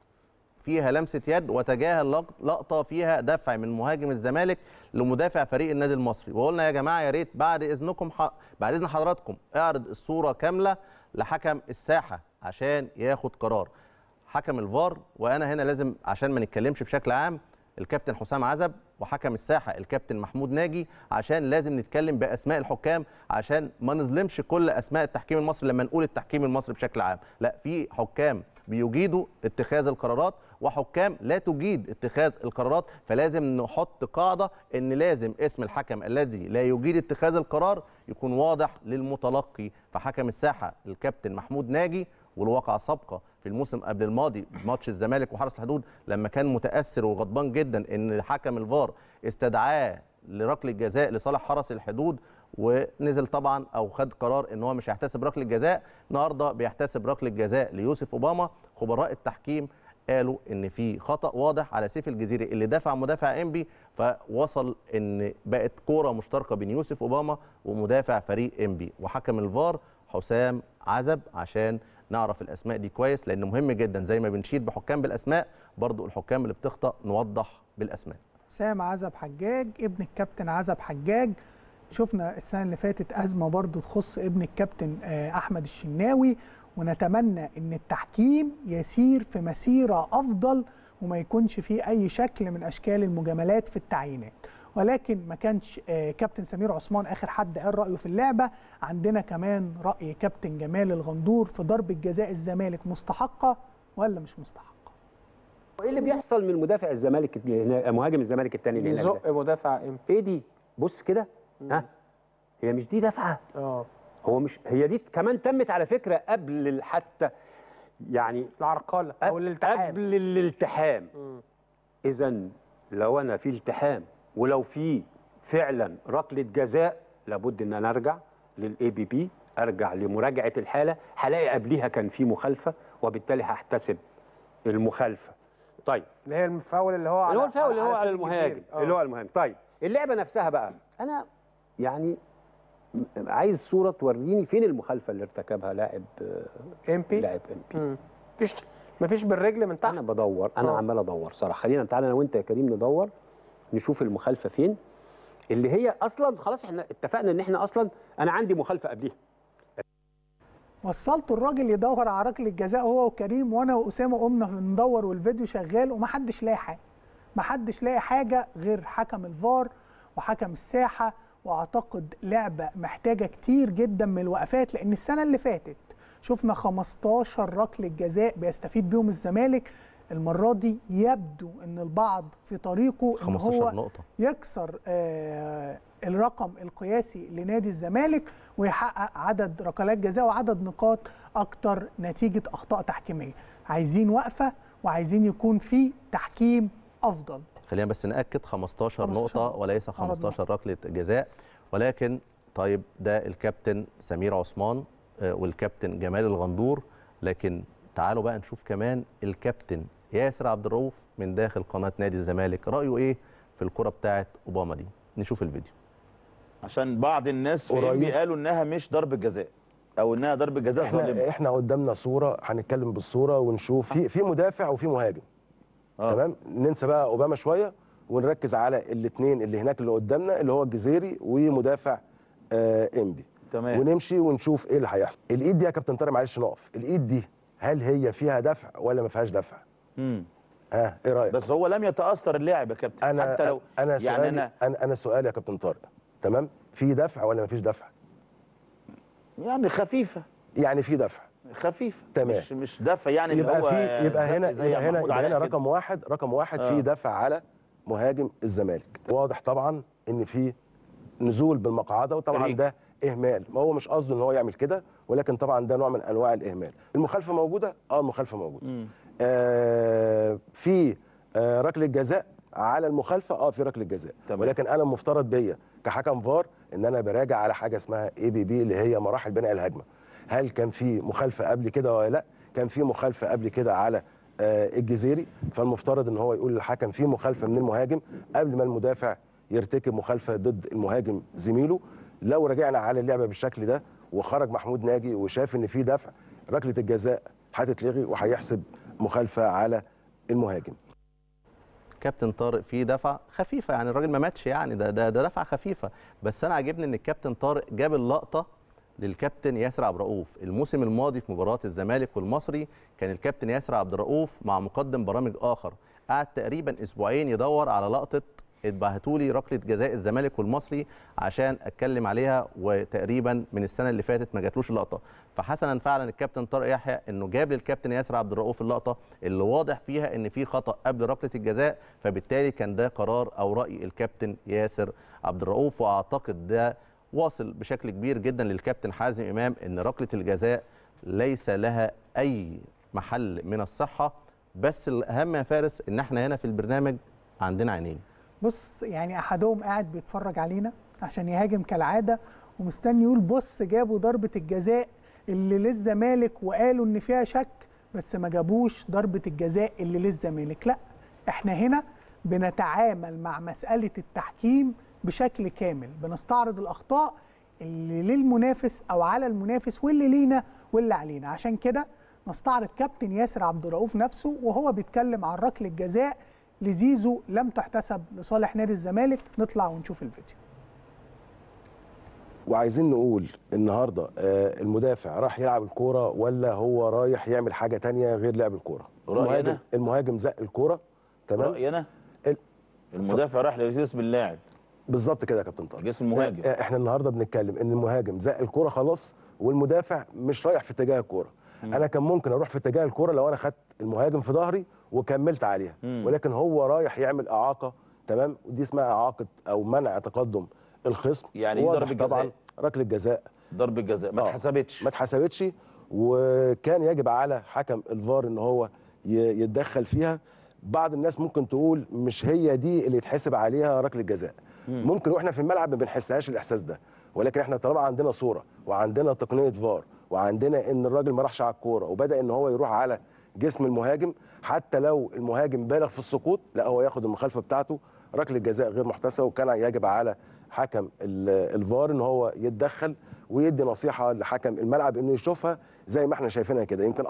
فيها لمسه يد وتجاهل لق- لقطه فيها دفع من مهاجم الزمالك لمدافع فريق النادي المصري وقلنا يا جماعه يا ريت بعد اذنكم ح... بعد اذن حضراتكم اعرض الصوره كامله لحكم الساحه عشان ياخد قرار حكم الفار وانا هنا لازم عشان ما نتكلمش بشكل عام الكابتن حسام عزب وحكم الساحه الكابتن محمود ناجي عشان لازم نتكلم باسماء الحكام عشان ما نظلمش كل اسماء التحكيم المصري لما نقول التحكيم المصري بشكل عام لا في حكام بيجيدوا اتخاذ القرارات وحكام لا تجيد اتخاذ القرارات فلازم نحط قاعده ان لازم اسم الحكم الذي لا يجيد اتخاذ القرار يكون واضح للمتلقي فحكم الساحه الكابتن محمود ناجي والواقعه سابقه في الموسم قبل الماضي ماتش الزمالك وحرس الحدود لما كان متاثر وغضبان جدا ان حكم الفار استدعاه لركله جزاء لصالح حرس الحدود ونزل طبعا او خد قرار ان هو مش هيحتسب ركله جزاء النهارده بيحتسب ركله جزاء ليوسف اوباما خبراء التحكيم قالوا ان في خطا واضح على سيف الجزيري اللي دفع مدافع انبي فوصل ان بقت كوره مشتركه بين يوسف اوباما ومدافع فريق انبي وحكم الفار حسام عزب عشان نعرف الاسماء دي كويس لان مهم جدا زي ما بنشيد بحكام بالاسماء برضو الحكام اللي بتخطا نوضح بالاسماء سام عزب حجاج ابن الكابتن عزب حجاج شفنا السنه اللي فاتت ازمه برضو تخص ابن الكابتن آه، احمد الشناوي ونتمنى ان التحكيم يسير في مسيره افضل وما يكونش فيه اي شكل من اشكال المجاملات في التعيينات ولكن ما كانش آه، كابتن سمير عثمان اخر حد قال رايه في اللعبه عندنا كمان راي كابتن جمال الغندور في ضربه جزاء الزمالك مستحقه ولا مش مستحقه ايه اللي بيحصل من مدافع الزمالك اللي هنا- مهاجم الزمالك الثاني اللي هناك ده؟ بيزق مدافع ام ايه دي بص كده ها هي مش دي دفعه اه هو مش هي دي كمان تمت على فكره قبل ال- حتى يعني العرقله او الالتحام قبل الالتحام اذا لو انا في التحام ولو في فعلا ركله جزاء لابد ان انا ارجع للاي بي بي ارجع لمراجعه الحاله هلاقي قبليها كان في مخالفه وبالتالي هحتسب المخالفه طيب اللي هي الفاول اللي هو على اللي هو الفاول اللي هو على سيد المهاجم الجزيري. آه. اللي هو المهاجم طيب اللعبه نفسها بقى انا يعني م- عايز صوره توريني فين المخالفه اللي ارتكبها لاعب ام بي لاعب ام بي مفيش مفيش بالرجل من تحت انا بدور انا آه. عمال ادور صراحه خلينا تعالى انا وانت يا كريم ندور نشوف المخالفه فين اللي هي اصلا خلاص احنا اتفقنا ان احنا اصلا انا عندي مخالفه قبليها وصلت الراجل يدور على ركله الجزاء هو وكريم وانا واسامه قمنا ندور والفيديو شغال ومحدش لاقي حاجه محدش لاقي حاجه غير حكم الفار وحكم الساحه واعتقد لعبه محتاجه كتير جدا من الوقفات لان السنه اللي فاتت شفنا 15 ركله جزاء بيستفيد بيهم الزمالك المره دي يبدو ان البعض في طريقه ان 15 هو نقطة. يكسر آه، الرقم القياسي لنادي الزمالك ويحقق عدد ركلات جزاء وعدد نقاط اكتر نتيجه اخطاء تحكيميه عايزين وقفه وعايزين يكون في تحكيم افضل خلينا بس ناكد 15 15 نقطه وليس 15 ركله جزاء ولكن طيب ده الكابتن سمير عثمان آه، والكابتن جمال الغندور لكن تعالوا بقى نشوف كمان الكابتن ياسر عبد الرؤوف من داخل قناه نادي الزمالك رايه ايه في الكره بتاعه اوباما دي نشوف الفيديو عشان بعض الناس في قريب. إنبي قالوا انها مش ضربه جزاء او انها ضربه جزاء احنا ظالمه احنا قدامنا صوره هنتكلم بالصوره ونشوف في في مدافع وفي مهاجم آه. تمام ننسى بقى اوباما شويه ونركز على الاثنين اللي هناك اللي قدامنا اللي هو الجزيري ومدافع آه انبي تمام. ونمشي ونشوف ايه اللي هيحصل الايد دي يا كابتن طارق معلش نقف الايد دي هل هي فيها دفع ولا ما فيهاش دفع امم ها ايه رايك بس هو لم يتاثر اللاعب يا كابتن انا حتى لو انا يعني سؤالي انا انا انا سؤالي يا كابتن طارق تمام في دفع ولا ما فيش دفع يعني خفيفه يعني في دفع خفيفه تمام. مش مش دفع يعني اللي يبقى هو في يبقى زي- هنا زي يبقى هنا محمود يبقى علاء هنا كده. رقم واحد رقم واحد آه. في دفع على مهاجم الزمالك واضح طبعا ان في نزول بالمقعده وطبعا فريق. ده اهمال ما هو مش قصده ان هو يعمل كده ولكن طبعا ده نوع من انواع الاهمال المخالفه موجوده اه المخالفه موجوده مم. آه في آه ركله جزاء على المخالفه اه في ركله جزاء تمام. ولكن انا المفترض بيا كحكم فار ان انا براجع على حاجه اسمها اي بي بي اللي هي مراحل بناء الهجمه هل كان في مخالفه قبل كده ولا لا كان في مخالفه قبل كده على آه الجزيري فالمفترض ان هو يقول للحكم في مخالفه من المهاجم قبل ما المدافع يرتكب مخالفه ضد المهاجم زميله لو رجعنا على اللعبه بالشكل ده وخرج محمود ناجي وشاف ان في دفع ركله الجزاء هتتلغي وهيحسب مخالفه على المهاجم كابتن طارق في دفعه خفيفه يعني الراجل ما ماتش يعني ده ده ده دفعه خفيفه بس انا عاجبني ان الكابتن طارق جاب اللقطه للكابتن ياسر عبد الرؤوف الموسم الماضي في مباراه الزمالك والمصري كان الكابتن ياسر عبد الرؤوف مع مقدم برامج اخر قعد تقريبا اسبوعين يدور على لقطه اتبعتوا لي ركله جزاء الزمالك والمصري عشان اتكلم عليها وتقريبا من السنه اللي فاتت ما جاتلوش اللقطه فحسنا فعلا الكابتن طارق يحيى انه جاب للكابتن ياسر عبد الرؤوف اللقطه اللي واضح فيها ان في خطا قبل ركله الجزاء فبالتالي كان ده قرار او راي الكابتن ياسر عبد الرؤوف واعتقد ده واصل بشكل كبير جدا للكابتن حازم امام ان ركله الجزاء ليس لها اي محل من الصحه بس الاهم يا فارس ان احنا هنا في البرنامج عندنا عينين بص يعني احدهم قاعد بيتفرج علينا عشان يهاجم كالعاده ومستني يقول بص جابوا ضربه الجزاء اللي للزمالك وقالوا ان فيها شك بس ما جابوش ضربه الجزاء اللي للزمالك لا احنا هنا بنتعامل مع مساله التحكيم بشكل كامل بنستعرض الاخطاء اللي للمنافس او على المنافس واللي لينا واللي علينا عشان كده نستعرض كابتن ياسر عبد الرؤوف نفسه وهو بيتكلم عن ركله جزاء لزيزو لم تحتسب لصالح نادي الزمالك نطلع ونشوف الفيديو وعايزين نقول النهارده آه، المدافع راح يلعب الكوره ولا هو رايح يعمل حاجه تانية غير لعب الكوره رأيي المهاجم أنا؟ المهاجم زق الكوره تمام رايي انا المدافع راح لجسم اللاعب بالظبط كده يا كابتن طارق جسم المهاجم آه، احنا النهارده بنتكلم ان المهاجم زق الكوره خلاص والمدافع مش رايح في اتجاه الكوره انا كان ممكن اروح في اتجاه الكوره لو انا خدت المهاجم في ظهري وكملت عليها مم. ولكن هو رايح يعمل اعاقه تمام ودي اسمها اعاقه او منع تقدم الخصم يعني دي واضح ضربة طبعا جزاء. ركله جزاء ضربه جزاء ما آه. اتحسبتش ما اتحسبتش وكان يجب على حكم الفار ان هو ي- يتدخل فيها بعض الناس ممكن تقول مش هي دي اللي يتحسب عليها ركله جزاء مم. ممكن واحنا في الملعب ما بنحسهاش الاحساس ده ولكن احنا طالما عندنا صوره وعندنا تقنيه فار وعندنا ان الراجل ما راحش على الكوره وبدا ان هو يروح على جسم المهاجم حتى لو المهاجم بالغ في السقوط لا هو ياخد المخالفه بتاعته ركله جزاء غير محتسبه وكان يجب على حكم ال- الفار ان هو يتدخل ويدي نصيحه لحكم الملعب انه يشوفها زي ما احنا شايفينها كده يمكن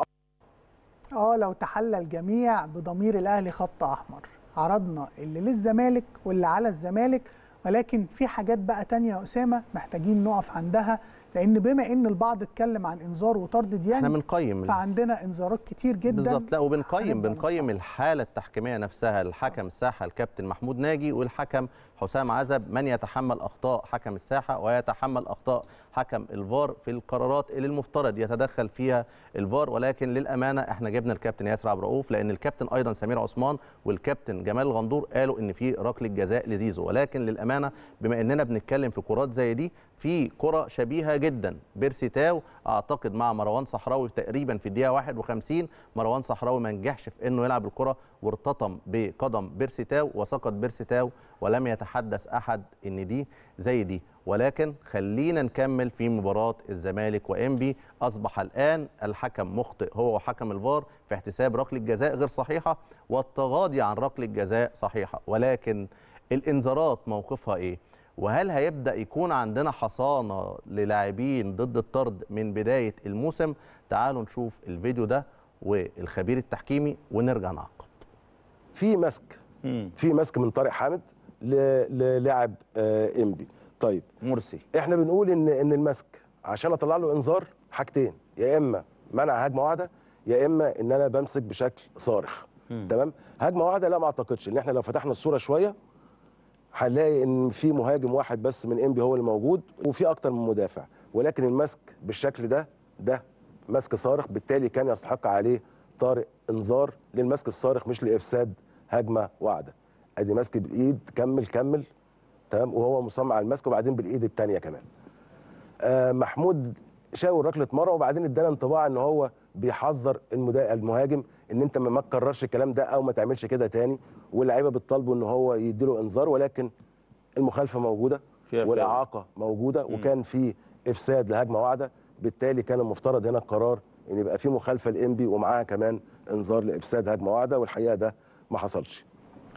اه لو تحلى الجميع بضمير الاهلي خط احمر عرضنا اللي للزمالك واللي على الزمالك ولكن في حاجات بقى تانية يا اسامه محتاجين نقف عندها لان بما ان البعض اتكلم عن انذار وطرد ديانج احنا بنقيم فعندنا انذارات كتير جدا بالظبط لا وبنقيم هنبدأ بنقيم الحاله التحكيميه نفسها الحكم الساحه الكابتن محمود ناجي والحكم حسام عزب من يتحمل اخطاء حكم الساحه ويتحمل اخطاء حكم الفار في القرارات اللي المفترض يتدخل فيها الفار ولكن للامانه احنا جبنا الكابتن ياسر عبد الرؤوف لان الكابتن ايضا سمير عثمان والكابتن جمال الغندور قالوا ان في ركله جزاء لزيزو ولكن للامانه بما اننا بنتكلم في كرات زي دي في كره شبيهه جدا بيرسي تاو اعتقد مع مروان صحراوي تقريبا في الدقيقه 51 مروان صحراوي ما نجحش في انه يلعب الكره وارتطم بقدم بيرسي تاو وسقط بيرسي تاو ولم يتحدث احد ان دي زي دي ولكن خلينا نكمل في مباراه الزمالك وانبي اصبح الان الحكم مخطئ هو وحكم الفار في احتساب ركله جزاء غير صحيحه والتغاضي عن ركله جزاء صحيحه ولكن الانذارات موقفها ايه وهل هيبدا يكون عندنا حصانه للاعبين ضد الطرد من بدايه الموسم تعالوا نشوف الفيديو ده والخبير التحكيمي ونرجع نعقب في مسك في مسك من طارق حامد ل- للاعب آه، انبي طيب مرسي احنا بنقول ان ان المسك عشان اطلع له انذار حاجتين يا اما منع هجمه واحده يا اما ان انا بمسك بشكل صارخ تمام هجمه واحده لا ما اعتقدش ان احنا لو فتحنا الصوره شويه هنلاقي ان في مهاجم واحد بس من انبي هو اللي موجود وفي اكتر من مدافع ولكن المسك بالشكل ده ده مسك صارخ بالتالي كان يستحق عليه طارق انذار للمسك الصارخ مش لافساد هجمه واحده ادي مسك بالايد كمل كمل تمام وهو مصمم على المسك وبعدين بالايد الثانيه كمان آه محمود شاور ركله مره وبعدين ادانا انطباع ان هو بيحذر المدا- المهاجم ان انت ما ما تكررش الكلام ده او ما تعملش كده تاني واللعيبه بتطالبه ان هو يديله انذار ولكن المخالفه موجوده فيها والاعاقه موجوده وكان في افساد لهجمه واحده بالتالي كان المفترض هنا القرار ان يبقى في مخالفه لانبي ومعاها كمان انذار لافساد هجمه واحده والحقيقه ده ما حصلش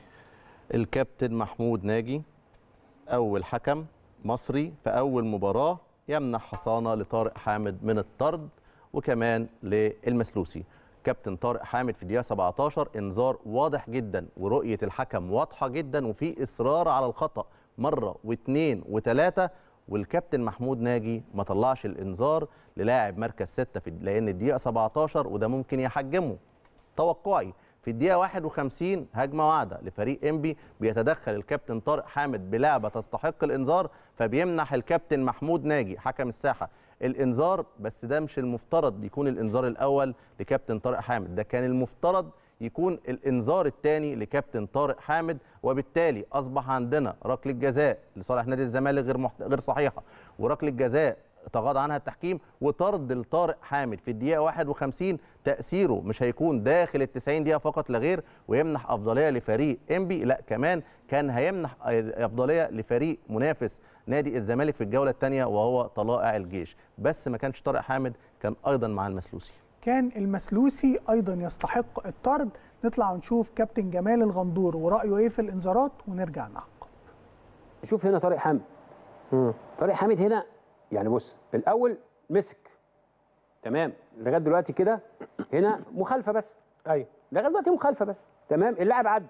الكابتن محمود ناجي اول حكم مصري في اول مباراه يمنح حصانه لطارق حامد من الطرد وكمان للمسلوسي كابتن طارق حامد في الدقيقه 17 انذار واضح جدا ورؤيه الحكم واضحه جدا وفي اصرار على الخطا مره واثنين وثلاثه والكابتن محمود ناجي ما طلعش الانذار للاعب مركز ستة في لان الدقيقه 17 وده ممكن يحجمه توقعي في الدقيقة 51 هجمة واحدة لفريق انبي بيتدخل الكابتن طارق حامد بلعبة تستحق الانذار فبيمنح الكابتن محمود ناجي حكم الساحة الانذار بس ده مش المفترض يكون الانذار الاول لكابتن طارق حامد ده كان المفترض يكون الانذار الثاني لكابتن طارق حامد وبالتالي اصبح عندنا ركله جزاء لصالح نادي الزمالك غير محت... غير صحيحه وركله جزاء تغاضى عنها التحكيم وطرد لطارق حامد في الدقيقه 51 تاثيره مش هيكون داخل ال 90 دقيقه فقط لا غير ويمنح افضليه لفريق انبي لا كمان كان هيمنح افضليه لفريق منافس نادي الزمالك في الجوله الثانيه وهو طلائع الجيش بس ما كانش طارق حامد كان ايضا مع المسلوسي كان المسلوسي ايضا يستحق الطرد نطلع ونشوف كابتن جمال الغندور ورايه ايه في الانذارات ونرجع نعقب شوف هنا طارق حامد طارق حامد هنا يعني بص الاول مسك تمام لغايه دلوقتي كده هنا مخالفه بس ايوه لغايه دلوقتي مخالفه بس تمام اللاعب عدى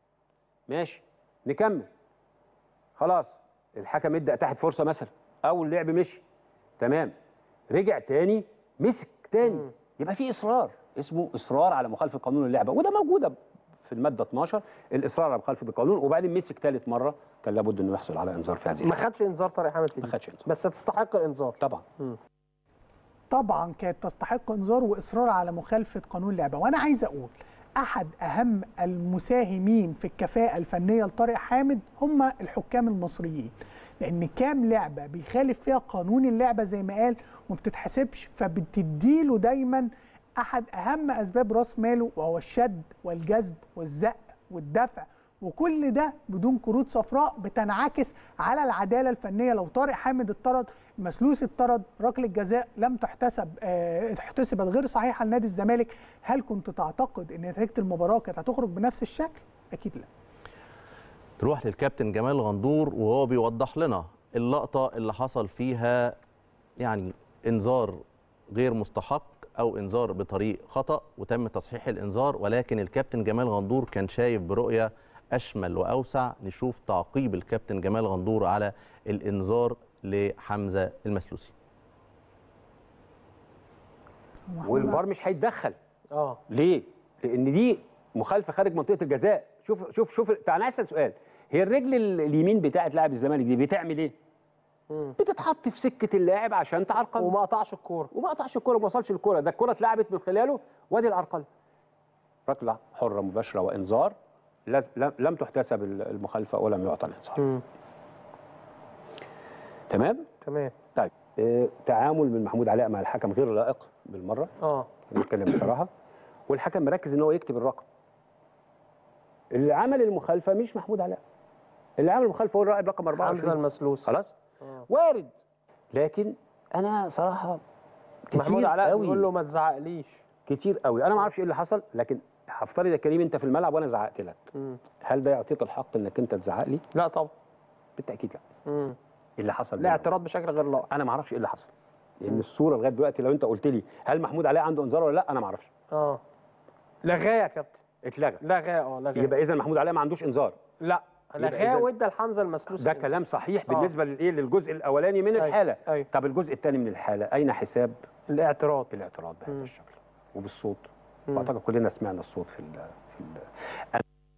ماشي نكمل خلاص الحكم ادى اتاحت فرصه مثلا او اللعب مشي تمام رجع تاني مسك تاني يبقى في اصرار اسمه اصرار على مخالفه قانون اللعبه وده موجوده في الماده 12 الاصرار على مخالفه القانون وبعدين مسك ثالث مره كان لابد انه يحصل على انذار في هذه ما خدش انذار طارق حامد في ما خدش انذار بس تستحق الانذار طبعا طبعا كانت تستحق انذار واصرار على مخالفه قانون اللعبه وانا عايز اقول احد اهم المساهمين في الكفاءه الفنيه لطارق حامد هم الحكام المصريين لان كام لعبه بيخالف فيها قانون اللعبه زي ما قال وما بتتحسبش فبتديله دايما احد اهم اسباب راس ماله وهو الشد والجذب والزق والدفع وكل ده بدون كروت صفراء بتنعكس على العداله الفنيه لو طارق حامد اتطرد المسلوسي اتطرد ركله جزاء لم تحتسب آه، احتسبت غير صحيحه لنادي الزمالك هل كنت تعتقد ان نتيجه المباراه كانت هتخرج بنفس الشكل اكيد لا تروح للكابتن جمال غندور وهو بيوضح لنا اللقطة اللي حصل فيها يعني انذار غير مستحق او انذار بطريق خطأ وتم تصحيح الانذار ولكن الكابتن جمال غندور كان شايف برؤية اشمل واوسع نشوف تعقيب الكابتن جمال غندور على الانذار لحمزة المسلوسي والفار مش هيتدخل اه ليه؟ لان دي مخالفه خارج منطقه الجزاء شوف شوف شوف تعالى اسال سؤال هي الرجل ال- اليمين بتاعه لاعب الزمالك دي بتعمل ايه؟ بتتحط في سكه اللاعب عشان تعرقل وما قطعش الكوره وما قطعش الكوره ما وصلش الكوره ده الكوره اتلعبت من خلاله وادي العرقله ركله حره مباشره وانذار لا- لم لم تحتسب ال- المخالفه ولم يعطى الانذار تمام تمام طيب آه تعامل من محمود علاء مع الحكم غير لائق بالمره اه نتكلم بصراحه والحكم مركز ان هو يكتب الرقم اللي عمل المخالفه مش محمود علاء اللي عمل المخالفه هو الراعي رقم 24 حمزه المسلوس خلاص وارد لكن انا صراحه كتير محمود علاء قوي بيقول له ما تزعقليش كتير قوي انا ما اعرفش ايه اللي حصل لكن هفترض يا كريم انت في الملعب وانا زعقت لك مم. هل ده يعطيك الحق انك انت تزعق لي لا طبعا بالتاكيد لا مم. ايه اللي حصل لا بينهم؟ اعتراض بشكل غير لائق انا ما اعرفش ايه اللي حصل لان الصوره لغايه دلوقتي لو انت قلت لي هل محمود علاء عنده انذار ولا لا انا ما اعرفش اه لغاه يا كابتن اتلغى لغاه اه لغاه يبقى اذا محمود علاء ما عندوش انذار لا يبقى لغاه إذن- وادى لحمزه المسلوس ده كلام صحيح آه. بالنسبه للايه للجزء الاولاني من أيوة، الحاله أيوة. طب الجزء الثاني من الحاله اين حساب الاعتراض الاعتراض بهذا مم. الشكل وبالصوت مم. واعتقد كلنا سمعنا الصوت في ال في ال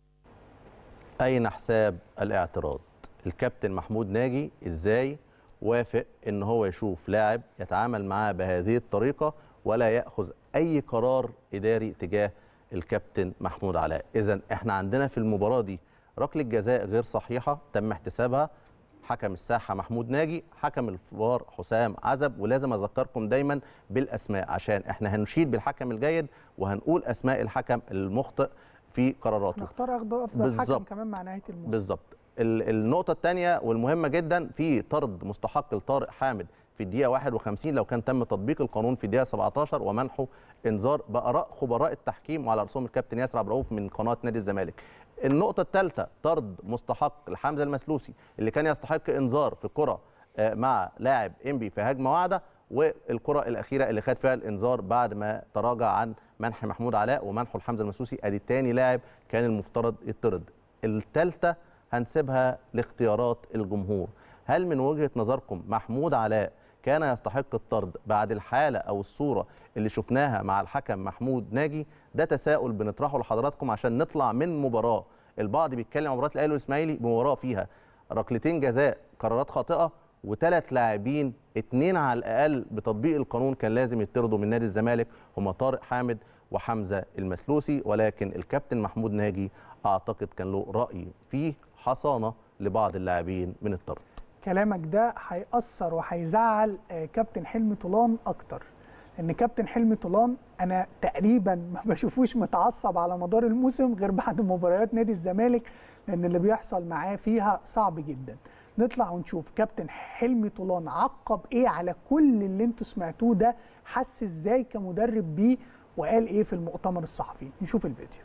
أين حساب الاعتراض؟ الكابتن محمود ناجي إزاي وافق إن هو يشوف لاعب يتعامل معاه بهذه الطريقة ولا يأخذ أي قرار إداري تجاه الكابتن محمود علاء إذا إحنا عندنا في المباراة دي ركلة جزاء غير صحيحة تم احتسابها حكم الساحة محمود ناجي حكم الفار حسام عزب ولازم أذكركم دايما بالأسماء عشان إحنا هنشيد بالحكم الجيد وهنقول أسماء الحكم المخطئ في قراراته نختار أخد- افضل حكم بالظبط. كمان مع نهايه الموسم بالظبط ال- النقطة الثانية والمهمة جدا في طرد مستحق لطارق حامد في الدقيقة 51 لو كان تم تطبيق القانون في الدقيقة 17 ومنحه انذار بآراء خبراء التحكيم وعلى رأسهم الكابتن ياسر عبد الرؤوف من قناة نادي الزمالك. النقطة الثالثة طرد مستحق لحمزة المسلوسي اللي كان يستحق انذار في كرة آه، مع لاعب انبي في هجمة واحدة والكرة الأخيرة اللي خد فيها الانذار بعد ما تراجع عن منح محمود علاء ومنحه لحمزة المسلوسي ادي الثاني لاعب كان المفترض يطرد. الثالثة هنسيبها لاختيارات الجمهور هل من وجهة نظركم محمود علاء كان يستحق الطرد بعد الحالة أو الصورة اللي شفناها مع الحكم محمود ناجي ده تساؤل بنطرحه لحضراتكم عشان نطلع من مباراة البعض بيتكلم عن مباراة الأهلي والإسماعيلي بمباراة فيها ركلتين جزاء قرارات خاطئة وثلاث لاعبين اتنين على الأقل بتطبيق القانون كان لازم يطردوا من نادي الزمالك هما طارق حامد وحمزة المسلوسي ولكن الكابتن محمود ناجي أعتقد كان له رأي فيه حصانة لبعض اللاعبين من الطرد كلامك ده هيأثر وهيزعل آه، كابتن حلمي طولان اكتر ان كابتن حلمي طولان انا تقريبا ما بشوفوش متعصب على مدار الموسم غير بعد مباريات نادي الزمالك لان اللي بيحصل معاه فيها صعب جدا نطلع ونشوف كابتن حلمي طولان عقب ايه على كل اللي انتوا سمعتوه ده حس ازاي كمدرب بيه وقال ايه في المؤتمر الصحفي نشوف الفيديو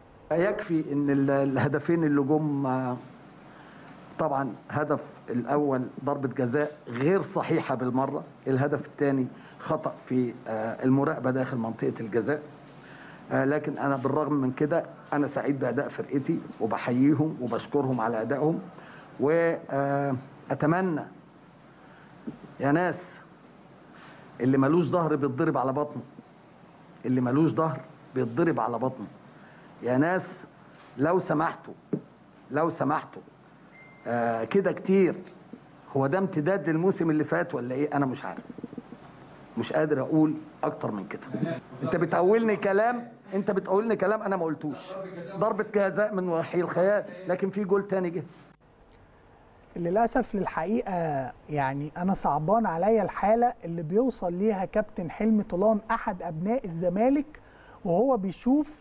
يكفي ان ال- الهدفين اللي جم آه، طبعا هدف الاول ضربه جزاء غير صحيحه بالمره الهدف الثاني خطا في آه، المراقبه داخل منطقه الجزاء آه، لكن انا بالرغم من كده انا سعيد باداء فرقتي وبحييهم وبشكرهم على ادائهم واتمنى يا ناس اللي ملوش ظهر بيتضرب على بطنه اللي ملوش ظهر بيتضرب على بطنه يا ناس لو سمحتوا لو سمحتوا آه كده كتير هو ده امتداد للموسم اللي فات ولا ايه انا مش عارف مش قادر اقول اكتر من كده انت بتقولني كلام انت بتقولني كلام انا ما قلتوش ضربه جزاء من وحي الخيال لكن في جول تاني جه للاسف للحقيقه يعني انا صعبان عليا الحاله اللي بيوصل ليها كابتن حلمي طولان احد ابناء الزمالك وهو بيشوف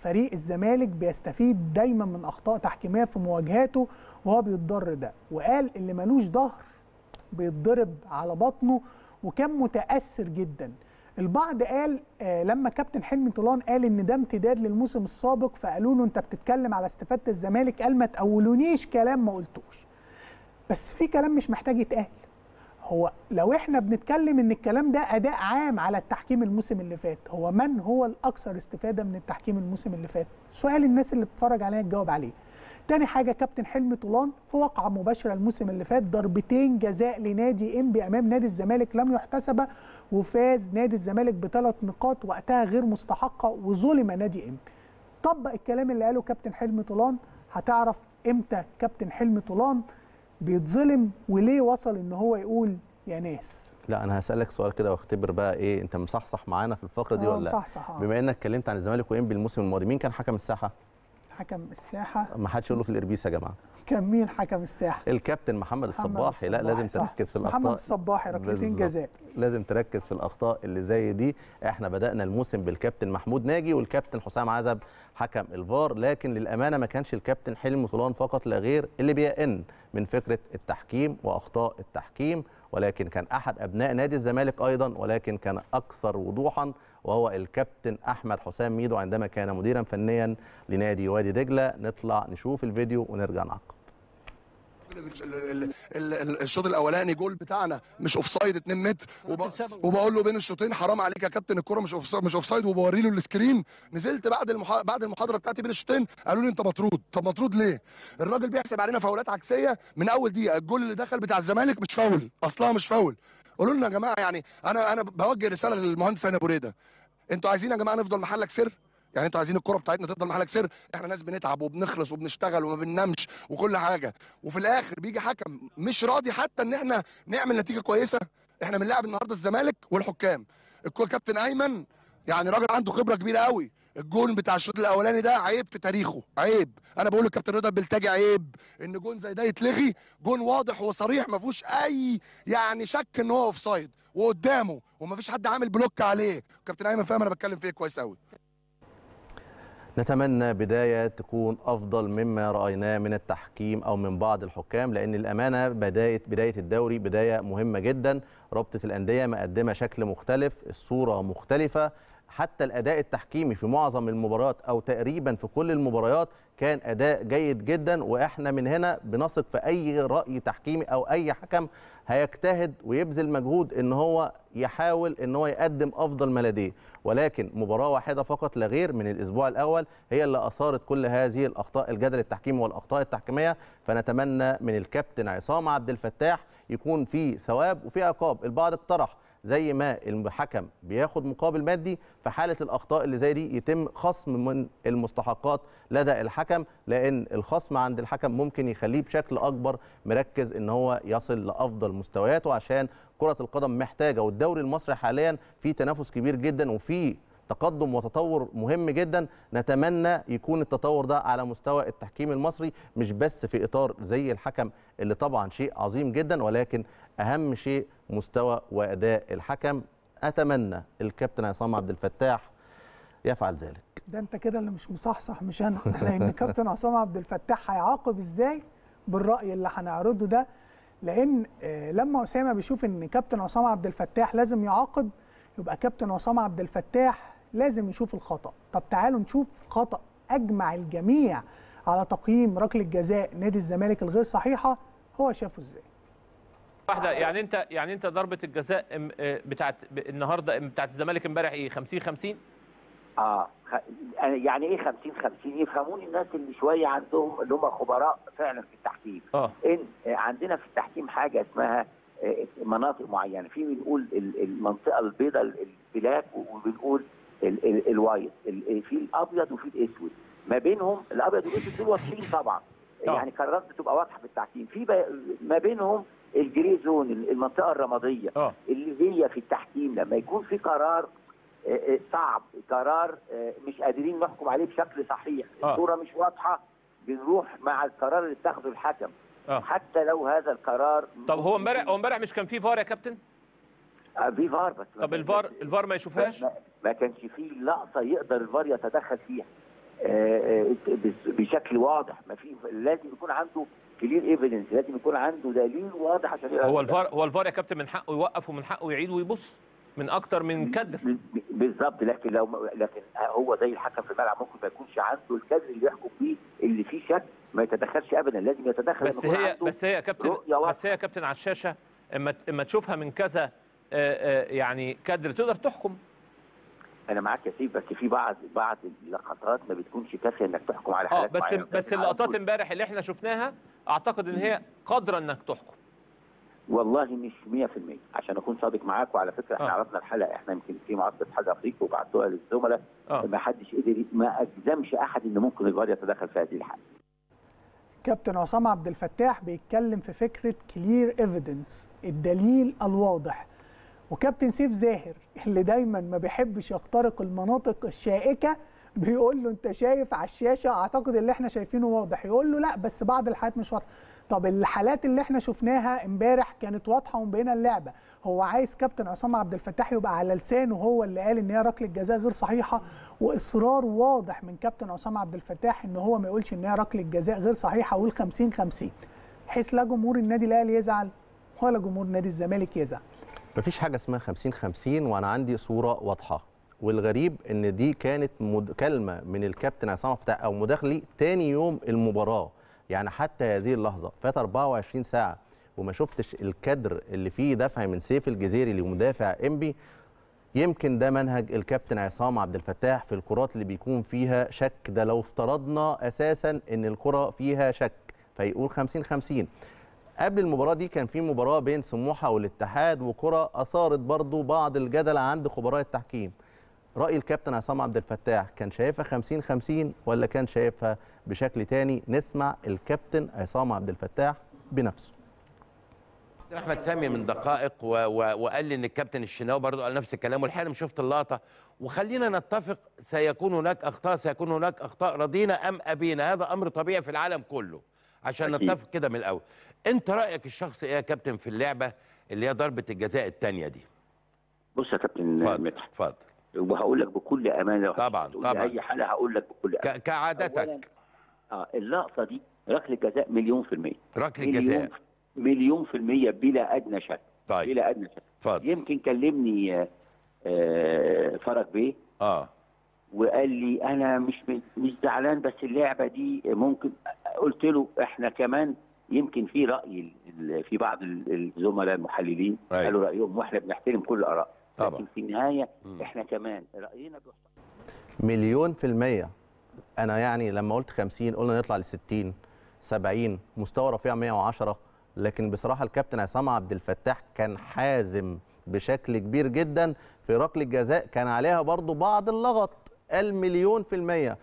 فريق الزمالك بيستفيد دايما من اخطاء تحكيميه في مواجهاته وهو بيتضر ده وقال اللي ملوش ظهر بيتضرب على بطنه وكان متاثر جدا البعض قال آه لما كابتن حلمي طولان قال ان ده امتداد للموسم السابق فقالوا له انت بتتكلم على استفاده الزمالك قال ما تقولونيش كلام ما قلتوش بس في كلام مش محتاج يتقال هو لو احنا بنتكلم ان الكلام ده اداء عام على التحكيم الموسم اللي فات هو من هو الاكثر استفاده من التحكيم الموسم اللي فات سؤال الناس اللي بتتفرج علينا تجاوب عليه تاني حاجه كابتن حلمي طولان في واقعه مباشره الموسم اللي فات ضربتين جزاء لنادي انبي امام نادي الزمالك لم يحتسبا وفاز نادي الزمالك بثلاث نقاط وقتها غير مستحقه وظلم نادي انبي طبق الكلام اللي قاله كابتن حلمي طولان هتعرف امتى كابتن حلمي طولان بيتظلم وليه وصل ان هو يقول يا ناس لا انا هسالك سؤال كده واختبر بقى ايه انت مصحصح معانا في الفقره دي آه، ولا لا مصحصح، آه. بما انك اتكلمت عن الزمالك وانبي الموسم الماضي مين كان حكم الساحه حكم الساحه ما حدش يقول له في الاربيس يا جماعه كان مين حكم الساحه الكابتن محمد محمد الصباحي لا الصباحي، لازم صح. تركز في الاخطاء محمد الصباحي ركلتين بالظبط. جزاء لازم تركز في الاخطاء اللي زي دي احنا بدانا الموسم بالكابتن محمود ناجي والكابتن حسام عزب حكم الفار لكن للامانه ما كانش الكابتن حلمي طولان فقط لا غير اللي بيئن من فكره التحكيم واخطاء التحكيم ولكن كان احد ابناء نادي الزمالك ايضا ولكن كان اكثر وضوحا وهو الكابتن احمد حسام ميدو عندما كان مديرا فنيا لنادي وادي دجله نطلع نشوف الفيديو ونرجع نعقب ال- ال- ال- الشوط الاولاني جول بتاعنا مش اوف سايد 2 متر وب... وبقول له بين الشوطين حرام عليك يا كابتن الكره مش اوف مش اوف سايد وبوري له السكرين نزلت بعد المح... بعد المحاضره بتاعتي بين الشوطين قالوا لي انت مطرود طب مطرود ليه الراجل بيحسب علينا فاولات عكسيه من اول دقيقه الجول اللي دخل بتاع الزمالك مش فاول اصلها مش فاول قولوا لنا يا جماعه يعني انا انا بوجه رساله للمهندس هاني ابو ريده انتوا عايزين يا جماعه نفضل محلك سر يعني انتوا عايزين الكره بتاعتنا تفضل محلك سر احنا ناس بنتعب وبنخلص وبنشتغل وما بننامش وكل حاجه وفي الاخر بيجي حكم مش راضي حتى ان احنا نعمل نتيجه كويسه احنا بنلعب النهارده الزمالك والحكام الكل كابتن ايمن يعني راجل عنده خبره كبيره قوي الجون بتاع الشوط الاولاني ده عيب في تاريخه عيب انا بقول للكابتن رضا بلتاجي عيب ان جون زي ده يتلغي جون واضح وصريح ما فيهوش اي يعني شك ان هو اوف سايد وقدامه وما فيش حد عامل بلوك عليه كابتن ايمن فاهم انا بتكلم في ايه كويس قوي نتمنى بداية تكون أفضل مما رأيناه من التحكيم أو من بعض الحكام لأن الأمانة بداية بداية الدوري بداية مهمة جدا رابطة الأندية مقدمة شكل مختلف الصورة مختلفة حتى الأداء التحكيمي في معظم المباريات أو تقريبا في كل المباريات كان أداء جيد جدا وإحنا من هنا بنثق في أي رأي تحكيمي أو أي حكم هيجتهد ويبذل مجهود ان هو يحاول ان هو يقدم افضل ما لديه ولكن مباراه واحده فقط لا غير من الاسبوع الاول هي اللي اثارت كل هذه الاخطاء الجدل التحكيمي والاخطاء التحكيميه فنتمنى من الكابتن عصام عبد الفتاح يكون في ثواب وفي عقاب البعض اقترح زي ما الحكم بياخد مقابل مادي في حاله الاخطاء اللي زي دي يتم خصم من المستحقات لدى الحكم لان الخصم عند الحكم ممكن يخليه بشكل اكبر مركز ان هو يصل لافضل مستوياته عشان كره القدم محتاجه والدوري المصري حاليا في تنافس كبير جدا وفي تقدم وتطور مهم جدا نتمنى يكون التطور ده على مستوى التحكيم المصري مش بس في اطار زي الحكم اللي طبعا شيء عظيم جدا ولكن اهم شيء مستوى واداء الحكم اتمنى الكابتن عصام عبد الفتاح يفعل ذلك ده انت كده اللي مش مصحصح مش انا لان كابتن عصام عبد الفتاح هيعاقب ازاي بالراي اللي هنعرضه ده لان آه، لما اسامه بيشوف ان كابتن عصام عبد الفتاح لازم يعاقب يبقى كابتن عصام عبد الفتاح لازم يشوف الخطا طب تعالوا نشوف خطا اجمع الجميع على تقييم ركله جزاء نادي الزمالك الغير صحيحه هو شافه ازاي واحده يعني انت يعني انت ضربه الجزاء ام- آه، بتاعت ب- النهارده بتاعت الزمالك امبارح ايه 50 50 اه خ... يعني ايه 50 50 يفهموني الناس اللي شويه عندهم اللي هم خبراء فعلا في التحكيم اه ان عندنا في التحكيم حاجه اسمها آه، مناطق معينه في بنقول ال- المنطقه البيضاء البلاك وبنقول ال- ال- الوايت ال- في الابيض وفي الاسود ما بينهم الابيض والاسود دول واضحين طبعا يعني قرارات بتبقى واضحه في التحكيم في ب- ما بينهم الجري زون المنطقه الرماديه اللي هي في التحكيم لما يكون في قرار آه، آه، صعب قرار آه، مش قادرين نحكم عليه بشكل صحيح آه. الصوره مش واضحه بنروح مع القرار اللي اتخذه الحكم اه حتى لو هذا القرار طب هو امبارح هو امبارح مش كان في فار يا كابتن آه، في فار بس طب الفار الفار ما يشوفهاش ما, ما كانش فيه لقطه يقدر الفار يتدخل فيها آه، بس- بشكل واضح ما في لازم يكون عنده كلير ايفيدنس لازم يكون عنده دليل واضح عشان يلعب. هو الفار هو الفار يا كابتن من حقه يوقف ومن حقه يعيد ويبص من اكتر من كادر بالظبط لكن لو لكن هو زي الحكم في الملعب ممكن ما يكونش عنده الكادر اللي يحكم بيه اللي فيه شك ما يتدخلش ابدا لازم يتدخل بس لما يكون هي عنده بس هي يا كابتن رؤية واضحة. بس هي يا كابتن على الشاشه اما اما تشوفها من كذا آه، آه، يعني كادر تقدر تحكم انا معاك يا سيف بس في بعض بعض اللقطات ما بتكونش كافيه انك تحكم على اه حالات بس معينة. بس لكن على اللقطات طول- امبارح اللي احنا شفناها اعتقد ان هي قادره انك تحكم والله مش 100% عشان اكون صادق معاك وعلى فكره احنا آه. عرضنا الحلقه احنا يمكن في معسكر اتحاد افريقيا وبعتوها للزملاء آه. ما حدش قدر ما اجزمش احد ان ممكن الفار يتدخل في هذه الحاله كابتن عصام عبد الفتاح بيتكلم في فكره كلير ايفيدنس الدليل الواضح وكابتن سيف زاهر اللي دايما ما بيحبش يخترق المناطق الشائكه بيقول له انت شايف على الشاشه اعتقد اللي احنا شايفينه واضح يقول له لا بس بعض الحالات مش واضحه طب الحالات اللي احنا شفناها امبارح كانت واضحه ومبينه اللعبه هو عايز كابتن عصام عبد الفتاح يبقى على لسانه هو اللي قال ان هي ركله جزاء غير صحيحه واصرار واضح من كابتن عصام عبد الفتاح ان هو ما يقولش ان هي ركله جزاء غير صحيحه ويقول 50 50 بحيث لا جمهور النادي الاهلي يزعل ولا جمهور نادي الزمالك يزعل مفيش حاجه اسمها 50 50 وانا عندي صوره واضحه والغريب ان دي كانت مكالمه من الكابتن عصام عبد الفتاح او مداخلي تاني يوم المباراه يعني حتى هذه اللحظه فات 24 ساعه وما شفتش الكادر اللي فيه دفع من سيف الجزيري لمدافع انبي يمكن ده منهج الكابتن عصام عبد الفتاح في الكرات اللي بيكون فيها شك ده لو افترضنا اساسا ان الكره فيها شك فيقول 50 50 قبل المباراه دي كان في مباراه بين سموحه والاتحاد وكره اثارت برضو بعض الجدل عند خبراء التحكيم راي الكابتن عصام عبد الفتاح كان شايفها 50 50 ولا كان شايفها بشكل تاني نسمع الكابتن عصام عبد الفتاح بنفسه كابتن احمد سامي من دقائق و... و... وقال لي ان الكابتن الشناوي برضه قال نفس الكلام والحقيقه انا شفت اللقطه وخلينا نتفق سيكون هناك اخطاء سيكون هناك اخطاء رضينا ام ابينا هذا امر طبيعي في العالم كله عشان أكيد. نتفق كده من الاول انت رايك الشخصي ايه يا كابتن في اللعبه اللي هي ضربه الجزاء الثانيه دي بص يا كابتن مدحت اتفضل وهقول لك بكل امانه طبعا طبعا اي حاله هقول لك بكل امانه كعادتك اه اللقطه دي ركله جزاء مليون في الميه ركله مليون- جزاء مليون في الميه بلا ادنى شك طيب بلا ادنى شك اتفضل يمكن كلمني آه، آه، فرج بيه اه وقال لي انا مش مش زعلان بس اللعبه دي ممكن قلت له احنا كمان يمكن في راي ال- في بعض ال- الزملاء المحللين أيوة. قالوا رايهم واحنا بنحترم كل الاراء طبعا. لكن في النهايه احنا كمان راينا بيحترم. مليون في المية أنا يعني لما قلت 50 قلنا نطلع ل 60 70 مستوى رفيع 110 لكن بصراحة الكابتن عصام عبد الفتاح كان حازم بشكل كبير جدا في ركلة الجزاء كان عليها برضو بعض اللغط المليون في المية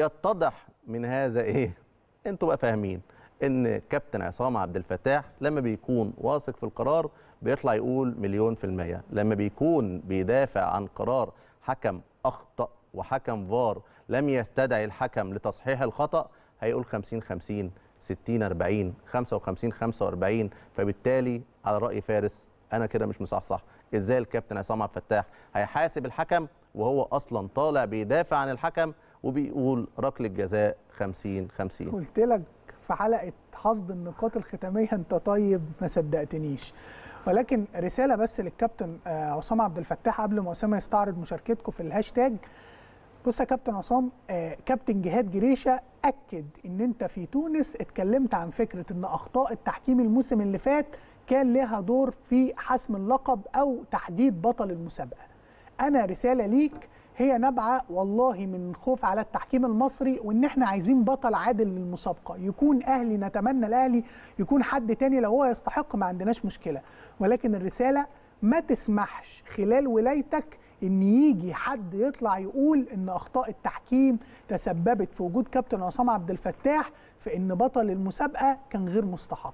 يتضح من هذا إيه أنتوا بقى فاهمين إن كابتن عصام عبد الفتاح لما بيكون واثق في القرار بيطلع يقول مليون في المية لما بيكون بيدافع عن قرار حكم أخطأ وحكم فار لم يستدعي الحكم لتصحيح الخطأ هيقول 50 50 60 40 55 45 فبالتالي على رأي فارس أنا كده مش مصحصح إزاي الكابتن عصام عبد الفتاح هيحاسب الحكم وهو أصلا طالع بيدافع عن الحكم وبيقول ركلة جزاء 50 50 قلت لك في حلقه حصد النقاط الختاميه انت طيب ما صدقتنيش ولكن رساله بس للكابتن آه، عصام عبد الفتاح قبل ما اسامه يستعرض مشاركتكم في الهاشتاج بص يا كابتن عصام آه، كابتن جهاد جريشه اكد ان انت في تونس اتكلمت عن فكره ان اخطاء التحكيم الموسم اللي فات كان لها دور في حسم اللقب او تحديد بطل المسابقه انا رساله ليك هي نابعه والله من خوف على التحكيم المصري وان احنا عايزين بطل عادل للمسابقه يكون اهلي نتمنى الاهلي يكون حد تاني لو هو يستحق ما عندناش مشكله ولكن الرساله ما تسمحش خلال ولايتك ان يجي حد يطلع يقول ان اخطاء التحكيم تسببت في وجود كابتن عصام عبد الفتاح في ان بطل المسابقه كان غير مستحق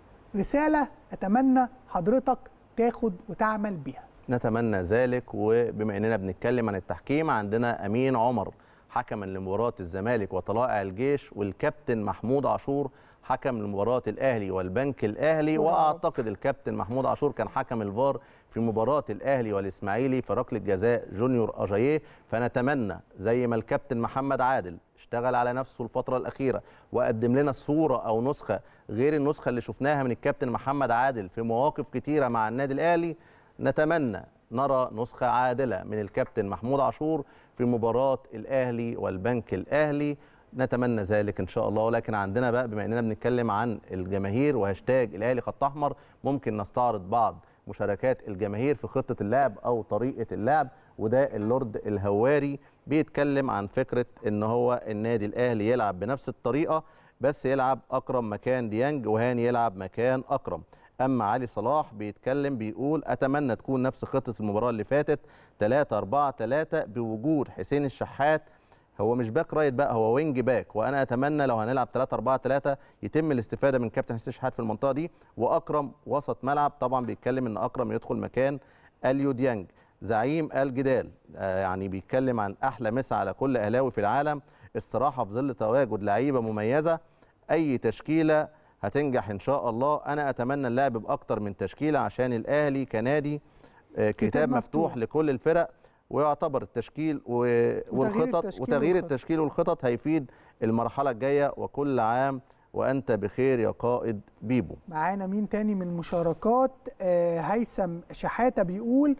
رساله اتمنى حضرتك تاخد وتعمل بيها نتمنى ذلك وبما اننا بنتكلم عن التحكيم عندنا امين عمر حكما لمباراه الزمالك وطلائع الجيش والكابتن محمود عاشور حكم لمباراه الاهلي والبنك الاهلي أسطورة. واعتقد الكابتن محمود عاشور كان حكم الفار في مباراه الاهلي والاسماعيلي في ركله جزاء جونيور اجاييه فنتمنى زي ما الكابتن محمد عادل اشتغل على نفسه الفتره الاخيره وقدم لنا صوره او نسخه غير النسخه اللي شفناها من الكابتن محمد عادل في مواقف كتيره مع النادي الاهلي نتمنى نرى نسخه عادله من الكابتن محمود عاشور في مباراه الاهلي والبنك الاهلي نتمنى ذلك ان شاء الله ولكن عندنا بقى بما اننا بنتكلم عن الجماهير وهاشتاج الاهلي خط احمر ممكن نستعرض بعض مشاركات الجماهير في خطه اللعب او طريقه اللعب وده اللورد الهواري بيتكلم عن فكره ان هو النادي الاهلي يلعب بنفس الطريقه بس يلعب اكرم مكان ديانج وهاني يلعب مكان اكرم اما علي صلاح بيتكلم بيقول اتمنى تكون نفس خطه المباراه اللي فاتت 3 4 3 بوجود حسين الشحات هو مش باك رايت بقى هو وينج باك وانا اتمنى لو هنلعب 3 4 3 يتم الاستفاده من كابتن حسين الشحات في المنطقه دي واكرم وسط ملعب طبعا بيتكلم ان اكرم يدخل مكان اليو ديانج زعيم الجدال آه يعني بيتكلم عن احلى مسا على كل اهلاوي في العالم الصراحه في ظل تواجد لعيبه مميزه اي تشكيله هتنجح ان شاء الله انا اتمنى اللعب باكتر من تشكيله عشان الاهلي كنادي آه، كتاب مفتوح, مفتوح. لكل الفرق ويعتبر التشكيل و- والخطط التشكيل وتغيير والخطط. التشكيل والخطط هيفيد المرحله الجايه وكل عام وانت بخير يا قائد بيبو معانا مين تاني من المشاركات آه هيثم شحاته بيقول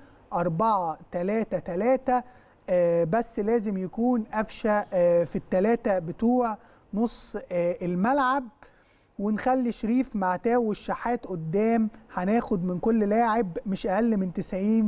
4 3 3 آه بس لازم يكون قفشه آه في الثلاثه بتوع نص آه الملعب ونخلي شريف مع تاو والشحات قدام هناخد من كل لاعب مش اقل من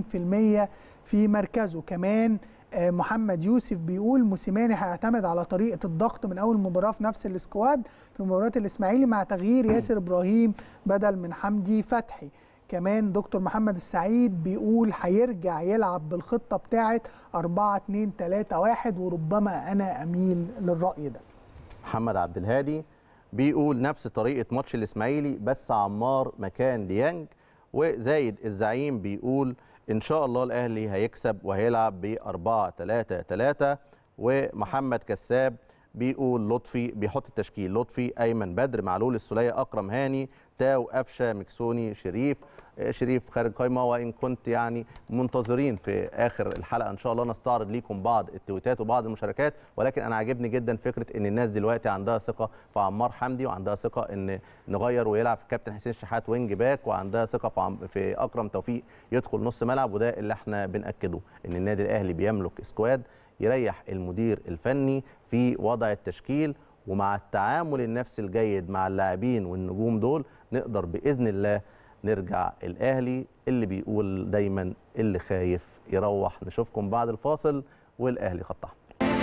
90% في مركزه كمان آه، محمد يوسف بيقول موسيماني هيعتمد على طريقه الضغط من اول مباراه في نفس السكواد في مباراه الاسماعيلي مع تغيير ياسر ابراهيم بدل من حمدي فتحي كمان دكتور محمد السعيد بيقول هيرجع يلعب بالخطه بتاعه 4 2 3 1 وربما انا اميل للراي ده محمد عبد الهادي بيقول نفس طريقه ماتش الاسماعيلي بس عمار مكان ديانج وزايد الزعيم بيقول ان شاء الله الاهلي هيكسب وهيلعب ب 4 3 3 ومحمد كساب بيقول لطفي بيحط التشكيل لطفي ايمن بدر معلول السوليه اكرم هاني تاو قفشه مكسوني شريف آه، شريف خارج قايمه وان كنت يعني منتظرين في اخر الحلقه ان شاء الله نستعرض ليكم بعض التويتات وبعض المشاركات ولكن انا عاجبني جدا فكره ان الناس دلوقتي عندها ثقه في عمار حمدي وعندها ثقه ان نغير ويلعب كابتن حسين الشحات وينج باك وعندها ثقه في, عم في اكرم توفيق يدخل نص ملعب وده اللي احنا بناكده ان النادي الاهلي بيملك سكواد يريح المدير الفني في وضع التشكيل ومع التعامل النفسي الجيد مع اللاعبين والنجوم دول نقدر باذن الله نرجع الاهلي اللي بيقول دايما اللي خايف يروح نشوفكم بعد الفاصل والاهلي خط احمر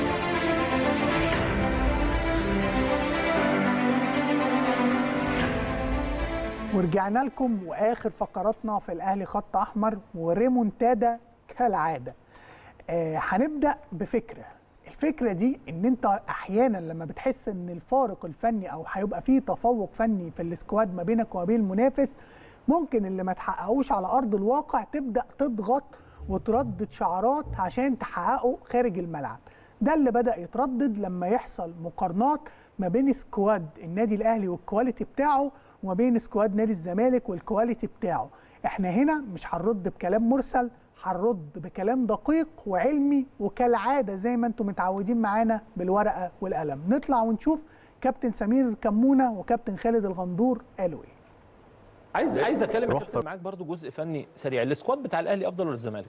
ورجعنا لكم واخر فقراتنا في الاهلي خط احمر وريمونتادا كالعاده آه هنبدا بفكره الفكره دي ان انت احيانا لما بتحس ان الفارق الفني او هيبقى فيه تفوق فني في السكواد ما بينك وما بين المنافس ممكن اللي ما تحققوش على ارض الواقع تبدا تضغط وتردد شعارات عشان تحققه خارج الملعب ده اللي بدا يتردد لما يحصل مقارنات ما بين سكواد النادي الاهلي والكواليتي بتاعه وما بين سكواد نادي الزمالك والكواليتي بتاعه احنا هنا مش هنرد بكلام مرسل هنرد بكلام دقيق وعلمي وكالعاده زي ما انتم متعودين معانا بالورقه والقلم نطلع ونشوف كابتن سمير كمونه وكابتن خالد الغندور قالوا ايه عايز عايز اتكلم يا روح كابتن معاك برضو جزء فني سريع السكواد بتاع الاهلي افضل ولا الزمالك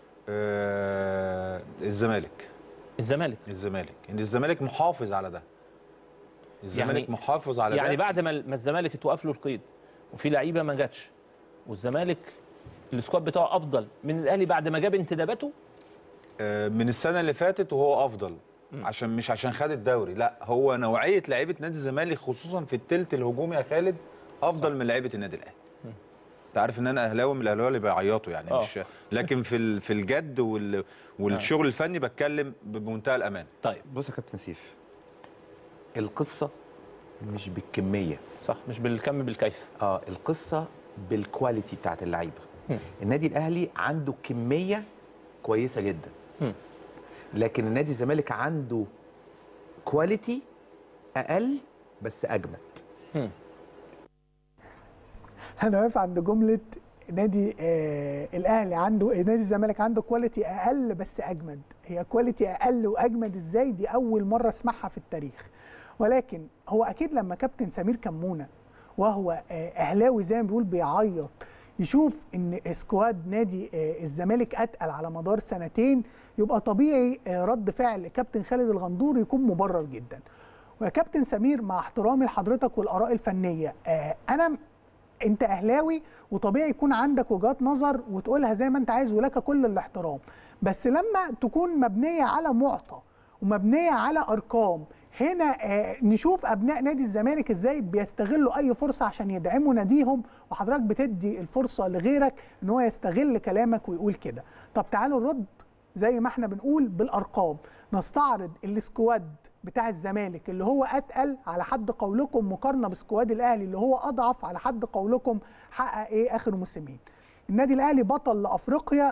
آه الزمالك الزمالك الزمالك ان الزمالك محافظ على ده الزمالك يعني- محافظ على يعني ده بعد ما ما الزمالك اتوقف له القيد وفي لعيبه ما جاتش والزمالك السكواد بتاعه افضل من الاهلي بعد ما جاب انتداباته آه من السنه اللي فاتت وهو افضل عشان مش عشان خد الدوري لا هو نوعيه لعيبه نادي الزمالك خصوصا في الثلث الهجومي يا خالد افضل من لعيبه النادي الاهلي انت عارف ان انا اهلاوي من الاهلاويه اللي بيعيطوا يعني آه. مش لكن في ال- في الجد وال والشغل الفني بتكلم بمنتهى الامان طيب بص يا كابتن سيف القصه مش بالكميه صح مش بالكم بالكيف اه القصه بالكواليتي بتاعت اللعيبه النادي الاهلي عنده كميه كويسه جدا مم. لكن النادي الزمالك عنده كواليتي اقل بس اجمد انا واقف عند جمله نادي آه الاهلي عنده نادي الزمالك عنده كواليتي اقل بس اجمد هي كواليتي اقل واجمد ازاي دي اول مره اسمعها في التاريخ ولكن هو اكيد لما كابتن سمير كمونه وهو آه اهلاوي زي ما بيقول بيعيط يشوف ان سكواد نادي آه الزمالك اتقل على مدار سنتين يبقى طبيعي آه رد فعل كابتن خالد الغندور يكون مبرر جدا ويا كابتن سمير مع احترامي لحضرتك والاراء الفنيه آه انا انت اهلاوي وطبيعي يكون عندك وجهات نظر وتقولها زي ما انت عايز ولك كل الاحترام بس لما تكون مبنيه على معطى ومبنيه على ارقام هنا آه نشوف ابناء نادي الزمالك ازاي بيستغلوا اي فرصه عشان يدعموا ناديهم وحضرتك بتدي الفرصه لغيرك ان هو يستغل كلامك ويقول كده طب تعالوا نرد زي ما احنا بنقول بالارقام نستعرض السكواد بتاع الزمالك اللي هو اتقل على حد قولكم مقارنه بسكواد الاهلي اللي هو اضعف على حد قولكم حقق ايه اخر موسمين النادي الاهلي بطل لافريقيا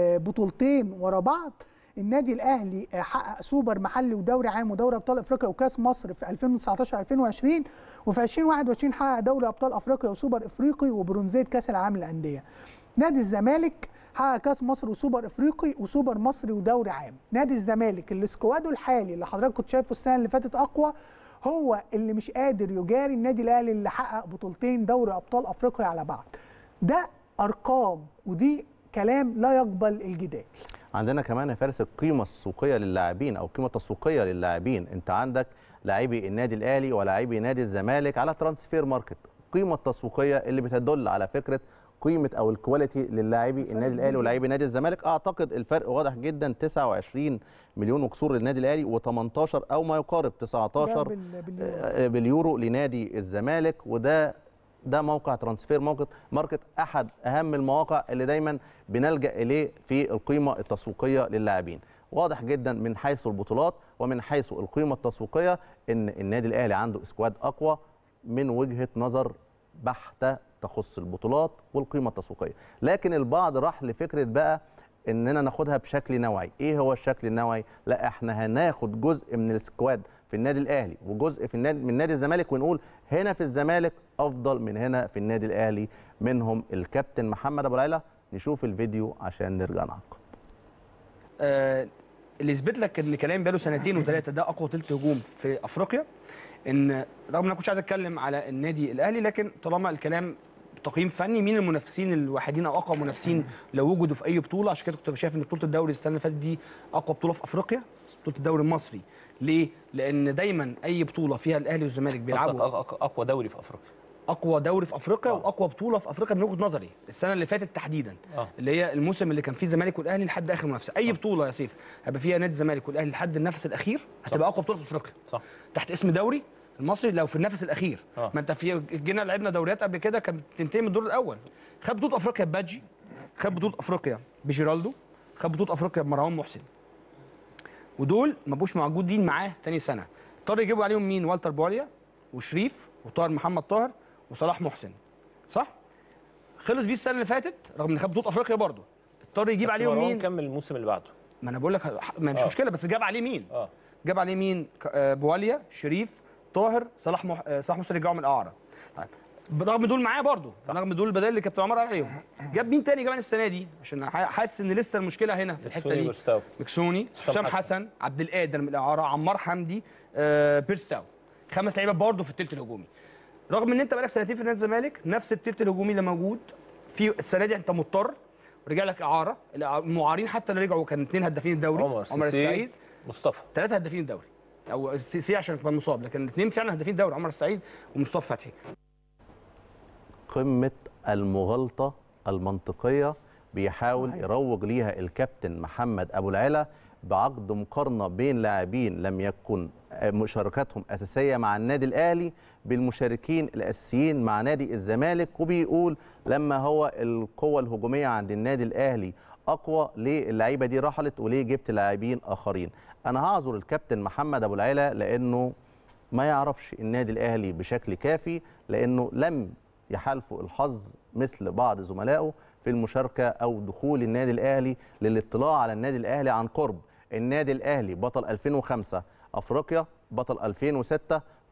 بطولتين ورا بعض النادي الاهلي حقق سوبر محلي ودوري عام ودوري ابطال افريقيا وكاس مصر في 2019 2020 وفي 2021 حقق دوري ابطال افريقيا وسوبر افريقي وبرونزيه كاس العالم للانديه نادي الزمالك حقق كاس مصر وسوبر افريقي وسوبر مصري ودوري عام نادي الزمالك اللي سكواده الحالي اللي حضرتك كنت شايفه السنه اللي فاتت اقوى هو اللي مش قادر يجاري النادي الاهلي اللي حقق بطولتين دوري ابطال افريقيا على بعض ده ارقام ودي كلام لا يقبل الجدال عندنا كمان يا فارس القيمه السوقيه للاعبين او القيمه التسويقيه للاعبين انت عندك لاعبي النادي الاهلي ولاعبي نادي الزمالك على ترانسفير ماركت القيمه التسويقيه اللي بتدل على فكره قيمه او الكواليتي للاعبي النادي الاهلي ولاعبي نادي الزمالك اعتقد الفرق واضح جدا 29 مليون وكسور للنادي الاهلي و18 او ما يقارب 19 باليورو. باليورو لنادي الزمالك وده ده موقع ترانسفير ماركت ماركت احد اهم المواقع اللي دايما بنلجا اليه في القيمه التسويقيه للاعبين واضح جدا من حيث البطولات ومن حيث القيمه التسويقيه ان النادي الاهلي عنده اسكواد اقوى من وجهه نظر بحته تخص البطولات والقيمه التسويقيه لكن البعض راح لفكره بقى اننا ناخدها بشكل نوعي ايه هو الشكل النوعي لا احنا هناخد جزء من السكواد في النادي الاهلي وجزء في النادي من نادي الزمالك ونقول هنا في الزمالك افضل من هنا في النادي الاهلي منهم الكابتن محمد ابو العلا نشوف الفيديو عشان نرجع نعقب آه اللي يثبت لك ان كلام بقاله سنتين وثلاثه ده اقوى تلت هجوم في افريقيا ان رغم ان انا كنتش عايز اتكلم على النادي الاهلي لكن طالما الكلام تقييم فني مين المنافسين الوحيدين او اقوى منافسين لو وجدوا في اي بطوله عشان كده كنت شايف ان بطوله الدوري السنه اللي فاتت دي اقوى بطوله في افريقيا بطوله الدوري المصري ليه لان دايما اي بطوله فيها الاهلي والزمالك بيلعبوا اقوى دوري في افريقيا اقوى دوري في افريقيا آه. واقوى بطوله في افريقيا من وجهه نظري السنه اللي فاتت تحديدا آه. اللي هي الموسم اللي كان فيه الزمالك والاهلي لحد اخر منافسه اي صح. بطوله يا سيف هيبقى فيها نادي الزمالك والاهلي لحد النفس الاخير هتبقى اقوى بطوله في افريقيا صح تحت اسم دوري المصري لو في النفس الاخير آه. ما انت في جينا لعبنا دوريات قبل كده كانت بتنتهي من الدور الاول خد بطوله افريقيا بباجي خد بطوله افريقيا بجيرالدو خد بطوله افريقيا بمروان محسن ودول ما بقوش موجودين معاه تاني سنه اضطر يجيبوا عليهم مين والتر بواليا وشريف وطاهر محمد طاهر وصلاح محسن صح خلص بيه السنه اللي فاتت رغم ان خد بطوله افريقيا برضه اضطر يجيب بس عليهم مروان مين كمل الموسم اللي بعده ما انا بقول لك ما مش آه. مشكله بس جاب عليه مين اه جاب عليه مين ك- آه، بواليا شريف طاهر صلاح مح... آه، صلاح محسن رجعوا من الاعاره طيب برغم دول معاه برضه رغم دول البدائل اللي كابتن عمر قال عليهم جاب مين تاني كمان السنه دي عشان ح- حاسس ان لسه المشكله هنا في الحته مكسوني دي بيرستاو. مكسوني حسام حسام حسن. حسن عبد القادر من الاعاره عمار حمدي آه بيرستاو خمس لعيبه برضه في الثلث الهجومي رغم ان انت بقالك سنتين في نادي الزمالك نفس الثلث الهجومي اللي موجود في السنه دي انت مضطر ورجع لك اعاره المعارين حتى اللي رجعوا كان اثنين هدافين الدوري عمر عمر السيسي، السعيد مصطفى ثلاثه هدافين الدوري او السي عشان كان مصاب لكن الاثنين فعلا هدافين الدوري عمر السعيد ومصطفى فتحي قمه المغالطه المنطقيه بيحاول يروج ليها الكابتن محمد ابو العلا بعقد مقارنه بين لاعبين لم يكن مشاركاتهم اساسيه مع النادي الاهلي بالمشاركين الاساسيين مع نادي الزمالك وبيقول لما هو القوه الهجوميه عند النادي الاهلي اقوى ليه اللعيبه دي رحلت وليه جبت لاعبين اخرين انا هعذر الكابتن محمد ابو العلا لانه ما يعرفش النادي الاهلي بشكل كافي لانه لم يحالفه الحظ مثل بعض زملائه في المشاركه او دخول النادي الاهلي للاطلاع على النادي الاهلي عن قرب النادي الاهلي بطل 2005 افريقيا بطل 2006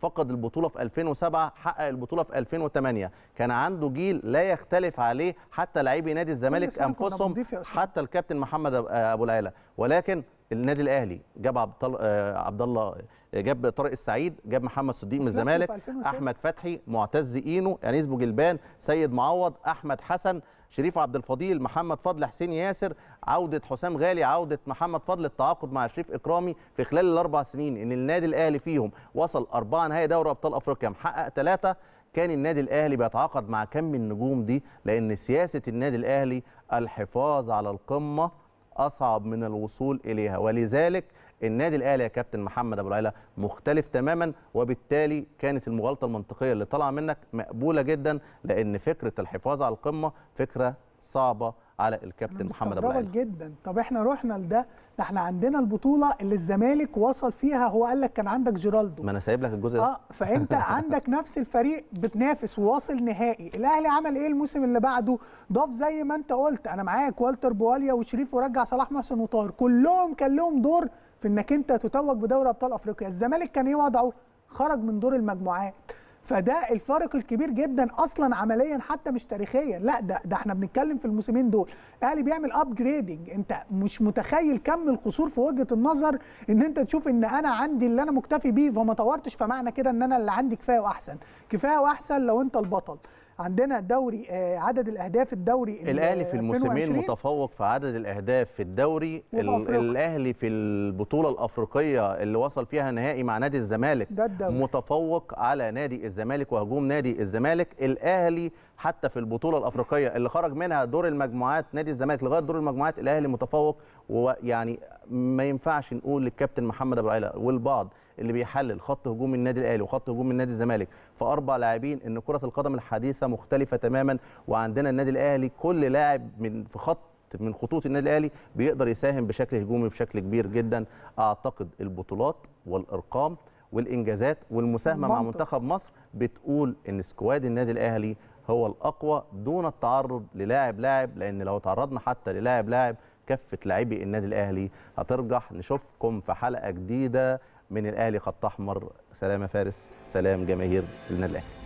فقد البطوله في 2007 حقق البطوله في 2008 كان عنده جيل لا يختلف عليه حتى لاعبي نادي الزمالك سنة كنا انفسهم بنضيف يا أسامة. حتى الكابتن محمد أب- ابو العلا ولكن النادي الاهلي جاب عبد الله- آه، عبد الله جاب طارق السعيد جاب محمد صديق من في نفسه الزمالك في 2006. احمد فتحي معتز اينو انيس بوجلبان سيد معوض احمد حسن شريف عبد الفضيل محمد فضل حسين ياسر عوده حسام غالي عوده محمد فضل التعاقد مع شريف اكرامي في خلال الاربع سنين ان النادي الاهلي فيهم وصل اربعه نهائي دوري ابطال افريقيا محقق ثلاثه كان النادي الاهلي بيتعاقد مع كم من النجوم دي لان سياسه النادي الاهلي الحفاظ على القمه اصعب من الوصول اليها ولذلك النادي الاهلي يا كابتن محمد ابو العلا مختلف تماما وبالتالي كانت المغالطه المنطقيه اللي طالعه منك مقبوله جدا لان فكره الحفاظ على القمه فكره صعبه على الكابتن محمد ابو العلا مستغربة جدا طب احنا رحنا لده ده احنا عندنا البطوله اللي الزمالك وصل فيها هو قال لك كان عندك جيرالدو ما انا سايب لك الجزء ده اه فانت عندك نفس الفريق بتنافس وواصل نهائي الاهلي عمل ايه الموسم اللي بعده ضاف زي ما انت قلت انا معاك والتر بواليا وشريف ورجع صلاح محسن وطاهر كلهم كان لهم دور في انك انت تتوج بدوري ابطال افريقيا الزمالك كان ايه وضعه خرج من دور المجموعات فده الفارق الكبير جدا اصلا عمليا حتى مش تاريخيا لا ده ده احنا بنتكلم في الموسمين دول الاهلي بيعمل ابجريدنج انت مش متخيل كم القصور في وجهه النظر ان انت تشوف ان انا عندي اللي انا مكتفي بيه فما طورتش فمعنى كده ان انا اللي عندي كفايه واحسن كفايه واحسن لو انت البطل عندنا دوري آه، عدد الاهداف الدوري ال- الاهلي في الموسمين 2020 متفوق في عدد الاهداف في الدوري وفي ال- أفريقيا. الاهلي في البطوله الافريقيه اللي وصل فيها نهائي مع نادي الزمالك ده الدوري. متفوق على نادي الزمالك وهجوم نادي الزمالك الاهلي حتى في البطوله الافريقيه اللي خرج منها دور المجموعات نادي الزمالك لغايه دور المجموعات الاهلي متفوق ويعني ما ينفعش نقول للكابتن محمد ابو العلا والبعض اللي بيحلل خط هجوم النادي الاهلي وخط هجوم النادي الزمالك في اربع لاعبين ان كره القدم الحديثه مختلفه تماما وعندنا النادي الاهلي كل لاعب من في خط من خطوط النادي الاهلي بيقدر يساهم بشكل هجومي بشكل كبير جدا اعتقد البطولات والارقام والانجازات والمساهمه مع المنطق. منتخب مصر بتقول ان سكواد النادي الاهلي هو الاقوى دون التعرض للاعب لاعب لان لو تعرضنا حتى للاعب لاعب كفه لاعبي النادي الاهلي هترجح نشوفكم في حلقه جديده من الاهلي خط احمر سلام يا فارس سلام جماهير النادي الاهلي